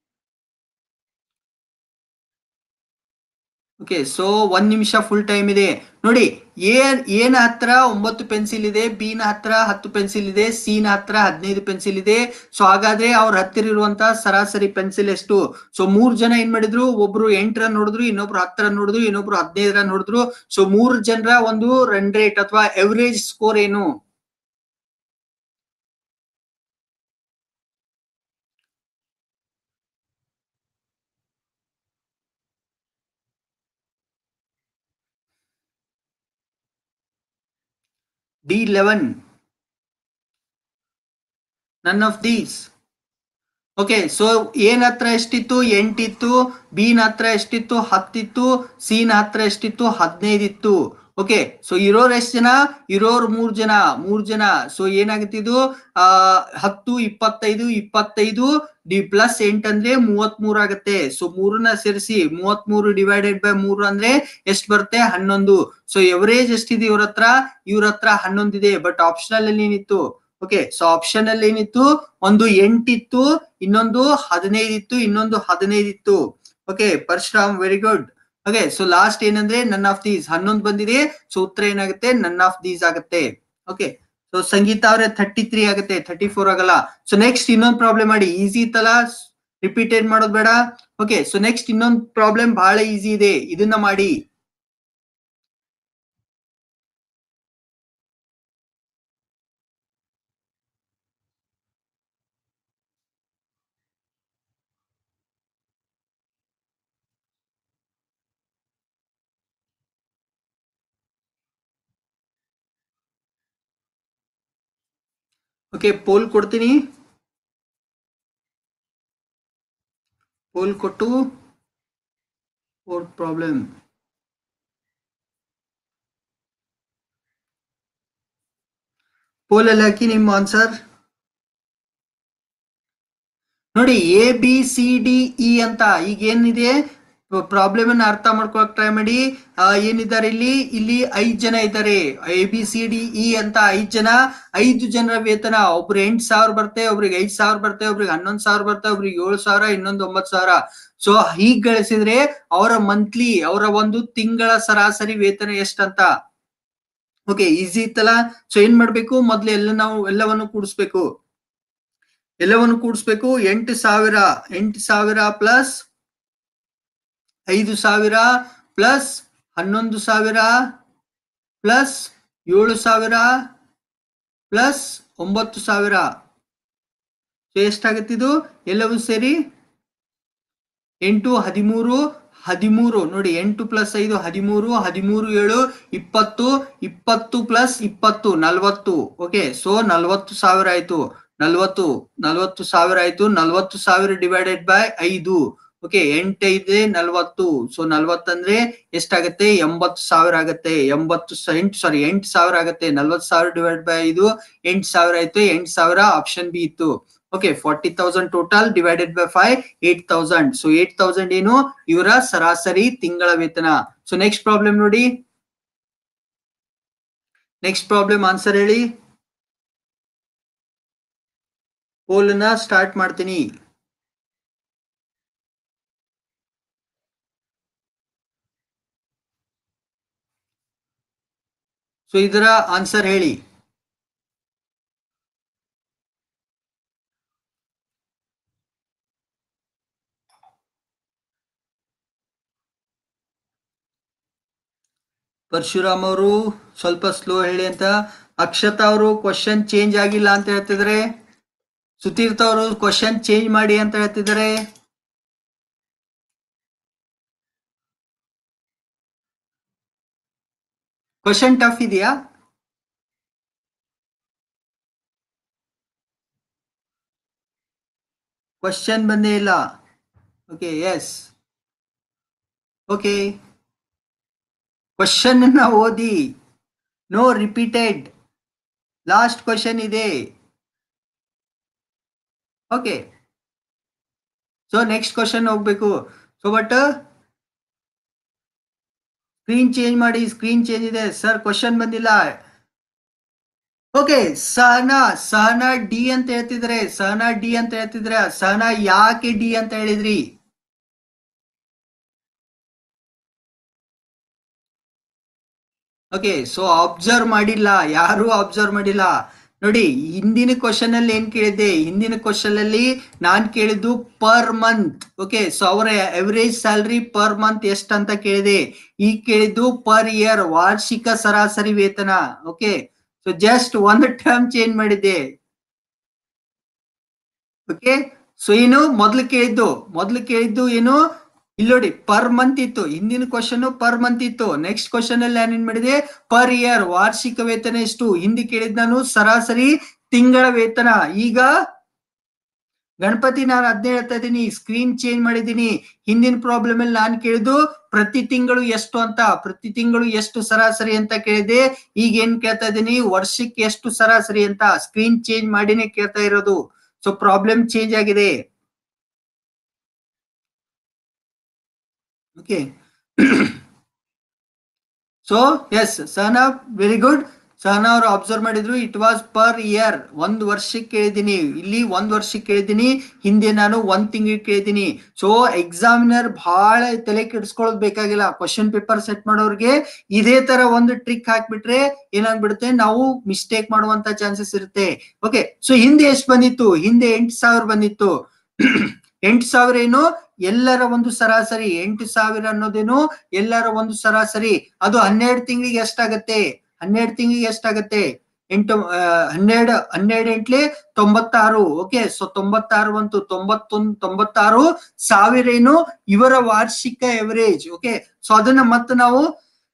ಓಕೆ ಸೊ ಒಂದ್ ನಿಮಿಷ ಫುಲ್ ಟೈಮ್ ಇದೆ ನೋಡಿ ಎ ಎನ ಹತ್ರ ಒಂಬತ್ತು ಪೆನ್ಸಿಲ್ ಇದೆ ಬಿ ನ ಹತ್ರ ಹತ್ತು ಪೆನ್ಸಿಲ್ ಇದೆ ಸಿ ನ ಹತ್ರ ಹದಿನೈದು ಪೆನ್ಸಿಲ್ ಇದೆ ಸೊ ಹಾಗಾದ್ರೆ ಅವ್ರ ಹತ್ತಿರ ಇರುವಂತ ಸರಾಸರಿ ಪೆನ್ಸಿಲ್ ಎಷ್ಟು ಸೊ ಮೂರ್ ಜನ ಏನ್ ಮಾಡಿದ್ರು ಒಬ್ರು ಎಂಟರ ನೋಡಿದ್ರು ಇನ್ನೊಬ್ರು ಹತ್ತರ ನೋಡಿದ್ರು ಇನ್ನೊಬ್ರು ಹದಿನೈದರ ನೋಡಿದ್ರು ಸೊ ಮೂರ್ ಜನರ ಒಂದು ರನ್ ರೇಟ್ ಅಥವಾ ಎವರೇಜ್ ಸ್ಕೋರ್ ಏನು D eleven none of these okay so ಏನ್ ಹತ್ರ ಎಷ್ಟಿತ್ತು ಎಂಟಿತ್ತು ಬಿ ನ ಹತ್ರ ಎಷ್ಟಿತ್ತು ಹತ್ತಿತ್ತು ಸಿ ನ ಹತ್ರ ಎಷ್ಟಿತ್ತು ಹದಿನೈದು ಇತ್ತು ಓಕೆ ಸೊ ಇರೋರ್ ಎಷ್ಟ್ ಜನ ಇರೋರ್ ಮೂರ್ ಜನ ಮೂರ್ ಜನ ಸೊ ಏನಾಗುತ್ತೆ ಇದು ಆ ಹತ್ತು ಇಪ್ಪತ್ತೈದು ಇಪ್ಪತ್ತೈದು ಡಿ ಪ್ಲಸ್ ಎಂಟ್ ಅಂದ್ರೆ ಮೂವತ್ ಮೂರ್ ಆಗುತ್ತೆ ಸೊ ಮೂರನ್ನ ಸೇರಿಸಿ ಮೂವತ್ ಮೂರು ಡಿವೈಡೆಡ್ ಬೈ ಮೂರು ಅಂದ್ರೆ ಎಷ್ಟ್ ಬರುತ್ತೆ ಹನ್ನೊಂದು ಸೊ ಎವರೇಜ್ ಎಷ್ಟಿದೆ ಇವ್ರ ಹತ್ರ ಇವ್ರ ಹತ್ರ ಹನ್ನೊಂದಿದೆ ಬಟ್ ಆಪ್ಷನಲ್ ಅಲ್ಲಿ ಏನಿತ್ತು ಓಕೆ ಸೊ ಆಪ್ಷನ್ ಅಲ್ಲಿ ಏನಿತ್ತು ಒಂದು ಎಂಟಿತ್ತು ಇನ್ನೊಂದು ಹದಿನೈದು ಇತ್ತು ಇನ್ನೊಂದು ಹದಿನೈದು ಇತ್ತು okay Parashuram very good okay so last ಏನಂದ್ರೆ ನನ್ ಆಫ್ ದೀಸ್ ಹನ್ನೊಂದು ಬಂದಿದೆ ಸೊ ಉತ್ತರ ಏನಾಗುತ್ತೆ ನನ್ ಆಫ್ ದೀಸ್ ಆಗುತ್ತೆ ಓಕೆ ಸೊ ಸಂಗೀತ ಅವ್ರೆ ಥರ್ಟಿ ತ್ರೀ ಆಗುತ್ತೆ ಥರ್ಟಿ ಫೋರ್ ಆಗಲ್ಲ ಸೊ ನೆಕ್ಸ್ಟ್ ಇನ್ನೊಂದು ಪ್ರಾಬ್ಲಮ್ ಮಾಡಿ ಈಸಿ ಇತ್ತಲ್ಲ ರಿಪೀಟೆಡ್ ಮಾಡೋದು ಬೇಡ ಓಕೆ ಸೊ ನೆಕ್ಸ್ಟ್ ಇನ್ನೊಂದು ಪ್ರಾಬ್ಲಮ್ ಬಹಳ ಈಸಿ ಇದೆ ಇದನ್ನ ಮಾಡಿ ಓಕೆ ಪೋಲ್ ಕೊಡ್ತೀನಿ ಪೋಲ್ ಕೊಟ್ಟು ಫೋರ್ತ್ ಪ್ರಾಬ್ಲಮ್ ಪೋಲ್ ಅಲ್ಲಿ ಹಾಕಿ ನಿಮ್ಮ ಆನ್ಸರ್ ನೋಡಿ A B C D E ಅಂತ ಈಗ ಏನಿದೆ ಪ್ರಾಬ್ಲಮ್ ಅನ್ನ ಅರ್ಥ ಮಾಡ್ಕೊಳಕ್ ಟ್ರೈ ಮಾಡಿ ಆ, ಏನಿದ್ದಾರೆ ಇಲ್ಲಿ ಇಲ್ಲಿ ಐದ್ ಜನ ಇದ್ದಾರೆ A B C D E ಅಂತ ಐದ್ ಜನ ಐದು ಜನರ ವೇತನ ಒಬ್ರು ಎಂಟ್ ಸಾವಿರ ಬರುತ್ತೆ ಒಬ್ರಿಗೆ ಐದ್ ಸಾವಿರ ಬರುತ್ತೆ ಒಬ್ರಿಗೆ ಹನ್ನೊಂದ್ ಸಾವಿರ ಬರುತ್ತೆ ಒಬ್ರಿಗೆ ಏಳು ಸಾವಿರ ಇನ್ನೊಂದು ಒಂಬತ್ ಸಾವಿರ ಸೊ ಹೀಗ್ ಗಳಿಸಿದ್ರೆ ಅವರ ಮಂತ್ಲಿ ಅವರ ಒಂದು ತಿಂಗಳ ಸರಾಸರಿ ವೇತನ ಎಷ್ಟಂತ ಓಕೆ ಈಸಿ ಇತ್ತಲ್ಲ ಸೊ ಏನ್ ಮಾಡ್ಬೇಕು ಮೊದ್ಲು ಎಲ್ಲ ನಾವು ಎಲ್ಲವನ್ನು ಕೂಡಿಸ್ಬೇಕು ಎಲ್ಲವನ್ನು ಕೂಡಿಸ್ಬೇಕು ಎಂಟು ಸಾವಿರ ಎಂಟು ಸಾವಿರ ಪ್ಲಸ್ ಐದು ಸಾವಿರ ಪ್ಲಸ್ ಹನ್ನೊಂದು ಸಾವಿರ ಪ್ಲಸ್ ಏಳು ಸಾವಿರ ಪ್ಲಸ್ ಒಂಬತ್ತು ಸಾವಿರ ಸೊ ಎಷ್ಟಾಗತ್ತಿದು ಎಲ್ಲವೂ ಸೇರಿ ಎಂಟು ಹದಿಮೂರು ಹದಿಮೂರು ನೋಡಿ ಎಂಟು ಪ್ಲಸ್ ಐದು ಹದಿಮೂರು ಹದಿಮೂರು ಏಳು ಇಪ್ಪತ್ತು ಇಪ್ಪತ್ತು ಪ್ಲಸ್ ಇಪ್ಪತ್ತು ನಲ್ವತ್ತು ಓಕೆ ಸೊ ನಲ್ವತ್ತು ಸಾವಿರ ಆಯ್ತು ನಲ್ವತ್ತು ನಲ್ವತ್ತು ಸಾವಿರ ಆಯ್ತು ನಲ್ವತ್ತು ಸಾವಿರ ಡಿವೈಡೆಡ್ ಬೈ ಐದು ಓಕೆ ಎಂಟೈದೆ ನಲ್ವತ್ತು ಸೊ ನಲ್ವತ್ತಂದ್ರೆ ಎಷ್ಟಾಗತ್ತೆ ಎಂಬತ್ತು ಸಾವಿರ ಆಗತ್ತೆ ಎಂಬತ್ತು ಸ- ಎಂಟು ಸಾರಿ ಎಂಟು ಸಾವಿರ ಆಗತ್ತೆ ನಲ್ವತ್ತು ಸಾವಿರ ಡಿವೈಡ್ ಬೈ ಐದು ಎಂಟು ಸಾವಿರ ಆಯ್ತು ಎಂಟು ಸಾವಿರ ಆಪ್ಷನ್ ಬಿ ಇತ್ತು okay forty thousand total divided by five eight thousand so eight thousand ಏನು ಇವರ ಸರಾಸರಿ ತಿಂಗಳ ವೇತನ ಸೊ ನೆಕ್ಸ್ಟ್ ಪ್ರಾಬ್ಲಮ್ ನೋಡಿ ನೆಕ್ಸ್ಟ್ ಪ್ರಾಬ್ಲಮ್ ಆನ್ಸರ್ ಹೇಳಿ ಪೋಲನ್ನ ಸ್ಟಾರ್ಟ್ ಮಾಡ್ತೀನಿ ಸೊ ಇದರ ಆನ್ಸರ್ ಹೇಳಿ ಪರಶುರಾಮ್ ಅವರು ಸ್ವಲ್ಪ ಸ್ಲೋ ಹೇಳಿ ಅಂತ ಅಕ್ಷತಾ ಅವರು ಕ್ವಶನ್ ಚೇಂಜ್ ಆಗಿಲ್ಲ ಅಂತ ಹೇಳ್ತಿದ್ರೆ ಸುತೀರ್ಥ ಅವರು ಕ್ವಶನ್ ಚೇಂಜ್ ಮಾಡಿ ಅಂತ ಹೇಳ್ತಿದ್ದಾರೆ ಕ್ವಶನ್ ಟಫ್ ಇದೆಯಾ ಕ್ವಶನ್ ಬಂದೇ ಇಲ್ಲ ಓಕೆ ಎಸ್ ಓಕೆ ಕ್ವಶನ್ ಅನ್ನ ಓದಿ ನೋ ರಿಪೀಟೆಡ್ ಲಾಸ್ಟ್ ಕ್ವಶನ್ ಇದೆ ಓಕೆ ಸೊ ನೆಕ್ಸ್ಟ್ ಕ್ವಶನ್ ಹೋಗ್ಬೇಕು ಸೊ ಬಟ್ ಸ್ಕ್ರೀನ್ ಚೇಂಜ್ ಮಾಡಿ ಸ್ಕ್ರೀನ್ ಚೇಂಜ್ ಇದೆ ಸರ್ ಕ್ವಶನ್ ಬಂದಿಲ್ಲ ಓಕೆ ಸಹನಾ ಸಹನಾ ಡಿ ಅಂತ ಹೇಳ್ತಿದ್ರೆ ಸಹನಾ ಡಿ ಅಂತ ಹೇಳ್ತಿದ್ರೆ ಸಹನಾ ಯಾಕೆ ಡಿ ಅಂತ ಹೇಳಿದ್ರಿ ಓಕೆ ಸೊ ಅಬ್ಸರ್ವ್ ಮಾಡಿಲ್ಲ ಯಾರು ಅಬ್ಸರ್ವ್ ಮಾಡಿಲ್ಲ ನೋಡಿ ಹಿಂದಿನ ಕ್ವಶನ್ ಅಲ್ಲಿ ಏನ್ ಕೇಳಿದ್ದೆ ಹಿಂದಿನ ಕ್ವಶನ್ ಅಲ್ಲಿ ನಾನ್ ಕೇಳಿದ್ದು ಪರ್ ಮಂತ್ ಓಕೆ ಸೊ ಅವರ ಎವರೇಜ್ ಸ್ಯಾಲರಿ ಪರ್ ಮಂತ್ ಎಷ್ಟ್ ಅಂತ ಕೇಳಿದೆ ಈಗ ಕೇಳಿದ್ದು ಪರ್ ಇಯರ್ ವಾರ್ಷಿಕ ಸರಾಸರಿ ವೇತನ ಓಕೆ ಸೊ ಜಸ್ಟ್ ಒಂದು ಟರ್ಮ್ ಚೇಂಜ್ ಮಾಡಿದ್ದೆ ಓಕೆ ಸೊ ಏನು ಮೊದ್ಲು ಕೇಳಿದ್ದು ಮೊದ್ಲು ಕೇಳಿದ್ದು ಏನು ಇಲ್ಲಿ ನೋಡಿ ಪರ್ ಮಂತ್ ಇತ್ತು ಹಿಂದಿನ ಕ್ವಶನ್ ಪರ್ ಮಂತ್ ಇತ್ತು ನೆಕ್ಸ್ಟ್ ಕ್ವಶನ್ ಅಲ್ಲಿ ನಾನು ಏನ್ ಮಾಡಿದೆ ಪರ್ ಇಯರ್ ವಾರ್ಷಿಕ ವೇತನ ಎಷ್ಟು ಹಿಂದೆ ಕೇಳಿದ್ ನಾನು ಸರಾಸರಿ ತಿಂಗಳ ವೇತನ ಈಗ ಗಣಪತಿ ನಾನು ಅದನ್ನೇ ಹೇಳ್ತಾ ಇದ್ದೀನಿ ಸ್ಕ್ರೀನ್ ಚೇಂಜ್ ಮಾಡಿದ್ದೀನಿ ಹಿಂದಿನ ಪ್ರಾಬ್ಲಮ್ ಅಲ್ಲಿ ನಾನು ಕೇಳಿದ್ದು ಪ್ರತಿ ತಿಂಗಳು ಎಷ್ಟು ಅಂತ ಪ್ರತಿ ತಿಂಗಳು ಎಷ್ಟು ಸರಾಸರಿ ಅಂತ ಕೇಳಿದೆ ಈಗ ಏನ್ ಕೇಳ್ತಾ ಇದ್ದೀನಿ ವರ್ಷಕ್ಕೆ ಎಷ್ಟು ಸರಾಸರಿ ಅಂತ ಸ್ಕ್ರೀನ್ ಚೇಂಜ್ ಮಾಡಿನೇ ಕೇಳ್ತಾ ಇರೋದು ಸೊ ಪ್ರಾಬ್ಲಮ್ ಚೇಂಜ್ ಆಗಿದೆ okay so yes Sahana very good Sahana ಅವರು ಅಬ್ಸರ್ವ್ ಮಾಡಿದ್ರು ಇಟ್ ವಾಸ್ ಪರ್ ಇಯರ್ ಒಂದ್ ವರ್ಷಕ್ಕೆ ಕೇಳಿದೀನಿ ಇಲ್ಲಿ ಒಂದ್ ವರ್ಷಕ್ಕೆ ಕೇಳಿದೀನಿ ಹಿಂದೆ ನಾನು ಒಂದ್ ತಿಂಗಳಿಗೆ ಕೇಳಿದೀನಿ ಸೊ ಎಕ್ಸಾಮಿನರ್ ಬಹಳ ತಲೆ ಕೆಡಿಸ್ಕೊಳ್ಳೋದು ಬೇಕಾಗಿಲ್ಲ ಕ್ವಶನ್ ಪೇಪರ್ ಸೆಟ್ ಮಾಡೋರ್ಗೆ ಇದೇ ತರ ಒಂದು ಟ್ರಿಕ್ ಹಾಕ್ಬಿಟ್ರೆ ಏನಾಗ್ಬಿಡುತ್ತೆ ನಾವು ಮಿಸ್ಟೇಕ್ ಮಾಡುವಂತ ಚಾನ್ಸಸ್ ಇರುತ್ತೆ ಓಕೆ ಸೊ ಹಿಂದೆ ಎಷ್ಟು ಬಂದಿತ್ತು ಹಿಂದೆ ಎಂಟು ಸಾವಿರ ಬಂದಿತ್ತು ಎಂಟು ಸಾವಿರ ಏನು ಎಲ್ಲರ ಒಂದು ಸರಾಸರಿ ಎಂಟು ಸಾವಿರ ಅನ್ನೋದೇನು ಎಲ್ಲರ ಒಂದು ಸರಾಸರಿ ಅದು ಹನ್ನೆರಡು ತಿಂಗಳಿಗೆ ಎಷ್ಟಾಗತ್ತೆ ಹನ್ನೆರಡು ತಿಂಗಳಿಗೆ ಎಷ್ಟಾಗತ್ತೆ ಎಂಟು ಆ, ಹನ್ನೆರಡು ಹನ್ನೆರಡು ಎಂಟ್ಲೆ ತೊಂಬತ್ತಾರು ಓಕೆ ಸೊ ತೊಂಬತ್ತಾರು ಬಂತು ತೊಂಬತ್ತೊಂದು ತೊಂಬತ್ತಾರು ಸಾವಿರ ಏನು ಇವರ ವಾರ್ಷಿಕ ಎವರೇಜ್ ಓಕೆ ಸೊ ಅದನ್ನ ಮತ್ತೆ ನಾವು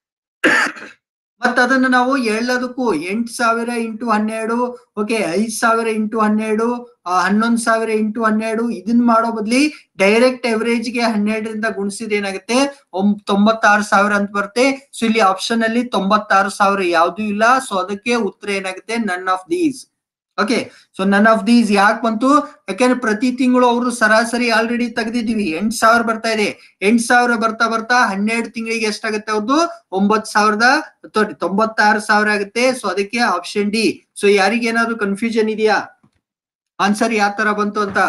ಮತ್ತ ಅದನ್ನ ನಾವು ಎಲ್ಲದಕ್ಕೂ ಎಂಟು ಸಾವಿರ ಇಂಟು ಹನ್ನೆರಡು ಓಕೆ ಐದ್ ಸಾವಿರ ಇಂಟು ಹನ್ನೆರಡು ಆ, ಹನ್ನೊಂದ್ ಸಾವಿರ ಇಂಟು ಹನ್ನೆರಡು ಇದನ್ನ ಮಾಡೋ ಬದ್ಲಿ ಡೈರೆಕ್ಟ್ ಎವರೇಜ್ ಗೆ ಹನ್ನೆರಡರಿಂದ ಗುಣಿಸಿದ ಏನಾಗುತ್ತೆ ಒಂಬ್ ತೊಂಬತ್ತಾರು ಸಾವಿರ ಅಂತ ಬರುತ್ತೆ ಸೊ ಇಲ್ಲಿ ಆಪ್ಷನ್ ಅಲ್ಲಿ ತೊಂಬತ್ತಾರು ಸಾವಿರ ಯಾವ್ದು ಇಲ್ಲ ಸೊ ಅದಕ್ಕೆ ಉತ್ತರ ಏನಾಗುತ್ತೆ none of these okay so none of these ಯಾಕೆ ಬಂತು ಯಾಕಂದ್ರೆ ಪ್ರತಿ ತಿಂಗಳು ಅವರು ಸರಾಸರಿ ಆಲ್ರೆಡಿ ತೆಗೆದಿದೀವಿ ಎಂಟ್ ಸಾವಿರ ಬರ್ತಾ ಇದೆ ಎಂಟ್ ಸಾವಿರ ಬರ್ತಾ ಬರ್ತಾ ಹನ್ನೆರಡು ತಿಂಗಳಿಗೆ ಎಷ್ಟಾಗುತ್ತೆ ಅವ್ರದ್ದು ಒಂಬತ್ ಸಾವಿರದ ಸಾರಿ ತೊಂಬತ್ತಾರು ಸಾವಿರ ಆಗುತ್ತೆ ಸೊ ಅದಕ್ಕೆ ಆಪ್ಷನ್ ಡಿ ಸೊ ಯಾರಿಗೇನಾದ್ರು ಕನ್ಫ್ಯೂಷನ್ ಇದೆಯಾ ಆನ್ಸರ್ ಯಾವ ತರ ಬಂತು ಅಂತ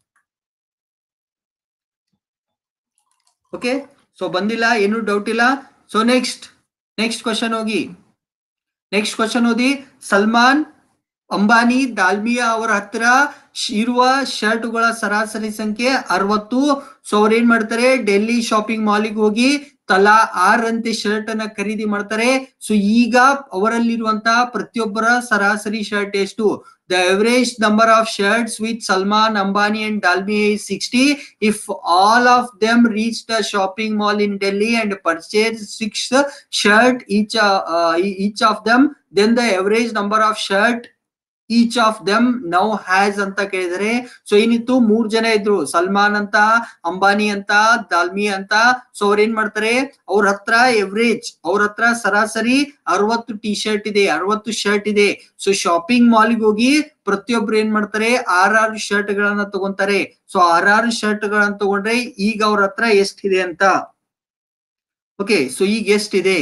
ಓಕೆ ಸೊ ಬಂದಿಲ್ಲ ಏನು ಡೌಟ್ ಇಲ್ಲ ಸೊ ನೆಕ್ಸ್ಟ್ ನೆಕ್ಸ್ಟ್ ಕ್ವಶನ್ ಹೋಗಿ ನೆಕ್ಸ್ಟ್ ಕ್ವಶನ್ ಓದಿ ಸಲ್ಮಾನ್ ಅಂಬಾನಿ ದಾಲ್ಮಿಯಾ ಅವರ ಹತ್ರ ಶ್- ಇರುವ ಶರ್ಟ್ಗಳ ಸರಾಸರಿ ಸಂಖ್ಯೆ ಅರವತ್ತು ಸೊ ಅವ್ರು ಏನ್ ಮಾಡ್ತಾರೆ ಡೆಲ್ಲಿ ಶಾಪಿಂಗ್ ಮಾಲಿಗೆ ಹೋಗಿ ತಲಾ ಆರಂತೆ ಶರ್ಟ್ ಅನ್ನ ಖರೀದಿ ಮಾಡ್ತಾರೆ ಸೊ ಈಗ ಅವರಲ್ಲಿರುವಂತಹ ಪ್ರತಿಯೊಬ್ಬರ ಸರಾಸರಿ ಶರ್ಟ್ ಎಷ್ಟು the average number of shirts with Salman Ambani and Dalmi is sixty if all of them reach the shopping mall in Delhi and purchase six shirt each each of them then the average number of shirt each of them now has ಅಂತ ಕೇಳಿದರೆ so ಏನಿತ್ತು ಮೂರ್ ಜನ ಇದ್ರು ಸಲ್ಮಾನ್ ಅಂತ ಅಂಬಾನಿ ಅಂತ ದಾಲ್ಮಿ ಅಂತ so ಅವ್ರ ಏನ್ ಮಾಡ್ತಾರೆ ಅವ್ರ ಹತ್ರ ಎವರೇಜ್ ಅವ್ರ ಹತ್ರ ಸರಾಸರಿ ಅರವತ್ತು ಟಿ ಶರ್ಟ್ ಇದೆ ಅರವತ್ತು ಶರ್ಟ್ ಇದೆ ಸೊ ಶಾಪಿಂಗ್ ಮಾಲ್ಗೆ ಹೋಗಿ ಪ್ರತಿಯೊಬ್ರು ಏನ್ ಮಾಡ್ತಾರೆ ಆರಾರು ಶರ್ಟ್ ಗಳನ್ನ ತಗೊಂತಾರೆ ಸೊ ಆರಾರು ಶರ್ಟ್ ಗಳನ್ನ ತಗೊಂಡ್ರೆ ಈಗ ಅವ್ರ ಹತ್ರ ಎಷ್ಟಿದೆ ಅಂತ ಓಕೆ ಸೊ ಈಗ ಎಷ್ಟಿದೆ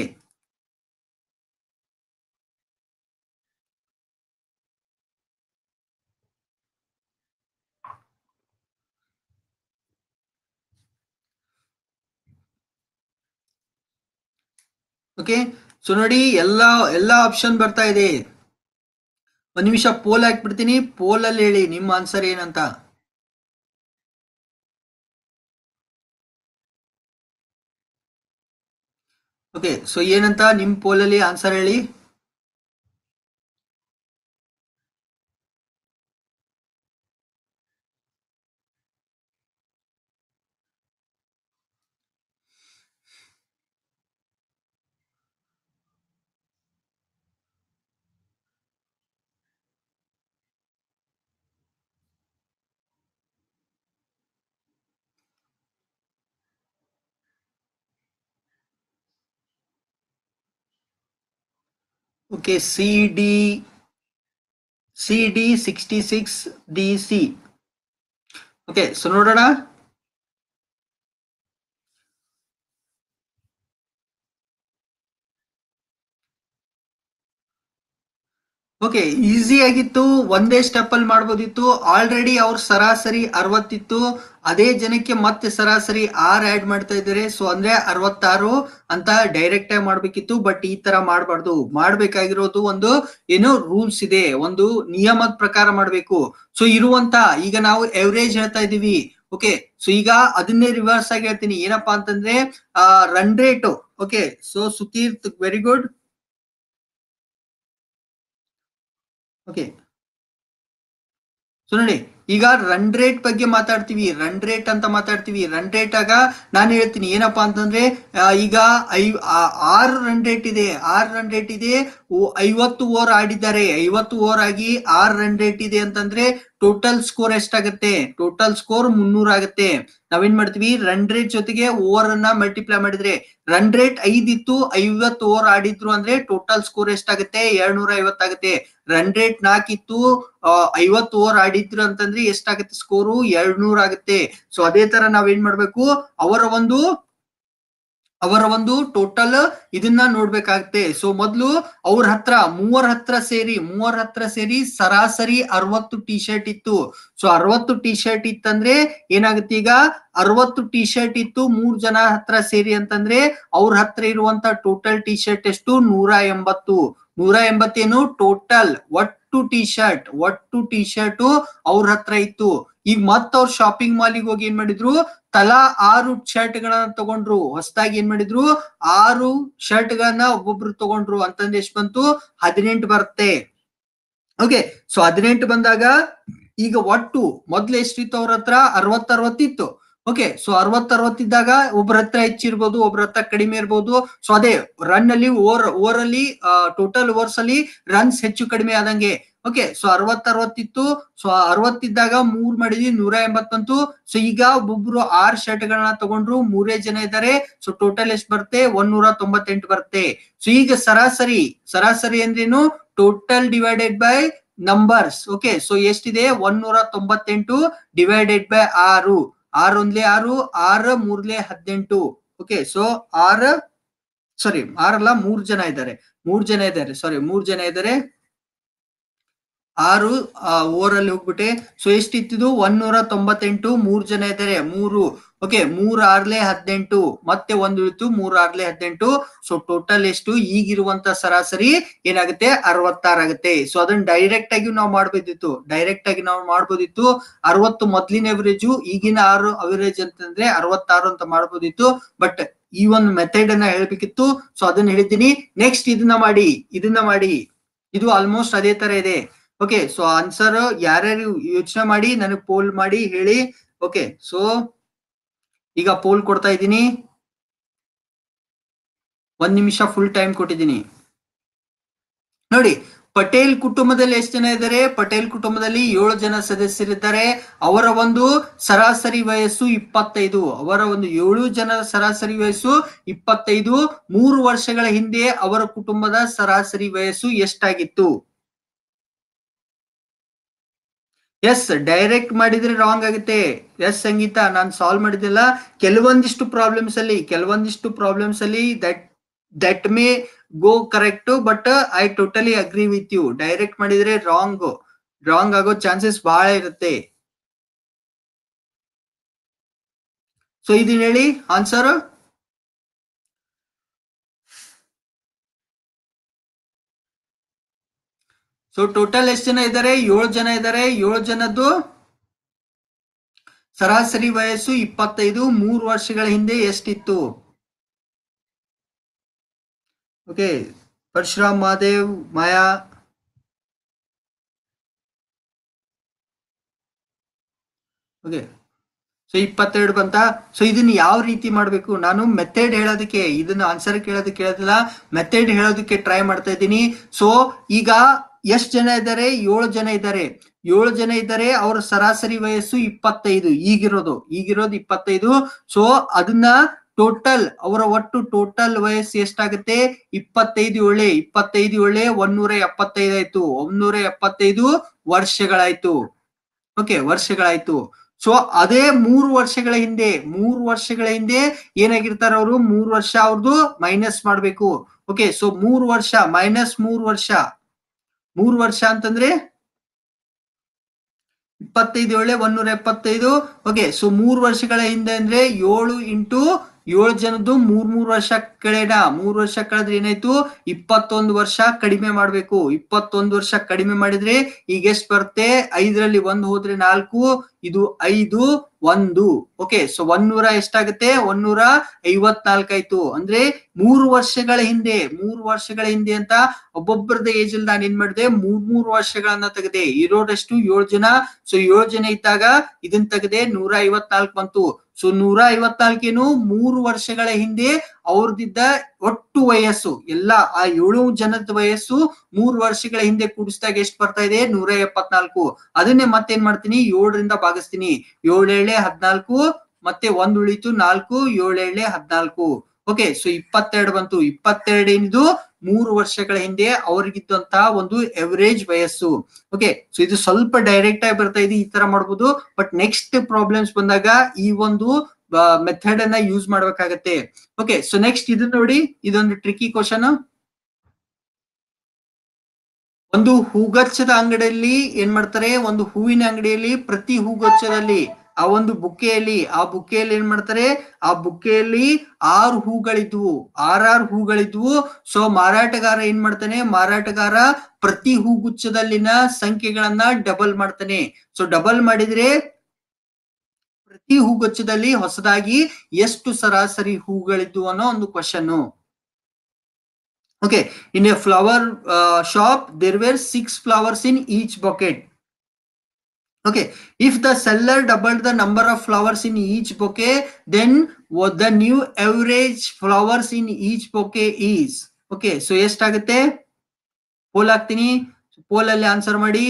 ಓಕೆ ಸೊ ನೋಡಿ ಎಲ್ಲಾ ಎಲ್ಲಾ ಆಪ್ಷನ್ ಬರ್ತಾ ಇದೆ ಒಂದ್ ನಿಮಿಷ ಪೋಲ್ ಹಾಕ್ಬಿಡ್ತೀನಿ ಪೋಲ್ ಅಲ್ಲಿ ಹೇಳಿ ನಿಮ್ಮ ಆನ್ಸರ್ ಏನಂತ ಓಕೆ ಸೊ ಏನಂತ ನಿಮ್ ಪೋಲ್ ಅಲ್ಲಿ ಆನ್ಸರ್ ಹೇಳಿ okay C D C D sixty six D C okay so ನೋಡೋಣ ಓಕೆ ಈಸಿ ಆಗಿತ್ತು ಒಂದೇ ಸ್ಟೆಪ್ ಅಲ್ಲಿ ಮಾಡ್ಬೋದಿತ್ತು ಆಲ್ರೆಡಿ ಅವ್ರ ಸರಾಸರಿ ಅರವತ್ತಿತ್ತು ಅದೇ ಜನಕ್ಕೆ ಮತ್ತೆ ಸರಾಸರಿ ಆರ್ ಆಡ್ ಮಾಡ್ತಾ ಇದ್ದಾರೆ ಸೊ ಅಂದ್ರೆ ಅರವತ್ತಾರು ಅಂತ ಡೈರೆಕ್ಟ್ ಆಗಿ ಮಾಡ್ಬೇಕಿತ್ತು ಬಟ್ ಈ ತರ ಮಾಡಬಾರ್ದು ಮಾಡ್ಬೇಕಾಗಿರೋದು ಒಂದು ಏನು ರೂಲ್ಸ್ ಇದೆ ಒಂದು ನಿಯಮದ ಪ್ರಕಾರ ಮಾಡ್ಬೇಕು ಸೊ ಇರುವಂತ ಈಗ ನಾವು ಎವರೇಜ್ ಹೇಳ್ತಾ ಇದೀವಿ ಓಕೆ ಸೊ ಈಗ ಅದನ್ನೇ ರಿವರ್ಸ್ ಆಗಿ ಹೇಳ್ತೀನಿ ಏನಪ್ಪಾ ಅಂತಂದ್ರೆ run rate okay so Sutirth very good okay so ನೋಡಿ ಈಗ ರನ್ ರೇಟ್ ಬಗ್ಗೆ ಮಾತಾಡ್ತೀವಿ ರನ್ ರೇಟ್ ಅಂತ ಮಾತಾಡ್ತೀವಿ ರನ್ ರೇಟ್ ಆಗ ನಾನು ಹೇಳ್ತೀನಿ ಏನಪ್ಪಾ ಅಂತಂದ್ರೆ ಆ, ಈಗ ಐ ಆ- ಆರು ರನ್ ರೇಟ್ ಇದೆ ಆರು ರನ್ ರೇಟ್ ಇದೆ ಓ- ಐವತ್ತು ಓವರ್ ಆಡಿದ್ದಾರೆ ಐವತ್ತು ಓವರ್ ಆಗಿ ಆರು ರನ್ ರೇಟ್ ಇದೆ ಅಂತಂದ್ರೆ ಟೋಟಲ್ ಸ್ಕೋರ್ ಎಷ್ಟಾಗುತ್ತೆ ಟೋಟಲ್ ಸ್ಕೋರ್ ಮುನ್ನೂರ ಆಗುತ್ತೆ ನಾವೇನ್ ಮಾಡ್ತೀವಿ ರನ್ ರೇಟ್ ಜೊತೆಗೆ ಓವರ್ ಅನ್ನ ಮಲ್ಟಿಪ್ಲೈ ಮಾಡಿದ್ರೆ ರನ್ ರೇಟ್ ಐದಿತ್ತು ಐವತ್ತು ಓವರ್ ಆಡಿದ್ರು ಅಂದ್ರೆ ಟೋಟಲ್ ಸ್ಕೋರ್ ಎಷ್ಟಾಗುತ್ತೆ ಎರಡ್ನೂರ ಐವತ್ತಾಗುತ್ತೆ ರನ್ ರೇಟ್ ನಾಲ್ಕಿತ್ತು ಐವತ್ತು ಓವರ್ ಆಡಿದ್ರು ಅಂತಂದ್ರೆ ಎಷ್ಟಾಗುತ್ತೆ ಸ್ಕೋರು ಎರಡ್ನೂರ ಆಗುತ್ತೆ ಸೊ ಅದೇ ತರ ನಾವೇನ್ ಮಾಡ್ಬೇಕು ಅವರ ಒಂದು ಅವರ ಒಂದು ಟೋಟಲ್ ಇದನ್ನ ನೋಡ್ಬೇಕಾಗತ್ತೆ ಸೊ ಮೊದ್ಲು ಅವ್ರ ಹತ್ರ ಮೂವರ ಹತ್ರ ಸೇರಿ ಮೂವರ ಹತ್ರ ಸೇರಿ ಸರಾಸರಿ ಅರವತ್ತು ಟಿ ಶರ್ಟ್ ಇತ್ತು ಸೊ ಅರವತ್ತು ಟಿ ಶರ್ಟ್ ಇತ್ತಂದ್ರೆ ಏನಾಗುತ್ತೆ ಈಗ ಅರವತ್ತು ಟಿ ಶರ್ಟ್ ಇತ್ತು ಮೂರ್ ಜನ ಹತ್ರ ಸೇರಿ ಅಂತಂದ್ರೆ ಅವ್ರ ಹತ್ರ ಇರುವಂತ ಟೋಟಲ್ ಟಿ ಶರ್ಟ್ ಎಷ್ಟು ನೂರ ಎಂಬತ್ತು ನೂರ ಎಂಬತ್ತೇನು ಟೋಟಲ್ ಒಟ್ಟು ಟಿ ಶರ್ಟ್ ಒಟ್ಟು ಟಿ ಶರ್ಟ್ ಅವ್ರ ಹತ್ರ ಇತ್ತು ಈಗ ಮತ್ತ ಅವ್ರ ಶಾಪಿಂಗ್ ಮಾಲಿಗೆ ಹೋಗಿ ಏನ್ ಮಾಡಿದ್ರು ತಲಾ ಆರು ಶರ್ಟ್ ಗಳನ್ನ ತಗೊಂಡ್ರು ಹೊಸದಾಗಿ ಏನ್ ಮಾಡಿದ್ರು ಆರು ಶರ್ಟ್ ಗಳನ್ನ ಒಬ್ಬೊಬ್ರು ತಗೊಂಡ್ರು ಅಂತಂದ್ರೆ ಎಷ್ಟು ಬಂತು ಹದಿನೆಂಟು ಬರುತ್ತೆ ಓಕೆ ಸೊ ಹದಿನೆಂಟು ಬಂದಾಗ ಈಗ ಒಟ್ಟು ಮೊದ್ಲು ಎಷ್ಟಿತ್ತು ಅವ್ರ ಹತ್ರ ಅರವತ್ ಅರವತ್ತಿತ್ತು ಓಕೆ ಸೊ ಅರವತ್ ಅರವತ್ತಿದ್ದಾಗ ಒಬ್ರ ಹತ್ರ ಹೆಚ್ಚಿರ್ಬೋದು ಒಬ್ರ ಹತ್ರ ಕಡಿಮೆ ಇರ್ಬೋದು ಸೊ ಅದೇ ರನ್ ಅಲ್ಲಿ ಓವರ್ ಓವರ್ ಅಲ್ಲಿ ಟೋಟಲ್ ಓವರ್ಸ್ ಅಲ್ಲಿ ರನ್ಸ್ ಹೆಚ್ಚು ಕಡಿಮೆ ಆದಂಗೆ ಓಕೆ ಸೊ ಅರವತ್ ಅರವತ್ತಿತ್ತು ಸೊ ಅರವತ್ತಿದ್ದಾಗ ಮೂರ್ ಮಾಡಿದ್ವಿ ನೂರ ಎಂಬತ್ ಬಂತು ಸೊ ಈಗ ಒಬ್ಬೊಬ್ರು ಆರ್ ಶರ್ಟ್ ಗಳನ್ನ ತಗೊಂಡ್ರು ಮೂರೇ ಜನ ಇದ್ದಾರೆ ಸೊ ಟೋಟಲ್ ಎಷ್ಟು ಬರುತ್ತೆ ಒಂದೂರ ತೊಂಬತ್ತೆಂಟು ಬರುತ್ತೆ ಸೊ ಈಗ ಸರಾಸರಿ ಸರಾಸರಿ ಅಂದ್ರೇನು total divided by numbers okay so ಎಷ್ಟಿದೆ ಒಂದೂರ ತೊಂಬತ್ತೆಂಟು ಡಿವೈಡೆಡ್ ಬೈ ಆರು ಆರ್ ಒಂದ್ಲೆ ಆರು ಆರ್ ಮೂರ್ಲೆ ಹದಿನೆಂಟು ಓಕೆ ಸೊ ಆರ್ ಸಾರಿ ಆರಲ್ಲ ಮೂರ್ ಜನ ಇದ್ದಾರೆ ಮೂರ್ ಜನ ಇದ್ದಾರೆ ಸಾರಿ ಮೂರ್ ಜನ ಇದ್ದಾರೆ ಆರು ಓವರ್ ಅಲ್ಲಿ ಹೋಗ್ಬಿಟ್ಟೆ ಸೊ ಎಷ್ಟಿತ್ತಿದು ಒಂದೂರ ತೊಂಬತ್ತೆಂಟು ಮೂರ್ ಜನ ಇದ್ದಾರೆ ಮೂರು ಓಕೆ ಮೂರ್ ಆರ್ಲೆ ಹದಿನೆಂಟು ಮತ್ತೆ ಒಂದು ಇತ್ತು ಮೂರ್ ಆರ್ಲೆ ಹದಿನೆಂಟು ಸೊ ಟೋಟಲ್ ಎಷ್ಟು ಈಗಿರುವಂತ ಸರಾಸರಿ ಏನಾಗುತ್ತೆ ಅರವತ್ತಾರು ಆಗುತ್ತೆ ಸೊ ಅದನ್ನ ಡೈರೆಕ್ಟ್ ಆಗಿ ನಾವು ಮಾಡ್ಬೋದಿತ್ತು ಡೈರೆಕ್ಟ್ ಆಗಿ ನಾವು ಮಾಡ್ಬೋದಿತ್ತು ಅರವತ್ತು ಮೊದ್ಲಿನ ಅವರೇಜು ಈಗಿನ ಆರು ಅವರೇಜ್ ಅಂತಂದ್ರೆ ಅರವತ್ತಾರು ಅಂತ ಮಾಡ್ಬೋದಿತ್ತು ಬಟ್ ಈ ಒಂದು ಮೆಥಡ್ ಅನ್ನ ಹೇಳ್ಬೇಕಿತ್ತು ಸೊ ಅದನ್ನ ಹೇಳಿದ್ದೀನಿ ನೆಕ್ಸ್ಟ್ ಇದನ್ನ ಮಾಡಿ ಇದನ್ನ ಮಾಡಿ ಇದು ಆಲ್ಮೋಸ್ಟ್ ಅದೇ ತರ ಇದೆ ಓಕೆ ಸೊ ಆನ್ಸರ್ ಯಾರ್ಯಾರು ಯೋಚನೆ ಮಾಡಿ ನನಗೆ ಪೋಲ್ ಮಾಡಿ ಹೇಳಿ ಓಕೆ ಸೊ ಈಗ ಪೋಲ್ ಕೊಡ್ತಾ ಇದ್ದೀನಿ ಒಂದ್ ನಿಮಿಷ ಫುಲ್ ಟೈಮ್ ಕೊಟ್ಟಿದ್ದೀನಿ ನೋಡಿ ಪಟೇಲ್ ಕುಟುಂಬದಲ್ಲಿ ಎಷ್ಟು ಜನ ಇದ್ದಾರೆ ಪಟೇಲ್ ಕುಟುಂಬದಲ್ಲಿ ಏಳು ಜನ ಸದಸ್ಯರಿದ್ದಾರೆ ಅವರ ಒಂದು ಸರಾಸರಿ ವಯಸ್ಸು ಇಪ್ಪತ್ತೈದು ಅವರ ಒಂದು ಏಳು ಜನರ ಸರಾಸರಿ ವಯಸ್ಸು ಇಪ್ಪತ್ತೈದು ಮೂರು ವರ್ಷಗಳ ಹಿಂದೆ ಅವರ ಕುಟುಂಬದ ಸರಾಸರಿ ವಯಸ್ಸು ಎಷ್ಟಾಗಿತ್ತು ಎಸ್ ಡೈರೆಕ್ಟ್ ಮಾಡಿದ್ರೆ ರಾಂಗ್ ಆಗುತ್ತೆ ಎಸ್ ಸಂಗೀತ ನಾನು ಸಾಲ್ವ್ ಮಾಡಿದಿಲ್ಲ ಕೆಲವೊಂದಿಷ್ಟು ಪ್ರಾಬ್ಲಮ್ಸ್ ಅಲ್ಲಿ ಕೆಲವೊಂದಿಷ್ಟು ಪ್ರಾಬ್ಲಮ್ಸ್ ಅಲ್ಲಿ that that may go correct but I totally agree with you direct ಮಾಡಿದ್ರೆ ರಾಂಗ್ ರಾಂಗ್ ಆಗೋ ಚಾನ್ಸಸ್ ಬಹಳ ಇರುತ್ತೆ ಸೊ ಇದನ್ನ ಹೇಳಿ ಆನ್ಸರ್ ಸೊ ಟೋಟಲ್ ಎಷ್ಟು ಜನ ಇದ್ದಾರೆ ಏಳು ಜನ ಇದ್ದಾರೆ ಏಳು ಜನದ್ದು ಸರಾಸರಿ ವಯಸ್ಸು ಇಪ್ಪತ್ತೈದು ಮೂರು ವರ್ಷಗಳ ಹಿಂದೆ ಎಷ್ಟಿತ್ತು okay Parashuram Mahadev Maya okay so ಇಪ್ಪತ್ತೆರಡು ಬಂತ ಸೊ ಇದನ್ನ ಯಾವ ರೀತಿ ಮಾಡ್ಬೇಕು ನಾನು ಮೆಥಡ್ ಹೇಳೋದಕ್ಕೆ ಇದನ್ನ ಆನ್ಸರ್ ಕೇಳೋದಕ್ಕೆ ಹೇಳೋದಿಲ್ಲ ಮೆಥಡ್ ಹೇಳೋದಕ್ಕೆ ಟ್ರೈ ಮಾಡ್ತಾ ಇದ್ದೀನಿ ಸೊ ಈಗ ಎಷ್ಟು ಜನ ಇದ್ದಾರೆ ಏಳು ಜನ ಇದ್ದಾರೆ ಏಳು ಜನ ಇದ್ದಾರೆ ಅವರ ಸರಾಸರಿ ವಯಸ್ಸು ಇಪ್ಪತ್ತೈದು ಈಗಿರೋದು ಈಗಿರೋದು ಇಪ್ಪತ್ತೈದು ಸೊ ಅದನ್ನ ಟೋಟಲ್ ಅವರ ಒಟ್ಟು ಟೋಟಲ್ ವಯಸ್ಸು ಎಷ್ಟಾಗುತ್ತೆ ಇಪ್ಪತ್ತೈದು ಏಳೆ ಇಪ್ಪತ್ತೈದು ಏಳೆ ಒಂದೂರ ಎಪ್ಪತ್ತೈದು ಆಯ್ತು ಒಂದೂರ ಎಪ್ಪತ್ತೈದು ವರ್ಷಗಳಾಯ್ತು ಓಕೆ ವರ್ಷಗಳಾಯ್ತು ಸೊ ಅದೇ ಮೂರು ವರ್ಷಗಳ ಹಿಂದೆ ಮೂರು ವರ್ಷಗಳ ಹಿಂದೆ ಏನಾಗಿರ್ತಾರ ಅವರು ಮೂರು ವರ್ಷ ಅವ್ರದ್ದು ಮೈನಸ್ ಮಾಡ್ಬೇಕು ಓಕೆ ಸೊ ಮೂರು ವರ್ಷ ಮೈನಸ್ ಮೂರು ವರ್ಷ ಮೂರು ವರ್ಷ ಅಂತಂದ್ರೆ ಇಪ್ಪತ್ತೈದು ಏಳೆ ಒಂದೂರ ಎಪ್ಪತ್ತೈದು ಓಕೆ ಸೊ ಮೂರು ವರ್ಷಗಳ ಹಿಂದೆ ಅಂದ್ರೆ ಏಳು ಇಂಟು ಏಳು ಜನದ್ದು ಮೂರ್ ಮೂರ್ ವರ್ಷ ಕಳೆಡ ಮೂರ್ ವರ್ಷ ಕಳೆದ್ರೆ ಏನಾಯ್ತು ಇಪ್ಪತ್ತೊಂದು ವರ್ಷ ಕಡಿಮೆ ಮಾಡ್ಬೇಕು ಇಪ್ಪತ್ತೊಂದು ವರ್ಷ ಕಡಿಮೆ ಮಾಡಿದ್ರೆ ಈಗ ಎಷ್ಟ್ ಬರುತ್ತೆ ಐದರಲ್ಲಿ ಒಂದು ಹೋದ್ರೆ ನಾಲ್ಕು ಇದು ಐದು ಒಂದು ಓಕೆ ಸೊ ಒಂದೂರ ಎಷ್ಟಾಗುತ್ತೆ ಒಂದೂರ ಐವತ್ನಾಲ್ಕಾಯ್ತು ಅಂದ್ರೆ ಮೂರು ವರ್ಷಗಳ ಹಿಂದೆ ಮೂರು ವರ್ಷಗಳ ಹಿಂದೆ ಅಂತ ಒಬ್ಬೊಬ್ಬರದ ಏಜ್ ಅಲ್ಲಿ ನಾನು ಏನ್ ಮಾಡಿದೆ ಮೂರ್ ಮೂರು ವರ್ಷಗಳನ್ನ ತೆಗೆದೆ ಇರೋದಷ್ಟು ಏಳು ಜನ ಸೊ ಏಳು ಜನ ಇದ್ದಾಗ ಇದನ್ನ ತೆಗೆದೆ ನೂರ ಐವತ್ನಾಲ್ಕು ಬಂತು ಸೊ ನೂರ ಐವತ್ನಾಲ್ಕೇನು ಮೂರು ವರ್ಷಗಳ ಹಿಂದೆ ಅವ್ರದಿದ್ದ ಒಟ್ಟು ವಯಸ್ಸು ಎಲ್ಲ ಆ ಏಳು ಜನದ ವಯಸ್ಸು ಮೂರು ವರ್ಷಗಳ ಹಿಂದೆ ಕೂಡಿಸಿದಾಗ ಎಷ್ಟು ಬರ್ತಾ ಇದೆ ನೂರ ಎಪ್ಪತ್ನಾಲ್ಕು ಅದನ್ನೇ ಮತ್ತೇನ್ ಮಾಡ್ತೀನಿ ಏಳರಿಂದ ಭಾಗಿಸ್ತೀನಿ ಏಳೇಳೆ ಹದ್ನಾಲ್ಕು ಮತ್ತೆ ಒಂದ್ ಉಳಿತು ನಾಲ್ಕು ಏಳೇಳೆ ಹದ್ನಾಲ್ಕು ಓಕೆ ಸೊ ಇಪ್ಪತ್ತೆರಡು ಬಂತು ಇಪ್ಪತ್ತೆರಡು ಏನಿದು ಮೂರು ವರ್ಷಗಳ ಹಿಂದೆ ಅವ್ರಿಗಿದ್ದಂತಹ ಒಂದು ಎವರೇಜ್ ವಯಸ್ಸು ಓಕೆ ಸೊ ಇದು ಸ್ವಲ್ಪ ಡೈರೆಕ್ಟ್ ಆಗಿ ಬರ್ತಾ ಇದೆ ಈ ತರ ಮಾಡ್ಬೋದು ಬಟ್ ನೆಕ್ಸ್ಟ್ ಪ್ರಾಬ್ಲಮ್ಸ್ ಬಂದಾಗ ಈ ಒಂದು ಮೆಥಡ್ ಅನ್ನ ಯೂಸ್ ಮಾಡ್ಬೇಕಾಗತ್ತೆ ಓಕೆ ಸೊ ನೆಕ್ಸ್ಟ್ ಇದು ನೋಡಿ ಇದೊಂದು ಟ್ರಿಕಿ ಕ್ವಶನ್ ಒಂದು ಹೂಗಚ್ಚದ ಅಂಗಡಿಯಲ್ಲಿ ಏನ್ ಮಾಡ್ತಾರೆ ಒಂದು ಹೂವಿನ ಅಂಗಡಿಯಲ್ಲಿ ಪ್ರತಿ ಹೂಗಚ್ಚದಲ್ಲಿ ಆ ಒಂದು ಬುಕ್ಕೆಯಲ್ಲಿ ಆ ಬುಕ್ಕೆಯಲ್ಲಿ ಏನ್ ಮಾಡ್ತಾರೆ ಆ ಬುಕ್ಕೆಯಲ್ಲಿ ಆರು ಹೂಗಳಿದ್ವು ಆರಾರು ಹೂಗಳಿದ್ವು ಸೊ ಮಾರಾಟಗಾರ ಏನ್ ಮಾಡ್ತಾನೆ ಮಾರಾಟಗಾರ ಪ್ರತಿ ಹೂಗುಚ್ಛದಲ್ಲಿನ ಸಂಖ್ಯೆಗಳನ್ನ ಡಬಲ್ ಮಾಡ್ತಾನೆ ಸೊ ಡಬಲ್ ಮಾಡಿದ್ರೆ ಪ್ರತಿ ಹೂಗುಚ್ಛದಲ್ಲಿ ಹೊಸದಾಗಿ ಎಷ್ಟು ಸರಾಸರಿ ಹೂಗಳಿದ್ವು ಅನ್ನೋ ಒಂದು question okay in a flower shop there were six flowers in each bouquet okay if the seller doubled the number of flowers in each bouquet then what the new average flowers in each bouquet is okay so ಎಷ್ಟಾಗುತ್ತೆ poll ಹಾಕ್ತೀನಿ poll ಅಲ್ಲಿ answer ಮಾಡಿ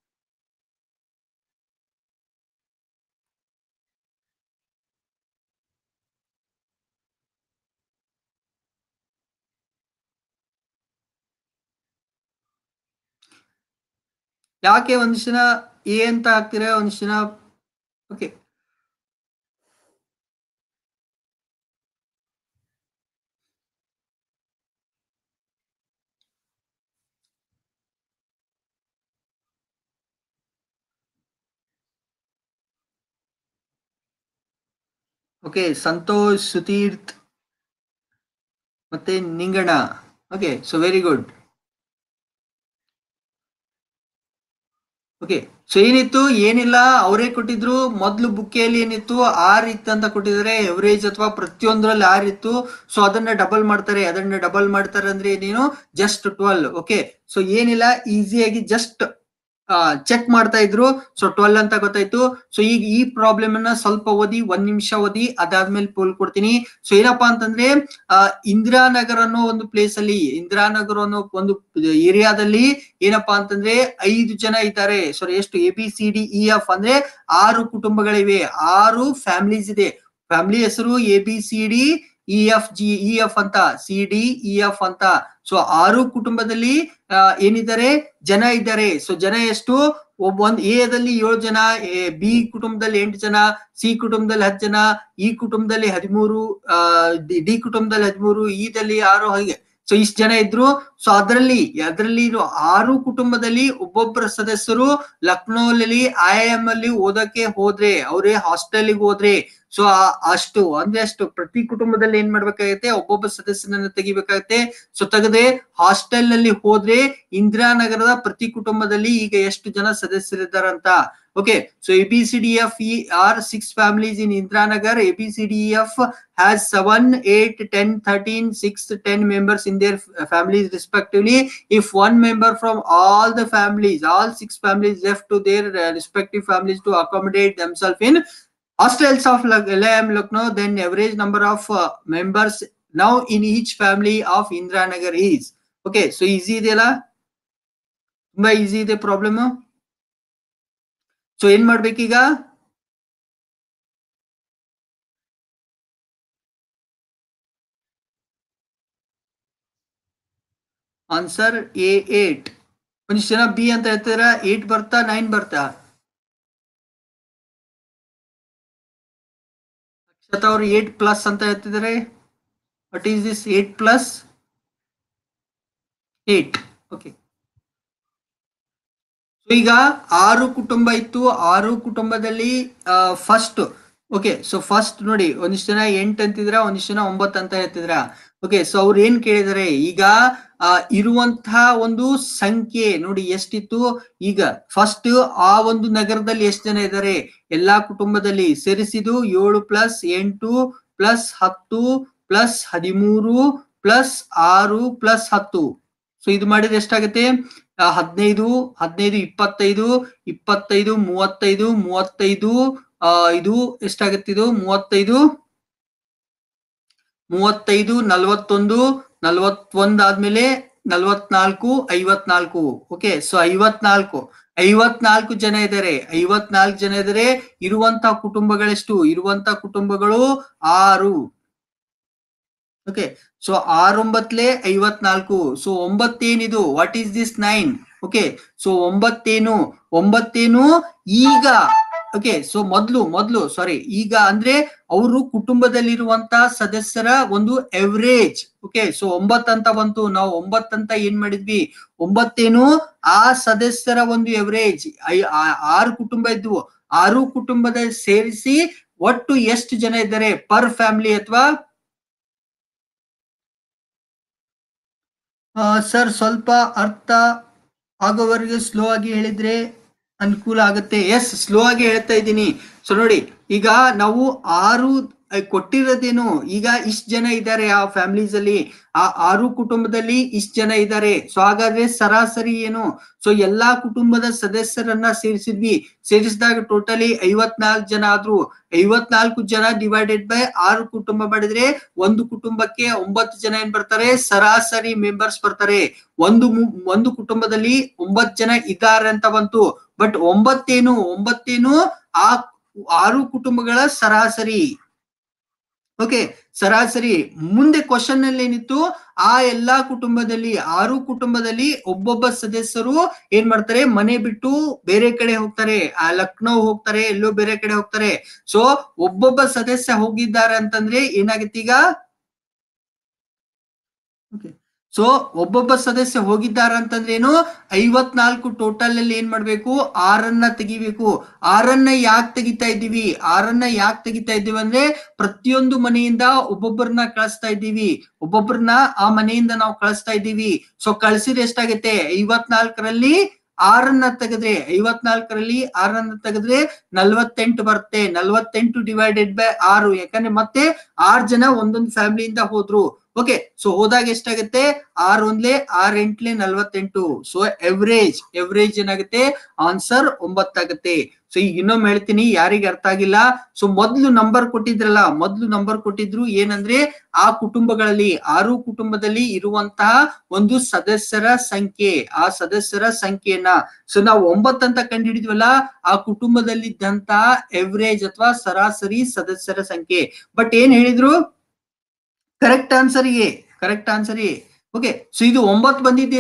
ಯಾಕೆ ಒಂದಿಷ್ಟು ಜನ A ಅಂತ ಹಾಕ್ತೀರಾ ಒಂದಿಷ್ಟು ಜನ ಓಕೆ ಓಕೆ ಸಂತೋಷ್ ಸುತೀರ್ಥ್ ಮತ್ತೆ Ninganna okay so very good okay so ಏನಿತ್ತು ಏನಿಲ್ಲ ಅವರೇ ಕೊಟ್ಟಿದ್ರು ಮೊದ್ಲು ಬುಕ್ಕಿಯಲ್ಲಿ ಏನಿತ್ತು ಆರ್ ಇತ್ತು ಅಂತ ಕೊಟ್ಟಿದ್ದಾರೆ ಎವರೇಜ್ ಅಥವಾ ಪ್ರತಿಯೊಂದರಲ್ಲಿ ಆರ್ ಇತ್ತು ಸೊ ಅದನ್ನ ಡಬಲ್ ಮಾಡ್ತಾರೆ ಅದನ್ನ ಡಬಲ್ ಮಾಡ್ತಾರೆ ಅಂದ್ರೆ ಏನೇನು ಜಸ್ಟ್ ಟ್ವೆಲ್ ಓಕೆ ಸೊ ಏನಿಲ್ಲ ಈಸಿಯಾಗಿ ಜಸ್ಟ್ ಚೆಕ್ ಮಾಡ್ತಾ ಇದ್ರು ಸೊ ಟ್ವೆಲ್ ಅಂತ ಗೊತ್ತಾಯ್ತು ಸೊ ಈಗ ಈ ಪ್ರಾಬ್ಲಮ್ ಅನ್ನ ಸ್ವಲ್ಪ ಓದಿ ಒಂದ್ ನಿಮಿಷ ಓದಿ ಅದಾದ್ಮೇಲೆ ಪೋಲ್ ಕೊಡ್ತೀನಿ ಸೊ ಏನಪ್ಪಾ ಅಂತಂದ್ರೆ ಆ ಇಂದಿರಾನಗರ್ ಅನ್ನೋ ಒಂದು ಪ್ಲೇಸ್ ಅಲ್ಲಿ ಇಂದಿರಾನಗರ್ ಅನ್ನೋ ಒಂದು ಏರಿಯಾದಲ್ಲಿ ಏನಪ್ಪಾ ಅಂತಂದ್ರೆ ಐದು ಜನ ಇದ್ದಾರೆ ಸಾರಿ ಎಷ್ಟು A B C D E F ಅಂದ್ರೆ ಆರು ಕುಟುಂಬಗಳಿವೆ ಆರು ಫ್ಯಾಮಿಲೀಸ್ ಇದೆ ಫ್ಯಾಮಿಲಿ ಹೆಸರು A B C D E F G E F ಅಂತ ಸಿ ಡಿ ಇ ಎಫ್ ಅಂತ ಸೊ ಆರು ಕುಟುಂಬದಲ್ಲಿ ಏನಿದ್ದಾರೆ ಜನ ಇದ್ದಾರೆ ಸೊ ಜನ ಎಷ್ಟು ಒಬ್ಬ ಒಂದ್ ಎ ದಲ್ಲಿ ಏಳು ಜನ ಬಿ ಕುಟುಂಬದಲ್ಲಿ ಎಂಟು ಜನ ಸಿ ಕುಟುಂಬದಲ್ಲಿ ಹತ್ತು ಜನ ಈ ಕುಟುಂಬದಲ್ಲಿ ಹದಿಮೂರು ಡಿ ಕುಟುಂಬದಲ್ಲಿ ಹದಿಮೂರು ಇ ದಲ್ಲಿ ಆರು ಹಾಗೆ ಸೊ ಇಷ್ಟು ಜನ ಇದ್ರು ಸೊ ಅದರಲ್ಲಿ ಅದರಲ್ಲಿ ಇರೋ ಆರು ಕುಟುಂಬದಲ್ಲಿ ಒಬ್ಬೊಬ್ಬರ ಸದಸ್ಯರು ಲಕ್ನೋದಲ್ಲಿ ಐ ಎಂ ಅಲ್ಲಿ ಓದಕ್ಕೆ ಹೋದ್ರೆ ಅವರೇ ಹಾಸ್ಟೆಲ್ಗೆ ಹೋದ್ರೆ ಸೊ ಅಷ್ಟು ಅಂದ್ರೆ ಅಷ್ಟು ಪ್ರತಿ ಕುಟುಂಬದಲ್ಲಿ ಏನ್ ಮಾಡ್ಬೇಕಾಗತ್ತೆ ಒಬ್ಬೊಬ್ಬ ಸದಸ್ಯನನ್ನ ತೆಗಿಬೇಕಾಗತ್ತೆ ಸೊ ತೆಗೆದೆ ಹಾಸ್ಟೆಲ್ ನಲ್ಲಿ ಹೋದ್ರೆ ಇಂದಿರಾನಗರದ ಪ್ರತಿ ಕುಟುಂಬದಲ್ಲಿ ಈಗ ಎಷ್ಟು ಜನ ಸದಸ್ಯರಿದ್ದಾರಂತ okay so A B C D F E are six families in Indiranagar A B C D F has seven eight ten thirteen six ten members in their f- families respectively if one member from all the families all six families left to their uh, respective families to accommodate themselves in hostels of Lak- LIM Lucknow then average number of uh, members now in each family of Indranagar is okay so easy ಇದೆಯಲ್ಲ ತುಂಬಾ easy ಇದೆ problem so ಏನ್ ಮಾಡ್ಬೇಕೀಗ answer A eight ಒಂದಿಷ್ಟು ಜನ B ಅಂತ ಹೇಳ್ತಾರ eight ಬರ್ತಾ nine ಬರ್ತಾ ಅಕ್ಷತಾ ಅವ್ರು ಏಟ್ ಪ್ಲಸ್ ಅಂತ ಹೇಳ್ತಿದ್ದಾರೆ what is this eight plus eight okay ಈಗ ಆರು ಕುಟುಂಬ ಇತ್ತು ಆರು ಕುಟುಂಬದಲ್ಲಿ ಫಸ್ಟ್ ಓಕೆ ಸೊ ಫಸ್ಟ್ ನೋಡಿ ಒಂದಿಷ್ಟು ಜನ ಎಂಟ್ ಅಂತಿದ್ರ ಒಂದಿಷ್ಟು ಜನ ಒಂಬತ್ತು ಅಂತ ಹೇಳ್ತಿದ್ರ ಓಕೆ ಸೊ ಅವ್ರು ಏನ್ ಕೇಳಿದಾರೆ ಈಗ ಆ, ಇರುವಂತಹ ಒಂದು ಸಂಖ್ಯೆ ನೋಡಿ ಎಷ್ಟಿತ್ತು ಈಗ ಫಸ್ಟ್ ಆ ಒಂದು ನಗರದಲ್ಲಿ ಎಷ್ಟು ಜನ ಇದ್ದಾರೆ ಎಲ್ಲಾ ಕುಟುಂಬದಲ್ಲಿ ಸೇರಿಸಿದು ಏಳು ಪ್ಲಸ್ ಎಂಟು ಪ್ಲಸ್ ಹತ್ತು ಪ್ಲಸ್ ಹದಿಮೂರು ಪ್ಲಸ್ ಆರು ಪ್ಲಸ್ ಹತ್ತು ಸೊ ಇದು ಮಾಡಿದ್ರೆ ಎಷ್ಟಾಗುತ್ತೆ ಆ, ಹದಿನೈದು ಹದಿನೈದು ಇಪ್ಪತ್ತೈದು ಇಪ್ಪತ್ತೈದು ಮೂವತ್ತೈದು ಮೂವತ್ತೈದು ಆ ಇದು ಎಷ್ಟಾಗುತ್ತೆ ಇದು ಮೂವತ್ತೈದು ಮೂವತ್ತೈದು ನಲವತ್ತೊಂದು ನಲವತ್ತೊಂದ್ ಆದ್ಮೇಲೆ ನಲವತ್ನಾಲ್ಕು ಐವತ್ನಾಲ್ಕು ಓಕೆ ಸೊ ಐವತ್ನಾಲ್ಕು ಐವತ್ನಾಲ್ಕು ಜನ ಇದ್ದಾರೆ ಐವತ್ನಾಲ್ಕು ಜನ ಇದ್ದಾರೆ ಇರುವಂತ ಕುಟುಂಬಗಳೆಷ್ಟು ಇರುವಂತ ಕುಟುಂಬಗಳು ಆರು ಓಕೆ ಸೊ ಆರೊಂಬತ್ಲೆ ಐವತ್ನಾಲ್ಕು ಸೊ ಒಂಬತ್ತೇನಿದು what is this nine okay so ಒಂಬತ್ತೇನು ಒಂಬತ್ತೇನು ಈಗ ಓಕೆ ಸೊ ಮೊದ್ಲು ಮೊದ್ಲು ಸಾರಿ ಈಗ ಅಂದ್ರೆ ಅವರು ಕುಟುಂಬದಲ್ಲಿರುವಂತ ಸದಸ್ಯರ ಒಂದು ಎವರೇಜ್ ಓಕೆ ಸೊ ಒಂಬತ್ ಅಂತ ಬಂತು ನಾವು ಒಂಬತ್ ಅಂತ ಏನ್ ಮಾಡಿದ್ವಿ ಒಂಬತ್ತೇನು ಆ ಸದಸ್ಯರ ಒಂದು ಎವರೇಜ್ ಆರು ಕುಟುಂಬ ಇದ್ವು ಆರು ಕುಟುಂಬದ ಸೇರಿಸಿ ಒಟ್ಟು ಎಷ್ಟು ಜನ ಇದ್ದಾರೆ ಪರ್ ಫ್ಯಾಮಿಲಿ ಅಥವಾ ಸರ್ ಸ್ವಲ್ಪ ಅರ್ಥ ಆಗೋವರೆಗೆ ಸ್ಲೋ ಆಗಿ ಹೇಳಿದ್ರೆ ಅನುಕೂಲ ಆಗುತ್ತೆ ಎಸ್ ಸ್ಲೋ ಆಗಿ ಹೇಳ್ತಾ ಇದ್ದೀನಿ ಸೊ ನೋಡಿ ಈಗ ನಾವು ಆರು ಅಹ್, ಕೊಟ್ಟಿರೋದೇನು ಈಗ ಇಷ್ಟ ಜನ ಇದ್ದಾರೆ ಆ ಫ್ಯಾಮಿಲೀಸ್ ಅಲ್ಲಿ ಆ ಆರು ಕುಟುಂಬದಲ್ಲಿ ಇಷ್ಟ ಜನ ಇದ್ದಾರೆ ಸೊ ಹಾಗಾದ್ರೆ ಸರಾಸರಿ ಏನು ಸೊ ಎಲ್ಲಾ ಕುಟುಂಬದ ಸದಸ್ಯರನ್ನ ಸೇರಿಸಿದ್ವಿ ಸೇರಿಸಿದಾಗ ಟೋಟಲಿ ಐವತ್ನಾಲ್ಕು ಜನ ಆದ್ರು ಐವತ್ನಾಲ್ಕು ಜನ ಡಿವೈಡೆಡ್ ಬೈ ಆರು ಕುಟುಂಬ ಮಾಡಿದ್ರೆ ಒಂದು ಕುಟುಂಬಕ್ಕೆ ಒಂಬತ್ತು ಜನ ಏನ್ ಬರ್ತಾರೆ ಸರಾಸರಿ ಮೆಂಬರ್ಸ್ ಬರ್ತಾರೆ ಒಂದು ಮು- ಒಂದು ಕುಟುಂಬದಲ್ಲಿ ಒಂಬತ್ತು ಜನ ಇದ್ದಾರೆ ಅಂತ ಬಂತು ಬಟ್ ಒಂಬತ್ತೇನು ಒಂಬತ್ತೇನು ಆ ಆರು ಕುಟುಂಬಗಳ ಸರಾಸರಿ ಓಕೆ ಸರಾಸರಿ ಮುಂದೆ ಕ್ವಶನ್ ನಲ್ಲಿ ಏನಿತ್ತು ಆ ಎಲ್ಲಾ ಕುಟುಂಬದಲ್ಲಿ ಆರು ಕುಟುಂಬದಲ್ಲಿ ಒಬ್ಬೊಬ್ಬ ಸದಸ್ಯರು ಏನ್ ಮಾಡ್ತಾರೆ ಮನೆ ಬಿಟ್ಟು ಬೇರೆ ಕಡೆ ಹೋಗ್ತಾರೆ ಆ ಲಕ್ನೋ ಹೋಗ್ತಾರೆ ಎಲ್ಲೋ ಬೇರೆ ಕಡೆ ಹೋಗ್ತಾರೆ ಸೊ ಒಬ್ಬೊಬ್ಬ ಸದಸ್ಯ ಹೋಗಿದ್ದಾರೆ ಅಂತಂದ್ರೆ ಏನಾಗುತ್ತೆ ಈಗ ಸೊ ಒಬ್ಬೊಬ್ಬ ಸದಸ್ಯ ಹೋಗಿದ್ದಾರೆ ಅಂತಂದ್ರೆ ಏನು ಐವತ್ನಾಲ್ಕು ಟೋಟಲ್ ಅಲ್ಲಿ ಏನ್ ಮಾಡ್ಬೇಕು ಆರನ್ನ ತೆಗಿಬೇಕು ಆರನ್ನ ಯಾಕೆ ತೆಗಿತಾ ಇದ್ದೀವಿ ಆರನ್ನ ಯಾಕೆ ತೆಗಿತಾ ಇದ್ದೀವಿ ಅಂದ್ರೆ ಪ್ರತಿಯೊಂದು ಮನೆಯಿಂದ ಒಬ್ಬೊಬ್ಬರನ್ನ ಕಳಿಸ್ತಾ ಇದ್ದೀವಿ ಒಬ್ಬೊಬ್ಬರನ್ನ ಆ ಮನೆಯಿಂದ ನಾವು ಕಳಿಸ್ತಾ ಇದ್ದೀವಿ ಸೊ ಕಳ್ಸಿದ್ರೆ ಎಷ್ಟಾಗುತ್ತೆ ಐವತ್ನಾಲ್ಕರಲ್ಲಿ ಆರನ್ನ ತೆಗೆದ್ರೆ ಐವತ್ನಾಲ್ಕರಲ್ಲಿ ಆರನ್ನ ತೆಗೆದ್ರೆ ನಲ್ವತ್ತೆಂಟು ಬರುತ್ತೆ ನಲ್ವತ್ತೆಂಟು ಡಿವೈಡೆಡ್ ಬೈ ಆರು ಯಾಕಂದ್ರೆ ಮತ್ತೆ ಆರ್ ಜನ ಒಂದೊಂದು ಫ್ಯಾಮಿಲಿಯಿಂದ ಹೋದ್ರು ಓಕೆ ಸೊ ಹೋದಾಗ ಎಷ್ಟಾಗುತ್ತೆ ಆರ್ ಒಂದ್ಲೆ ಆರ್ ಎಂಟ್ಲೆ ನಲ್ವತ್ತೆಂಟು ಸೊ ಎವರೇಜ್ ಎವರೇಜ್ ಏನಾಗುತ್ತೆ ಆನ್ಸರ್ ಒಂಬತ್ತಾಗುತ್ತೆ ಸೊ ಈಗ ಇನ್ನೊಮ್ಮೆ ಹೇಳ್ತೀನಿ ಯಾರಿಗೆ ಅರ್ಥ ಆಗಿಲ್ಲ ಸೊ ಮೊದ್ಲು ನಂಬರ್ ಕೊಟ್ಟಿದ್ರಲ್ಲ ಮೊದ್ಲು ನಂಬರ್ ಕೊಟ್ಟಿದ್ರು ಏನಂದ್ರೆ ಆ ಕುಟುಂಬಗಳಲ್ಲಿ ಆರು ಕುಟುಂಬದಲ್ಲಿ ಇರುವಂತಹ ಒಂದು ಸದಸ್ಯರ ಸಂಖ್ಯೆ ಆ ಸದಸ್ಯರ ಸಂಖ್ಯೆಯನ್ನ ಸೊ ನಾವು ಒಂಬತ್ತು ಅಂತ ಕಂಡುಹಿಡಿದ್ವಲ್ಲ ಆ ಕುಟುಂಬದಲ್ಲಿದ್ದಂತಹ ಎವರೇಜ್ ಅಥವಾ ಸರಾಸರಿ ಸದಸ್ಯರ ಸಂಖ್ಯೆ ಬಟ್ ಏನ್ ಹೇಳಿದ್ರು correct answer A correct answer A okay so ಇದು ಒಂಬತ್ತು ಬಂದಿದ್ದೇನು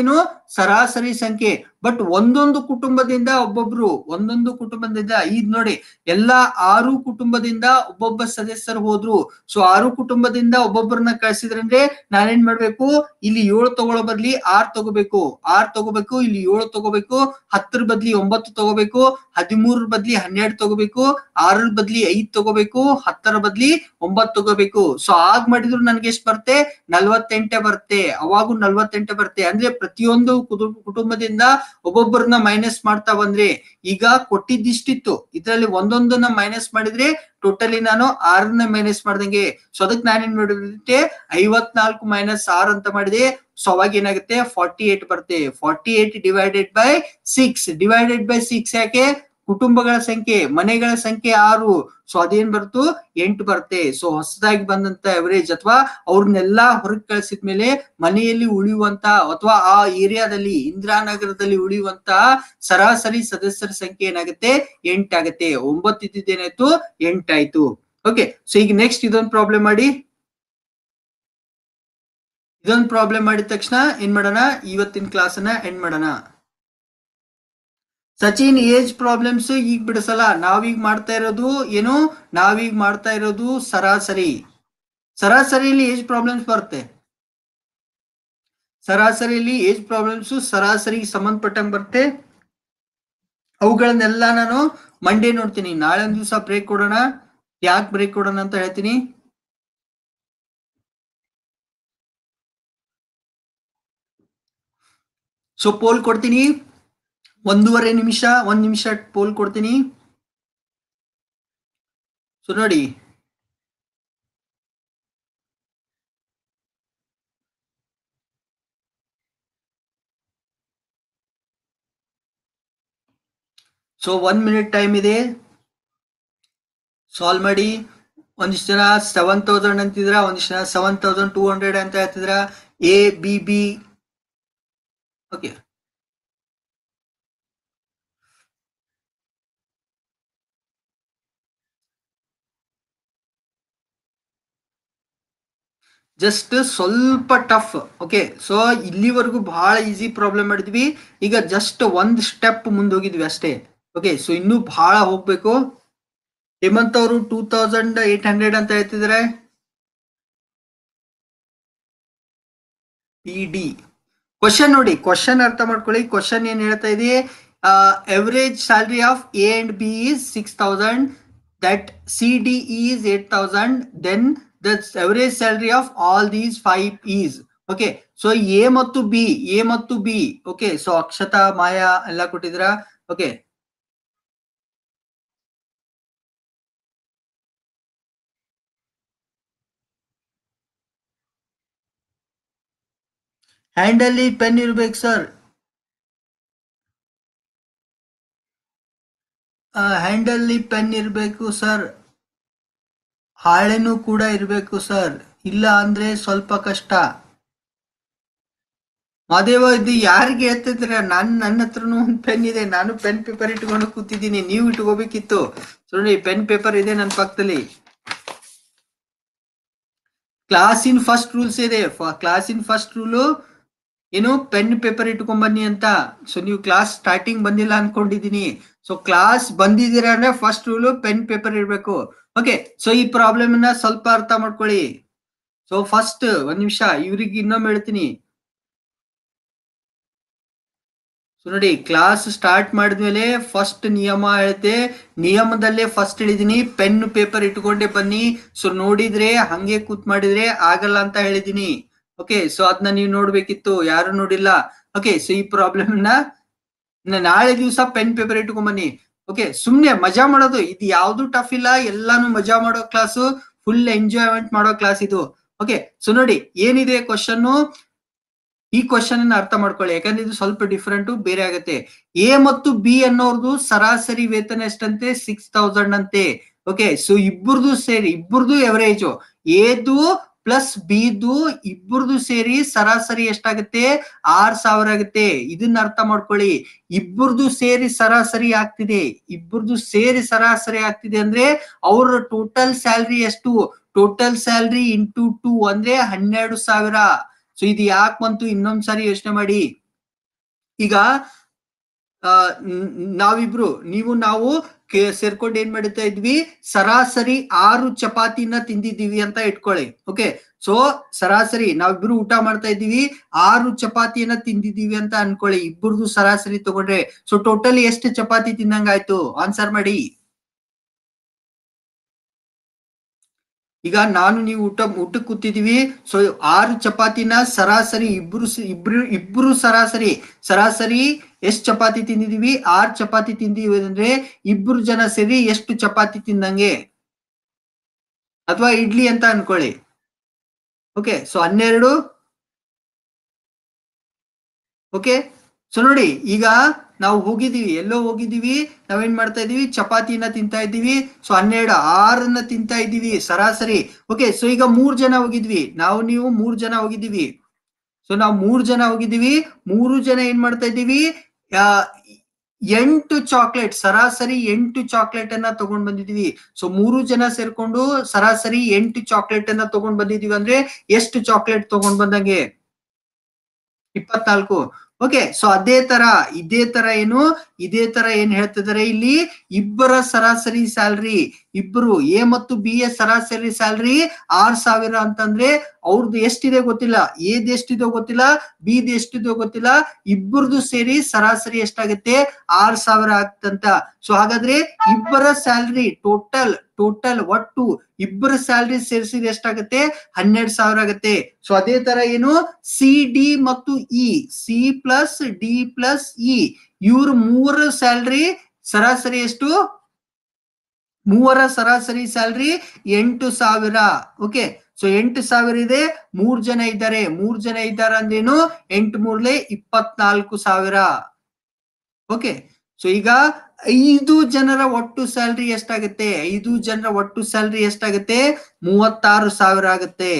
ಸರಾಸರಿ ಸಂಖ್ಯೆ ಬಟ್ ಒಂದೊಂದು ಕುಟುಂಬದಿಂದ ಒಬ್ಬೊಬ್ರು ಒಂದೊಂದು ಕುಟುಂಬದಿಂದ ಇದ್ ನೋಡಿ ಎಲ್ಲಾ ಆರು ಕುಟುಂಬದಿಂದ ಒಬ್ಬೊಬ್ಬ ಸದಸ್ಯರು ಹೋದ್ರು ಸೊ ಆರು ಕುಟುಂಬದಿಂದ ಒಬ್ಬೊಬ್ಬರನ್ನ ಕಳ್ಸಿದ್ರಂದ್ರೆ ನಾನೇನ್ ಮಾಡ್ಬೇಕು ಇಲ್ಲಿ ಏಳು ತಗೊಳ್ಳೋ ಬದ್ಲಿ ಆರ್ ತಗೋಬೇಕು ಆರ್ ತಗೋಬೇಕು ಇಲ್ಲಿ ಏಳು ತಗೋಬೇಕು ಹತ್ತರ ಬದ್ಲಿ ಒಂಬತ್ತು ತಗೋಬೇಕು ಹದಿಮೂರರ ಬದ್ಲಿ ಹನ್ನೆರಡು ತಗೋಬೇಕು ಆರರ ಬದ್ಲಿ ಐದ್ ತಗೋಬೇಕು ಹತ್ತರ ಬದ್ಲಿ ಒಂಬತ್ತು ತಗೋಬೇಕು ಸೊ ಆಗ್ ಮಾಡಿದ್ರು ನನ್ಗೆ ಎಷ್ಟ್ ಬರುತ್ತೆ ನಲ್ವತ್ತೆಂಟೆ ಬರುತ್ತೆ ಅವಾಗೂ ನಲ್ವತ್ತೆಂಟೆ ಬರುತ್ತೆ ಅಂದ್ರೆ ಪ್ರತಿಯೊಂದು ಕುಟುಂಬ ಕುಟುಂಬದಿಂದ ಒಬ್ಬೊಬ್ಬರನ್ನ ಮೈನಸ್ ಮಾಡ್ತಾ ಬಂದ್ರೆ ಈಗ ಕೊಟ್ಟಿದ್ದಿಷ್ಟಿತ್ತು ಇದ್ರಲ್ಲಿ ಒಂದೊಂದನ್ನ ಮೈನಸ್ ಮಾಡಿದ್ರೆ ಟೋಟಲಿ ನಾನು ಆರನ್ನ ಮೈನಸ್ ಮಾಡ್ದಂಗೆ ಸೊ ಅದಕ್ಕೆ ನಾನೇನ್ ಮಾಡಿಬಿಟ್ಟೆ ಐವತ್ನಾಲ್ಕು ಮೈನಸ್ ಆರ್ ಅಂತ ಮಾಡಿದೆ ಸೊ ಅವಾಗ ಏನಾಗುತ್ತೆ ಫಾರ್ಟಿ ಏಟ್ ಬರುತ್ತೆ forty eight divided by six divided by six ಯಾಕೆ ಕುಟುಂಬಗಳ ಸಂಖ್ಯೆ ಮನೆಗಳ ಸಂಖ್ಯೆ ಆರು ಸೊ ಅದೇನ್ ಬರ್ತು ಎಂಟು ಬರುತ್ತೆ ಸೊ ಹೊಸದಾಗಿ ಬಂದಂತ ಅವರೇಜ್ ಅಥವಾ ಅವ್ರನ್ನೆಲ್ಲಾ ಹೊರಗೆ ಕಳಿಸಿದ್ಮೇಲೆ ಮನೆಯಲ್ಲಿ ಉಳಿಯುವಂತ ಅಥವಾ ಆ ಏರಿಯಾದಲ್ಲಿ ಇಂದಿರಾನಗರದಲ್ಲಿ ಉಳಿಯುವಂತ ಸರಾಸರಿ ಸದಸ್ಯರ ಸಂಖ್ಯೆ ಏನಾಗುತ್ತೆ ಎಂಟಾಗತ್ತೆ ಒಂಬತ್ತು ಇದ್ದಿದ್ದೇನಾಯ್ತು ಎಂಟಾಯ್ತು ಓಕೆ ಸೊ ಈಗ ನೆಕ್ಸ್ಟ್ ಇದೊಂದು ಪ್ರಾಬ್ಲಮ್ ಮಾಡಿ ಇದೊಂದು ಪ್ರಾಬ್ಲಮ್ ಮಾಡಿದ ತಕ್ಷಣ ಏನ್ ಮಾಡೋಣ ಇವತ್ತಿನ ಕ್ಲಾಸ್ ಅನ್ನ ಎಂಡ್ ಮಾಡೋಣ ಸಚಿನ್ ಏಜ್ ಪ್ರಾಬ್ಲಮ್ಸ್ ಈಗ ಬಿಡಿಸಲ್ಲ ನಾವೀಗ ಮಾಡ್ತಾ ಇರೋದು ಏನು ನಾವೀಗ ಮಾಡ್ತಾ ಇರೋದು ಸರಾಸರಿ ಸರಾಸರಿಯಲ್ಲಿ ಏಜ್ ಪ್ರಾಬ್ಲಮ್ಸ್ ಬರುತ್ತೆ ಸರಾಸರಿಯಲ್ಲಿ ಏಜ್ ಪ್ರಾಬ್ಲಮ್ಸ್ ಸರಾಸರಿಗೆ ಸಂಬಂಧಪಟ್ಟಂಗೆ ಬರುತ್ತೆ ಅವುಗಳನ್ನೆಲ್ಲ ನಾನು ಮಂಡೇ ನೋಡ್ತೀನಿ ನಾಳೆ ಒಂದ್ ದಿವಸ ಬ್ರೇಕ್ ಕೊಡೋಣ ಯಾಕೆ ಬ್ರೇಕ್ ಕೊಡೋಣ ಅಂತ ಹೇಳ್ತೀನಿ ಸೊ ಪೋಲ್ ಕೊಡ್ತೀನಿ ಒಂದೂವರೆ ನಿಮಿಷ ಒಂದ್ ನಿಮಿಷ ಪೋಲ್ ಕೊಡ್ತೀನಿ ಸೊ ನೋಡಿ ಸೊ ಒನ್ ಮಿನಿಟ್ ಟೈಮ್ ಇದೆ ಸಾಲ್ವ್ ಮಾಡಿ ಒಂದಿಷ್ಟು ಜನ ಸೆವೆನ್ ತೌಸಂಡ್ ಅಂತಿದ್ರ ಒಂದಿಷ್ಟು ಜನ ಸೆವೆನ್ ತೌಸಂಡ್ ಟೂ ಹಂಡ್ರೆಡ್ ಅಂತ ಹೇಳ್ತಿದ್ರ A B B okay just ಸ್ವಲ್ಪ ಟಫ್ ಓಕೆ ಸೊ ಇಲ್ಲಿವರೆಗೂ ಬಹಳ ಈಸಿ ಪ್ರಾಬ್ಲಮ್ ಮಾಡಿದ್ವಿ ಈಗ ಜಸ್ಟ್ ಒಂದ್ ಸ್ಟೆಪ್ ಮುಂದೆ ಹೋಗಿದ್ವಿ ಅಷ್ಟೇ ಓಕೆ ಸೊ ಇನ್ನೂ ಬಹಳ ಹೋಗ್ಬೇಕು ಹೇಮಂತ್ ಅವರು ಟೂ ತೌಸಂಡ್ ಏಟ್ ಹಂಡ್ರೆಡ್ ಅಂತ ಹೇಳ್ತಿದ್ರೆ ಪಿ ಡಿ ಕ್ವಶನ್ ನೋಡಿ ಕ್ವಶನ್ ಅರ್ಥ ಮಾಡ್ಕೊಳ್ಳಿ ಕ್ವಶನ್ ಏನ್ ಹೇಳ್ತಾ ಇದೆ average salary of A and B is six thousand that C D is eight thousand then the average salary of all these five is okay so A ಮತ್ತು B A ಮತ್ತು B okay so Akshata Maya ಎಲ್ಲ ಕೊಟ್ಟಿದ್ರ okay ಹ್ಯಾಂಡಲ್ಲಿ pen ಇರ್ಬೇಕು sir ಹ್ಯಾಂಡಲ್ಲಿ pen ಇರಬೇಕು sir ಹಾಳೆನೂ ಕೂಡ ಇರಬೇಕು ಸರ್ ಇಲ್ಲ ಅಂದ್ರೆ ಸ್ವಲ್ಪ ಕಷ್ಟ ಮಾದೇವ ಇದು ಯಾರಿಗೆ ಹೇಳ್ತಿದ್ರ ನನ್ ನನ್ನ ಹತ್ರನು ಒಂದು ಪೆನ್ ಇದೆ ನಾನು ಪೆನ್ ಪೇಪರ್ ಇಟ್ಕೊಂಡು ಕೂತಿದ್ದೀನಿ ನೀವು ಇಟ್ಕೋಬೇಕಿತ್ತು ಸೊ ನೋಡಿ ಪೆನ್ ಪೇಪರ್ ಇದೆ ನನ್ನ ಪಕ್ಕದಲ್ಲಿ ಕ್ಲಾಸಿನ ಫಸ್ಟ್ ರೂಲ್ಸ್ ಇದೆ ಕ್ಲಾಸಿನ ಫಸ್ಟ್ ರೂಲು ಏನು ಪೆನ್ ಪೇಪರ್ ಇಟ್ಕೊಂಡ್ ಬನ್ನಿ ಅಂತ ಸೊ ನೀವು ಕ್ಲಾಸ್ ಸ್ಟಾರ್ಟಿಂಗ್ ಬಂದಿಲ್ಲ ಅನ್ಕೊಂಡಿದೀನಿ ಸೊ ಕ್ಲಾಸ್ ಬಂದಿದ್ದೀರಾ ಅಂದ್ರೆ ಫಸ್ಟ್ ರೂಲು ಪೆನ್ ಪೇಪರ್ ಇರ್ಬೇಕು ಓಕೆ ಸೊ ಈ ಪ್ರಾಬ್ಲಮ್ ನ ಸ್ವಲ್ಪ ಅರ್ಥ ಮಾಡ್ಕೊಳ್ಳಿ ಸೊ ಫಸ್ಟ್ ಒಂದ್ ನಿಮಿಷ ಇವ್ರಿಗೆ ಇನ್ನೊಮ್ಮೆ ಹೇಳ್ತೀನಿ ಸೊ ನೋಡಿ ಕ್ಲಾಸ್ ಸ್ಟಾರ್ಟ್ ಮಾಡಿದ್ಮೇಲೆ ಫಸ್ಟ್ ನಿಯಮ ಹೇಳ್ತೆ ನಿಯಮದಲ್ಲೇ ಫಸ್ಟ್ ಹೇಳಿದೀನಿ ಪೆನ್ ಪೇಪರ್ ಇಟ್ಕೊಂಡೆ ಬನ್ನಿ ಸೊ ನೋಡಿದ್ರೆ ಹಂಗೆ ಕೂತ್ ಮಾಡಿದ್ರೆ ಆಗಲ್ಲ ಅಂತ ಹೇಳಿದೀನಿ ಓಕೆ ಸೊ ಅದನ್ನ ನೀವು ನೋಡ್ಬೇಕಿತ್ತು ಯಾರು ನೋಡಿಲ್ಲ ಓಕೆ ಸೊ ಈ ಪ್ರಾಬ್ಲಮ್ ನ ನ- ನಾಳೆ ದಿವಸ ಪೆನ್ ಪೇಪರ್ ಇಟ್ಕೊಂಡ್ ಬನ್ನಿ ಓಕೆ ಸುಮ್ನೆ ಮಜಾ ಮಾಡೋದು ಇದು ಯಾವ್ದು ಟಫ್ ಇಲ್ಲ ಎಲ್ಲಾನು ಮಜಾ ಮಾಡೋ ಕ್ಲಾಸು ಫುಲ್ ಎಂಜಾಯ್ಮೆಂಟ್ ಮಾಡೋ ಕ್ಲಾಸ್ ಇದು ಓಕೆ ಸೊ ನೋಡಿ ಏನಿದೆ ಕ್ವಶನ್ ಈ ಕ್ವಶನ್ ಅನ್ನ ಅರ್ಥ ಮಾಡ್ಕೊಳ್ಳಿ ಯಾಕಂದ್ರೆ ಇದು ಸ್ವಲ್ಪ ಡಿಫ್ರೆಂಟ್ ಬೇರೆ ಆಗುತ್ತೆ ಎ ಮತ್ತು ಬಿ ಅನ್ನೋರ್ದು ಸರಾಸರಿ ವೇತನ ಎಷ್ಟಂತೆ ಸಿಕ್ಸ್ ತೌಸಂಡ್ ಅಂತೆ ಓಕೆ ಸೊ ಇಬ್ಬರದು ಸೇರಿ ಇಬ್ಬರದು ಎವರೇಜ್ ಎದು ಪ್ಲಸ್ ಬಿದು ಇಬ್ಬರದು ಸೇರಿ ಸರಾಸರಿ ಎಷ್ಟಾಗುತ್ತೆ ಆರ್ ಸಾವಿರ ಆಗುತ್ತೆ ಇದನ್ನ ಅರ್ಥ ಮಾಡ್ಕೊಳ್ಳಿ ಇಬ್ಬರದು ಸೇರಿ ಸರಾಸರಿ ಆಗ್ತಿದೆ ಇಬ್ಬರದು ಸೇರಿ ಸರಾಸರಿ ಆಗ್ತಿದೆ ಅಂದ್ರೆ ಅವ್ರ ಟೋಟಲ್ ಸ್ಯಾಲ್ರಿ ಎಷ್ಟು ಟೋಟಲ್ ಸ್ಯಾಲ್ರಿ ಇಂಟು ಟೂ ಅಂದ್ರೆ ಹನ್ನೆರಡು ಸಾವಿರ ಸೊ ಇದು ಯಾಕೆ ಬಂತು ಇನ್ನೊಂದ್ ಸಾರಿ ಯೋಚನೆ ಮಾಡಿ ಈಗ ಆ, ನ್- ನಾವಿಬ್ರು ನೀವು ನಾವು ಕೆ- ಸೇರ್ಕೊಂಡು ಏನ್ ಮಾಡ್ತಾ ಇದ್ವಿ ಸರಾಸರಿ ಆರು ಚಪಾತಿನ ತಿಂದಿದ್ದೀವಿ ಅಂತ ಇಟ್ಕೊಳ್ಳಿ ಓಕೆ ಸೊ ಸರಾಸರಿ ನಾವಿಬ್ರು ಊಟ ಮಾಡ್ತಾ ಇದ್ದೀವಿ ಆರು ಚಪಾತಿಯನ್ನ ತಿಂದಿದ್ದೀವಿ ಅಂತ ಅನ್ಕೊಳ್ಳಿ ಇಬ್ಬರದು ಸರಾಸರಿ ತಗೊಂಡ್ರೆ ಸೊ ಟೋಟಲ್ ಎಷ್ಟು ಚಪಾತಿ ತಿನ್ನಂಗಾಯ್ತು ಆನ್ಸರ್ ಮಾಡಿ ಈಗ ನಾನು ನೀವು ಊಟ ಊಟಕ್ಕೆ ಕೂತಿದೀವಿ ಸೊ ಆರು ಚಪಾತಿನ ಸರಾಸರಿ ಇಬ್ರು ಸ- ಇಬ್ರು ಇಬ್ರು ಸರಾಸರಿ ಸರಾಸರಿ ಎಷ್ಟು ಚಪಾತಿ ತಿಂದಿದೀವಿ ಆರ್ ಚಪಾತಿ ತಿಂದಿವಿ ಅಂದ್ರೆ ಇಬ್ರು ಜನ ಸೇರಿ ಎಷ್ಟು ಚಪಾತಿ ತಿಂದಂಗೆ ಅಥವಾ ಇಡ್ಲಿ ಅಂತ ಅನ್ಕೊಳ್ಳಿ ಓಕೆ ಸೊ ಹನ್ನೆರಡು ಓಕೆ ಸೊ ನೋಡಿ ಈಗ ನಾವು ಹೋಗಿದೀವಿ ಎಲ್ಲೋ ಹೋಗಿದೀವಿ ನಾವೇನ್ ಮಾಡ್ತಾ ಇದೀವಿ ಚಪಾತಿನ ತಿಂತಾ ಇದ್ದೀವಿ ಸೊ ಹನ್ನೆರಡು ಆರನ್ನ ತಿಂತಾ ಇದ್ದೀವಿ ಸರಾಸರಿ ಓಕೆ ಸೊ ಈಗ ಮೂರ್ ಜನ ಹೋಗಿದ್ವಿ ನಾವು ನೀವು ಮೂರ್ ಜನ ಹೋಗಿದ್ದೀವಿ ಸೊ ನಾವು ಮೂರ್ ಜನ ಹೋಗಿದ್ದೀವಿ ಮೂರು ಜನ ಏನ್ ಮಾಡ್ತಾ ಇದ್ದೀವಿ ಆ, ಎಂಟು ಚಾಕ್ಲೇಟ್ ಸರಾಸರಿ ಎಂಟು ಚಾಕ್ಲೇಟ್ ಅನ್ನ ತಗೊಂಡ್ ಬಂದಿದೀವಿ ಸೊ ಮೂರು ಜನ ಸೇರ್ಕೊಂಡು ಸರಾಸರಿ ಎಂಟು ಚಾಕ್ಲೇಟ್ ಅನ್ನ ತಗೊಂಡ್ ಬಂದಿದೀವಿ ಅಂದ್ರೆ ಎಷ್ಟು ಚಾಕ್ಲೇಟ್ ತಗೊಂಡ್ ಬಂದಂಗೆ ಇಪ್ಪತ್ನಾಲ್ಕು ಓಕೆ ಸೊ ಅದೇ ತರ ಇದೇ ತರ ಏನು ಇದೇ ತರ ಏನ್ ಹೇಳ್ತಿದ್ದಾರೆ ಇಲ್ಲಿ ಇಬ್ಬರ ಸರಾಸರಿ ಸ್ಯಾಲ್ರಿ ಇಬ್ರು ಎ ಮತ್ತು ಬಿ ಯ ಸರಾಸರಿ ಸ್ಯಾಲ್ರಿ ಆರ್ ಸಾವಿರ ಅಂತಂದ್ರೆ ಅವ್ರದ್ದು ಎಷ್ಟಿದೆ ಗೊತ್ತಿಲ್ಲ ಎದ್ ಎಷ್ಟಿದೆ ಗೊತ್ತಿಲ್ಲ ಬಿದ್ ಎಷ್ಟಿದೆ ಗೊತ್ತಿಲ್ಲ ಇಬ್ಬರದು ಸೇರಿ ಸರಾಸರಿ ಎಷ್ಟಾಗುತ್ತೆ ಆರ್ ಸಾವಿರ ಆಗ್ತಂತ ಸೊ ಹಾಗಾದ್ರೆ ಇಬ್ಬರ ಸ್ಯಾಲ್ರಿ ಟೋಟಲ್ ಟೋಟಲ್ ಒಟ್ಟು ಇಬ್ಬರ ಸ್ಯಾಲ್ರಿ ಸೇರಿಸಿದ್ರೆ ಎಷ್ಟಾಗುತ್ತೆ ಹನ್ನೆರಡು ಸಾವಿರ ಆಗುತ್ತೆ ಸೊ ಅದೇ ತರ ಏನು ಸಿ ಡಿ ಮತ್ತು E C plus D plus E ಇವ್ರ ಮೂರ ಸ್ಯಾಲ್ರಿ ಸರಾಸರಿ ಎಷ್ಟು ಮೂವರ ಸರಾಸರಿ ಸ್ಯಾಲ್ರಿ ಎಂಟು ಸಾವಿರ ಓಕೆ ಸೊ ಎಂಟು ಸಾವಿರ ಇದೆ ಮೂರ್ ಜನ ಇದ್ದಾರೆ ಮೂರ್ ಜನ ಇದ್ದಾರೆ ಅಂದ್ರೇನು ಎಂಟು ಮೂರ್ಲೆ ಇಪ್ಪತ್ನಾಲ್ಕು ಸಾವಿರ ಓಕೆ ಸೊ ಈಗ ಐದು ಜನರ ಒಟ್ಟು ಸ್ಯಾಲ್ರಿ ಎಷ್ಟಾಗುತ್ತೆ ಐದು ಜನರ ಒಟ್ಟು ಸ್ಯಾಲ್ರಿ ಎಷ್ಟಾಗುತ್ತೆ ಮೂವತ್ತಾರು ಸಾವಿರ ಆಗುತ್ತೆ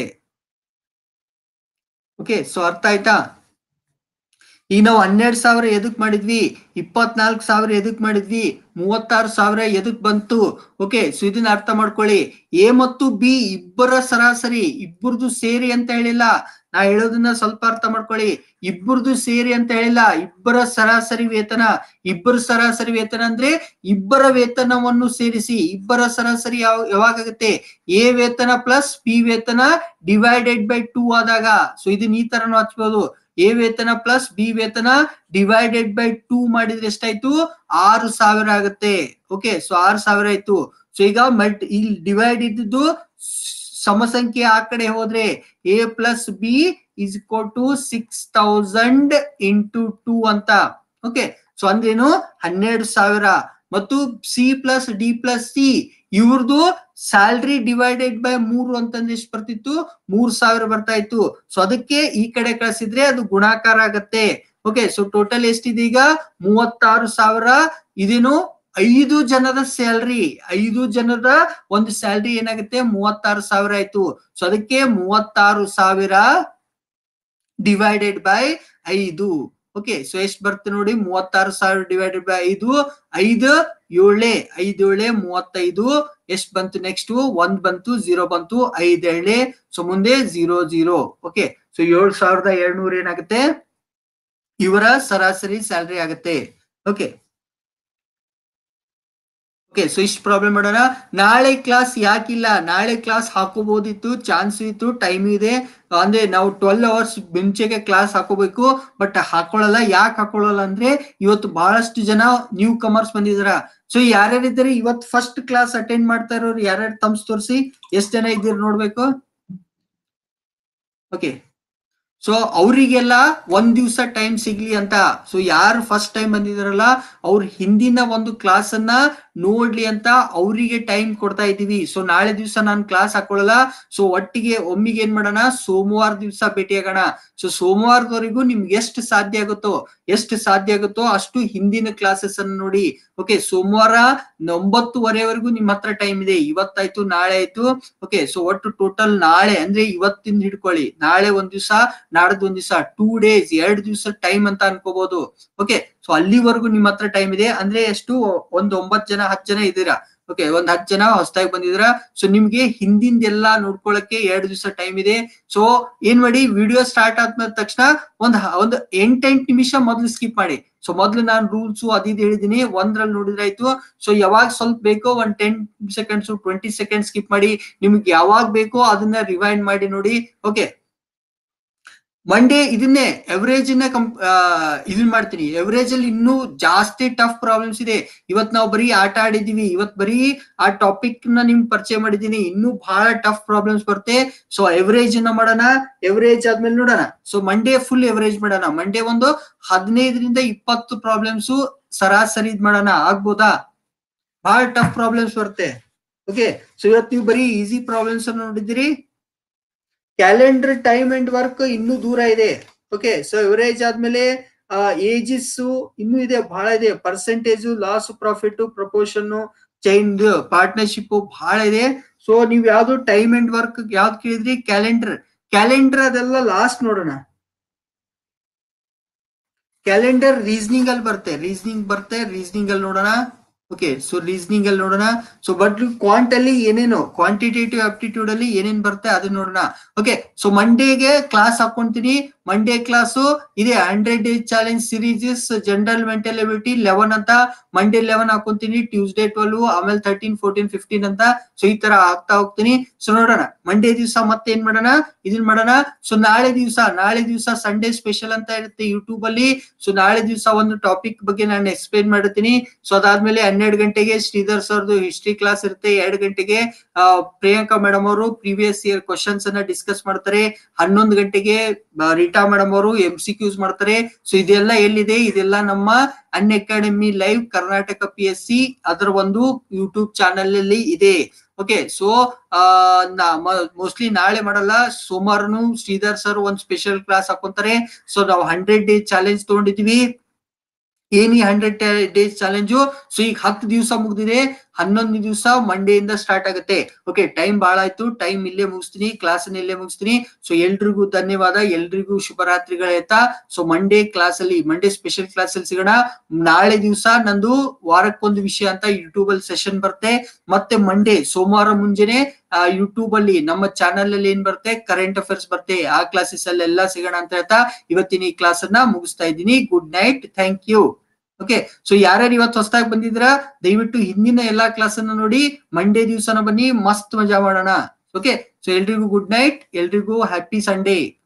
ಓಕೆ ಸೊ ಅರ್ಥ ಆಯ್ತಾ ಈಗ ನಾವು ಹನ್ನೆರಡು ಸಾವಿರ ಎದಕ್ ಮಾಡಿದ್ವಿ ಇಪ್ಪತ್ನಾಲ್ಕು ಸಾವಿರ ಎದಕ್ ಮಾಡಿದ್ವಿ ಮೂವತ್ತಾರು ಸಾವಿರ ಎದಕ್ ಬಂತು ಓಕೆ ಸೊ ಇದನ್ನ ಅರ್ಥ ಮಾಡ್ಕೊಳ್ಳಿ ಎ ಮತ್ತು ಬಿ ಇಬ್ಬರ ಸರಾಸರಿ ಇಬ್ಬರದು ಸೇರಿ ಅಂತ ಹೇಳಿಲ್ಲ ನಾ ಹೇಳೋದನ್ನ ಸ್ವಲ್ಪ ಅರ್ಥ ಮಾಡ್ಕೊಳ್ಳಿ ಇಬ್ಬರದು ಸೇರಿ ಅಂತ ಹೇಳಿಲ್ಲ ಇಬ್ಬರ ಸರಾಸರಿ ವೇತನ ಇಬ್ಬರ ಸರಾಸರಿ ವೇತನ ಅಂದ್ರೆ ಇಬ್ಬರ ವೇತನವನ್ನು ಸೇರಿಸಿ ಇಬ್ಬರ ಸರಾಸರಿ ಯಾವ ಯಾವಾಗುತ್ತೆ ಎ ವೇತನ ಪ್ಲಸ್ ಬಿ ವೇತನ ಡಿವೈಡೆಡ್ ಬೈ ಟೂ ಆದಾಗ ಸೊ ಇದನ್ನ ಈ ತರನು ಹಚ್ಬೋದು ಎ ವೇತನ ಪ್ಲಸ್ ಬಿ ವೇತನ ಡಿವೈಡೆಡ್ ಬೈ ಟೂ ಮಾಡಿದ್ರೆ ಎಷ್ಟಾಯ್ತು ಆರು ಸಾವಿರ ಆಗುತ್ತೆ ಓಕೆ ಸೊ ಆರು ಸಾವಿರ ಆಯ್ತು ಸೊ ಈಗ ಮಲ್ಟ್ ಇಲ್ಲಿ ಡಿವೈಡ್ ಇದ್ದಿದ್ದು ಸಮಸಂಖ್ಯೆ ಆ ಕಡೆ ಹೋದ್ರೆ A plus B is equal to six thousand into two ಅಂತ ಓಕೆ ಸೊ ಅಂದ್ರೇನು ಹನ್ನೆರಡು ಸಾವಿರ ಮತ್ತು C plus D plus C ಇವ್ರದ್ದು ಸ್ಯಾಲ್ರಿ ಡಿವೈಡೆಡ್ ಬೈ ಮೂರು ಅಂತಂದ್ರೆ ಎಷ್ಟು ಬರ್ತಿತ್ತು ಮೂರ್ ಸಾವಿರ ಬರ್ತಾ ಇತ್ತು ಸೊ ಅದಕ್ಕೆ ಈ ಕಡೆ ಕಳಿಸಿದ್ರೆ ಅದು ಗುಣಾಕಾರ ಆಗತ್ತೆ ಓಕೆ ಸೊ ಟೋಟಲ್ ಎಷ್ಟಿದೆ ಈಗ ಮೂವತ್ತಾರು ಸಾವಿರ ಇದೇನು ಐದು ಜನದ ಸ್ಯಾಲ್ರಿ ಐದು ಜನದ ಒಂದು ಸ್ಯಾಲ್ರಿ ಏನಾಗುತ್ತೆ ಮೂವತ್ತಾರು ಸಾವಿರ ಆಯ್ತು ಸೊ ಅದಕ್ಕೆ ಮೂವತ್ತಾರು ಸಾವಿರ ಡಿವೈಡೆಡ್ ಬೈ ಐದು ಓಕೆ ಸೊ ಎಷ್ಟು ಬರುತ್ತೆ ನೋಡಿ ಮೂವತ್ತಾರು ಸಾವಿರ ಡಿವೈಡೆಡ್ ಬೈ ಐದು ಐದು ಏಳೆ ಐದು ಏಳೆ ಮೂವತ್ತೈದು ಎಷ್ಟು ಬಂತು ನೆಕ್ಸ್ಟ್ ಒಂದ್ ಬಂತು ಜೀರೋ ಬಂತು ಐದ್ ಏಳೆ ಸೊ ಮುಂದೆ ಜೀರೋ ಜೀರೋ ಓಕೆ ಸೊ ಏಳು ಸಾವಿರದ ಏಳ್ನೂರ ಏನಾಗುತ್ತೆ ಇವರ ಸರಾಸರಿ ಸ್ಯಾಲ್ರಿ ಆಗುತ್ತೆ ಓಕೆ ಓಕೆ ಸೊ ಇಷ್ಟು ಪ್ರಾಬ್ಲಮ್ ಮಾಡೋಣ ನಾಳೆ ಕ್ಲಾಸ್ ಯಾಕಿಲ್ಲ ನಾಳೆ ಕ್ಲಾಸ್ ಹಾಕೋಬಹುದಿತ್ತು ಚಾನ್ಸ್ ಇತ್ತು ಟೈಮ್ ಇದೆ ಅಂದ್ರೆ ನಾವು ಟ್ವೆಲ್ ಅವರ್ಸ್ ಮುಂಚೆಗೆ ಕ್ಲಾಸ್ ಹಾಕೋಬೇಕು ಬಟ್ ಹಾಕೊಳ್ಳಲ್ಲ ಯಾಕೆ ಹಾಕೊಳ್ಳಲ್ಲ ಅಂದ್ರೆ ಇವತ್ತು ಬಹಳಷ್ಟು ಜನ ನ್ಯೂ ಕಮರ್ಸ್ ಬಂದಿದಾರ ಸೊ ಯಾರ್ಯಾರಿದ್ದಾರೆ ಇವತ್ತು ಫಸ್ಟ್ ಕ್ಲಾಸ್ ಅಟೆಂಡ್ ಮಾಡ್ತಾ ಇರೋರು ಯಾರ್ಯಾರು ತಮ್ಸ್ ತೋರಿಸಿ ಎಷ್ಟ್ ಜನ ಇದ್ದೀರಿ ನೋಡ್ಬೇಕು ಓಕೆ ಸೊ ಅವರಿಗೆಲ್ಲ ಒಂದ್ ದಿವ್ಸ ಟೈಮ್ ಸಿಗ್ಲಿ ಅಂತ ಸೊ ಯಾರು ಫಸ್ಟ್ ಟೈಮ್ ಬಂದಿದಾರಲ್ಲ ಅವ್ರ ಹಿಂದಿನ ಒಂದು ಕ್ಲಾಸ್ ಅನ್ನ ನೋಡ್ಲಿ ಅಂತ ಅವರಿಗೆ ಟೈಮ್ ಕೊಡ್ತಾ ಇದ್ದೀವಿ ಸೊ ನಾಳೆ ದಿವಸ ನಾನು ಕ್ಲಾಸ್ ಹಾಕೊಳ್ಳಲ್ಲ ಸೊ ಒಟ್ಟಿಗೆ ಒಮ್ಮಿಗೆ ಏನ್ ಮಾಡೋಣ ಸೋಮವಾರ ದಿವಸ ಭೇಟಿಯಾಗೋಣ ಸೊ ಸೋಮವಾರದವರೆಗೂ ನಿಮ್ಗೆ ಎಷ್ಟು ಸಾಧ್ಯ ಆಗುತ್ತೋ ಎಷ್ಟು ಸಾಧ್ಯ ಆಗುತ್ತೋ ಅಷ್ಟು ಹಿಂದಿನ ಕ್ಲಾಸಸ್ ಅನ್ನು ನೋಡಿ ಓಕೆ ಸೋಮವಾರ ಒಂಬತ್ತುವರೆವರೆಗೂ ನಿಮ್ ಹತ್ರ ಟೈಮ್ ಇದೆ ಇವತ್ತಾಯ್ತು ನಾಳೆ ಆಯ್ತು ಓಕೆ ಸೊ ಒಟ್ಟು ಟೋಟಲ್ ನಾಳೆ ಅಂದ್ರೆ ಇವತ್ತಿಂದ ಹಿಡ್ಕೊಳ್ಳಿ ನಾಳೆ ಒಂದ್ ದಿವಸ ನಾಡ್ದು ಒಂದ್ ದಿವಸ ಟೂ ಡೇಸ್ ಎರಡ್ ದಿವಸ ಟೈಮ್ ಅಂತ ಅನ್ಕೋಬಹುದು ಓಕೆ ಸೊ ಅಲ್ಲಿವರೆಗೂ ನಿಮ್ ಹತ್ರ ಟೈಮ್ ಇದೆ ಅಂದ್ರೆ ಎಷ್ಟು ಒಂದ್ ಒಂಬತ್ ಜನ ಹತ್ತು ಜನ ಇದ್ದೀರಾ ಓಕೆ ಒಂದ್ ಹತ್ತು ಜನ ಹೊಸದಾಗಿ ಬಂದಿದ್ರ ಸೊ ನಿಮ್ಗೆ ಹಿಂದಿಂದೆಲ್ಲಾ ನೋಡ್ಕೊಳಕ್ಕೆ ಎರಡು ದಿವಸ ಟೈಮ್ ಇದೆ ಸೊ ಏನ್ ಮಾಡಿ ವಿಡಿಯೋ ಸ್ಟಾರ್ಟ್ ಆದ್ಮೇಲೆ ತಕ್ಷಣ ಒಂದ್ ಹ- ಒಂದ್ ಎಂಟೆಂಟ್ ನಿಮಿಷ ಮೊದ್ಲು ಸ್ಕಿಪ್ ಮಾಡಿ ಸೊ ಮೊದ್ಲು ನಾನು ರೂಲ್ಸ್ ಅದಿದ್ ಹೇಳಿದೀನಿ ಒಂದ್ರಲ್ಲಿ ನೋಡಿದ್ರೆ ಆಯ್ತು ಸೊ ಯಾವಾಗ ಸ್ವಲ್ಪ ಬೇಕೋ ಒಂದ್ ten seconds twenty second skip ಮಾಡಿ ನಿಮ್ಗೆ ಯಾವಾಗ ಬೇಕೋ ಅದನ್ನ ರಿವೈಂಡ್ ಮಾಡಿ ನೋಡಿ ಓಕೆ ಮಂಡೇ ಇದನ್ನೇ ಎವರೇಜ್ ನ ಕಂ ಇದನ್ ಮಾಡ್ತೀನಿ ಎವರೇಜ್ ಅಲ್ಲಿ ಇನ್ನೂ ಜಾಸ್ತಿ ಟಫ್ ಪ್ರಾಬ್ಲಮ್ಸ್ ಇದೆ ಇವತ್ ನಾವು ಬರೀ ಆಟ ಆಡಿದೀವಿ ಇವತ್ ಬರೀ ಆ ಟಾಪಿಕ್ ನ ನಿಮ್ಗೆ ಪರಿಚಯ ಮಾಡಿದೀನಿ ಇನ್ನೂ ಬಹಳ ಟಫ್ ಪ್ರಾಬ್ಲಮ್ಸ್ ಬರುತ್ತೆ ಸೊ ಎವರೇಜ್ ನ ಮಾಡೋಣ ಎವರೇಜ್ ಆದ್ಮೇಲೆ ನೋಡೋಣ ಸೊ ಮಂಡೇ ಫುಲ್ ಎವರೇಜ್ ಮಾಡೋಣ ಮಂಡೇ ಒಂದು ಹದಿನೈದರಿಂದ ಇಪ್ಪತ್ತು ಪ್ರಾಬ್ಲಮ್ಸ್ ಸರಾಸರಿ ಇದ್ ಮಾಡೋಣ ಆಗ್ಬೋದಾ ಬಹಳ ಟಫ್ ಪ್ರಾಬ್ಲಮ್ಸ್ ಬರುತ್ತೆ ಓಕೆ ಸೊ ಇವತ್ತು ನೀವು ಬರೀ ಈಸಿ ಪ್ರಾಬ್ಲಮ್ಸ್ ಅನ್ನು ನೋಡಿದಿರಿ ಕ್ಯಾಲೆಂಡರ್ ಟೈಮ್ ಅಂಡ್ ವರ್ಕ್ ಇನ್ನೂ ದೂರ ಇದೆ ಓಕೆ ಸೊ ಎವರೇಜ್ ಆದ್ಮೇಲೆ ಏಜಿಸ್ ಇನ್ನೂ ಇದೆ ಬಹಳ ಇದೆ percentage loss profit proportion chain partnership ಬಹಳ ಇದೆ ಸೊ ನೀವ್ ಯಾವ್ದು ಟೈಮ್ ಅಂಡ್ ವರ್ಕ್ ಯಾವ್ದು ಕೇಳಿದ್ರಿ ಕ್ಯಾಲೆಂಡರ್ ಕ್ಯಾಲೆಂಡರ್ ಅದೆಲ್ಲ ಲಾಸ್ಟ್ ನೋಡೋಣ ಕ್ಯಾಲೆಂಡರ್ ರೀಸನಿಂಗ್ ಅಲ್ಲಿ ಬರುತ್ತೆ ರೀಸನಿಂಗ್ ಬರುತ್ತೆ ರೀಸನಿಂಗ್ ಅಲ್ಲಿ ನೋಡೋಣ ಓಕೆ ಸೊ ರೀಸನಿಂಗ್ ಅಲ್ಲಿ ನೋಡೋಣ ಸೊ ಬಟ್ ಕ್ವಾಂಟ್ ಅಲ್ಲಿ ಏನೇನು ಕ್ವಾಂಟಿಟೇಟಿವ್ ಆಪ್ಟಿಟ್ಯೂಡ್ ಅಲ್ಲಿ ಏನೇನ್ ಬರುತ್ತೆ ಅದನ್ನ ನೋಡೋಣ ಓಕೆ ಸೊ ಮಂಡೇಗೆ ಕ್ಲಾಸ್ ಹಾಕೊಂತೀನಿ ಮಂಡೇ ಕ್ಲಾಸು ಇದೆ hundred days challenge series general mental ability eleven ಅಂತ ಮಂಡೇ ಲೆವೆನ್ ಹಾಕೊಂತೀನಿ ಟ್ಯೂಸ್ಡೇ ಟ್ವೆಲ್ವ್ ಆಮೇಲೆ ತರ್ಟೀನ್ ಫೋರ್ಟೀನ್ ಫಿಫ್ಟೀನ್ ಅಂತ ಸೊ ಈ ತರ ಆಗ್ತಾ ಹೋಗ್ತೀನಿ ಸೊ ನೋಡೋಣ ಮಂಡೇ ದಿವಸ ಮತ್ತೆ ಏನ್ ಮಾಡೋಣ ಇದನ್ ಮಾಡೋಣ ಸೊ ನಾಳೆ ದಿವಸ ನಾಳೆ ದಿವಸ ಸಂಡೇ ಸ್ಪೆಷಲ್ ಅಂತ ಇರುತ್ತೆ ಯೂಟ್ಯೂಬ್ ಅಲ್ಲಿ ಸೊ ನಾಳೆ ದಿವಸ ಒಂದು ಟಾಪಿಕ್ ಬಗ್ಗೆ ನಾನು ಎಕ್ಸ್ಪ್ಲೈನ್ ಮಾಡ್ತೀನಿ ಸೊ ಅದಾದ್ಮೇಲೆ ಹನ್ನೆರಡು ಗಂಟೆಗೆ ಶ್ರೀಧರ್ ಸರ್ದು ಹಿಸ್ಟ್ರಿ ಕ್ಲಾಸ್ ಇರುತ್ತೆ ಎರಡು ಗಂಟೆಗೆ ಆ, ಪ್ರಿಯಾಂಕಾ ಮೇಡಮ್ ಅವರು ಪ್ರೀವಿಯಸ್ ಇಯರ್ ಕ್ವಶನ್ಸ್ ಅನ್ನ ಡಿಸ್ಕಸ್ ಮಾಡ್ತಾರೆ ಹನ್ನೊಂದು ಗಂಟೆಗೆ ಆ, ರೀಟಾ ಮೇಡಮ್ ಅವರು ಎಂ ಸಿ ಕ್ಯೂಸ್ ಮಾಡ್ತಾರೆ ಸೊ ಇದೆಲ್ಲ ಎಲ್ಲಿದೆ ಇದೆಲ್ಲ ನಮ್ಮ Unacademy live Karnataka P S C ಅದರ ಒಂದು ಯೂಟ್ಯೂಬ್ ಚಾನೆಲ್ ಅಲ್ಲಿ ಇದೆ ಓಕೆ ಸೊ ಮೋಸ್ಟ್ಲಿ ನಾಳೆ ಮಾಡಲ್ಲ ಸೋಮವಾರನು ಶ್ರೀಧರ್ ಸರ್ ಒಂದ್ ಸ್ಪೆಷಲ್ ಕ್ಲಾಸ್ ಹಾಕೊಂತಾರೆ ಸೊ ನಾವು ಹಂಡ್ರೆಡ್ ಡೇಸ್ ಚಾಲೆಂಜ್ ತಗೊಂಡಿದೀವಿ any hundred days challenge so ಈಗ ಹತ್ತು ದಿವಸ ಮುಗ್ದಿದೆ ಹನ್ನೊಂದು ದಿವಸ ಮಂಡೆಯಿಂದ ಸ್ಟಾರ್ಟ್ ಆಗುತ್ತೆ ಓಕೆ ಟೈಮ್ ಬಹಳ ಆಯ್ತು ಟೈಮ್ ಇಲ್ಲೇ ಮುಗಿಸ್ತೀನಿ ಕ್ಲಾಸ್ ಇಲ್ಲೇ ಮುಗಿಸ್ತೀನಿ ಸೊ ಎಲ್ರಿಗೂ ಧನ್ಯವಾದ ಎಲ್ರಿಗೂ ಶುಭರಾತ್ರಿಗಳಾಯ್ತಾ ಸೊ ಮಂಡೇ ಕ್ಲಾಸ್ ಅಲ್ಲಿ ಮಂಡೇ ಸ್ಪೆಷಲ್ ಕ್ಲಾಸ್ ಅಲ್ಲಿ ಸಿಗೋಣ ನಾಳೆ ದಿವಸ ನಂದು ವಾರಕ್ಕೊಂದು ವಿಷಯ ಅಂತ ಯೂಟ್ಯೂಬ್ ಅಲ್ಲಿ ಸೆಷನ್ ಬರುತ್ತೆ ಮತ್ತೆ ಮಂಡೇ ಸೋಮವಾರ ಮುಂಜಾನೆ ಯೂಟ್ಯೂಬ್ ಅಲ್ಲಿ ನಮ್ಮ ಚಾನೆಲ್ ಅಲ್ಲಿ ಏನ್ ಬರುತ್ತೆ ಕರೆಂಟ್ ಅಫೇರ್ಸ್ ಬರುತ್ತೆ ಆ ಕ್ಲಾಸಸ್ ಅಲ್ಲಿ ಎಲ್ಲ ಸಿಗೋಣ ಅಂತ ಹೇಳ್ತಾ ಇವತ್ತಿನ ಈ ಕ್ಲಾಸ್ ಅನ್ನ ಮುಗಿಸ್ತಾ ಇದ್ದೀನಿ good night thank you okay so ಯಾರ್ಯಾರು ಇವತ್ತು ಹೊಸದಾಗಿ ಬಂದಿದ್ರ ದಯವಿಟ್ಟು ಹಿಂದಿನ ಎಲ್ಲಾ ಕ್ಲಾಸ್ ಅನ್ನ ನೋಡಿ ಮಂಡೇ ದಿವಸನ ಬನ್ನಿ ಮಸ್ತ್ ಮಜಾ ಮಾಡೋಣ ಓಕೆ ಸೊ ಎಲ್ರಿಗೂ ಗುಡ್ ನೈಟ್ ಎಲ್ರಿಗೂ ಹ್ಯಾಪಿ ಸಂಡೇ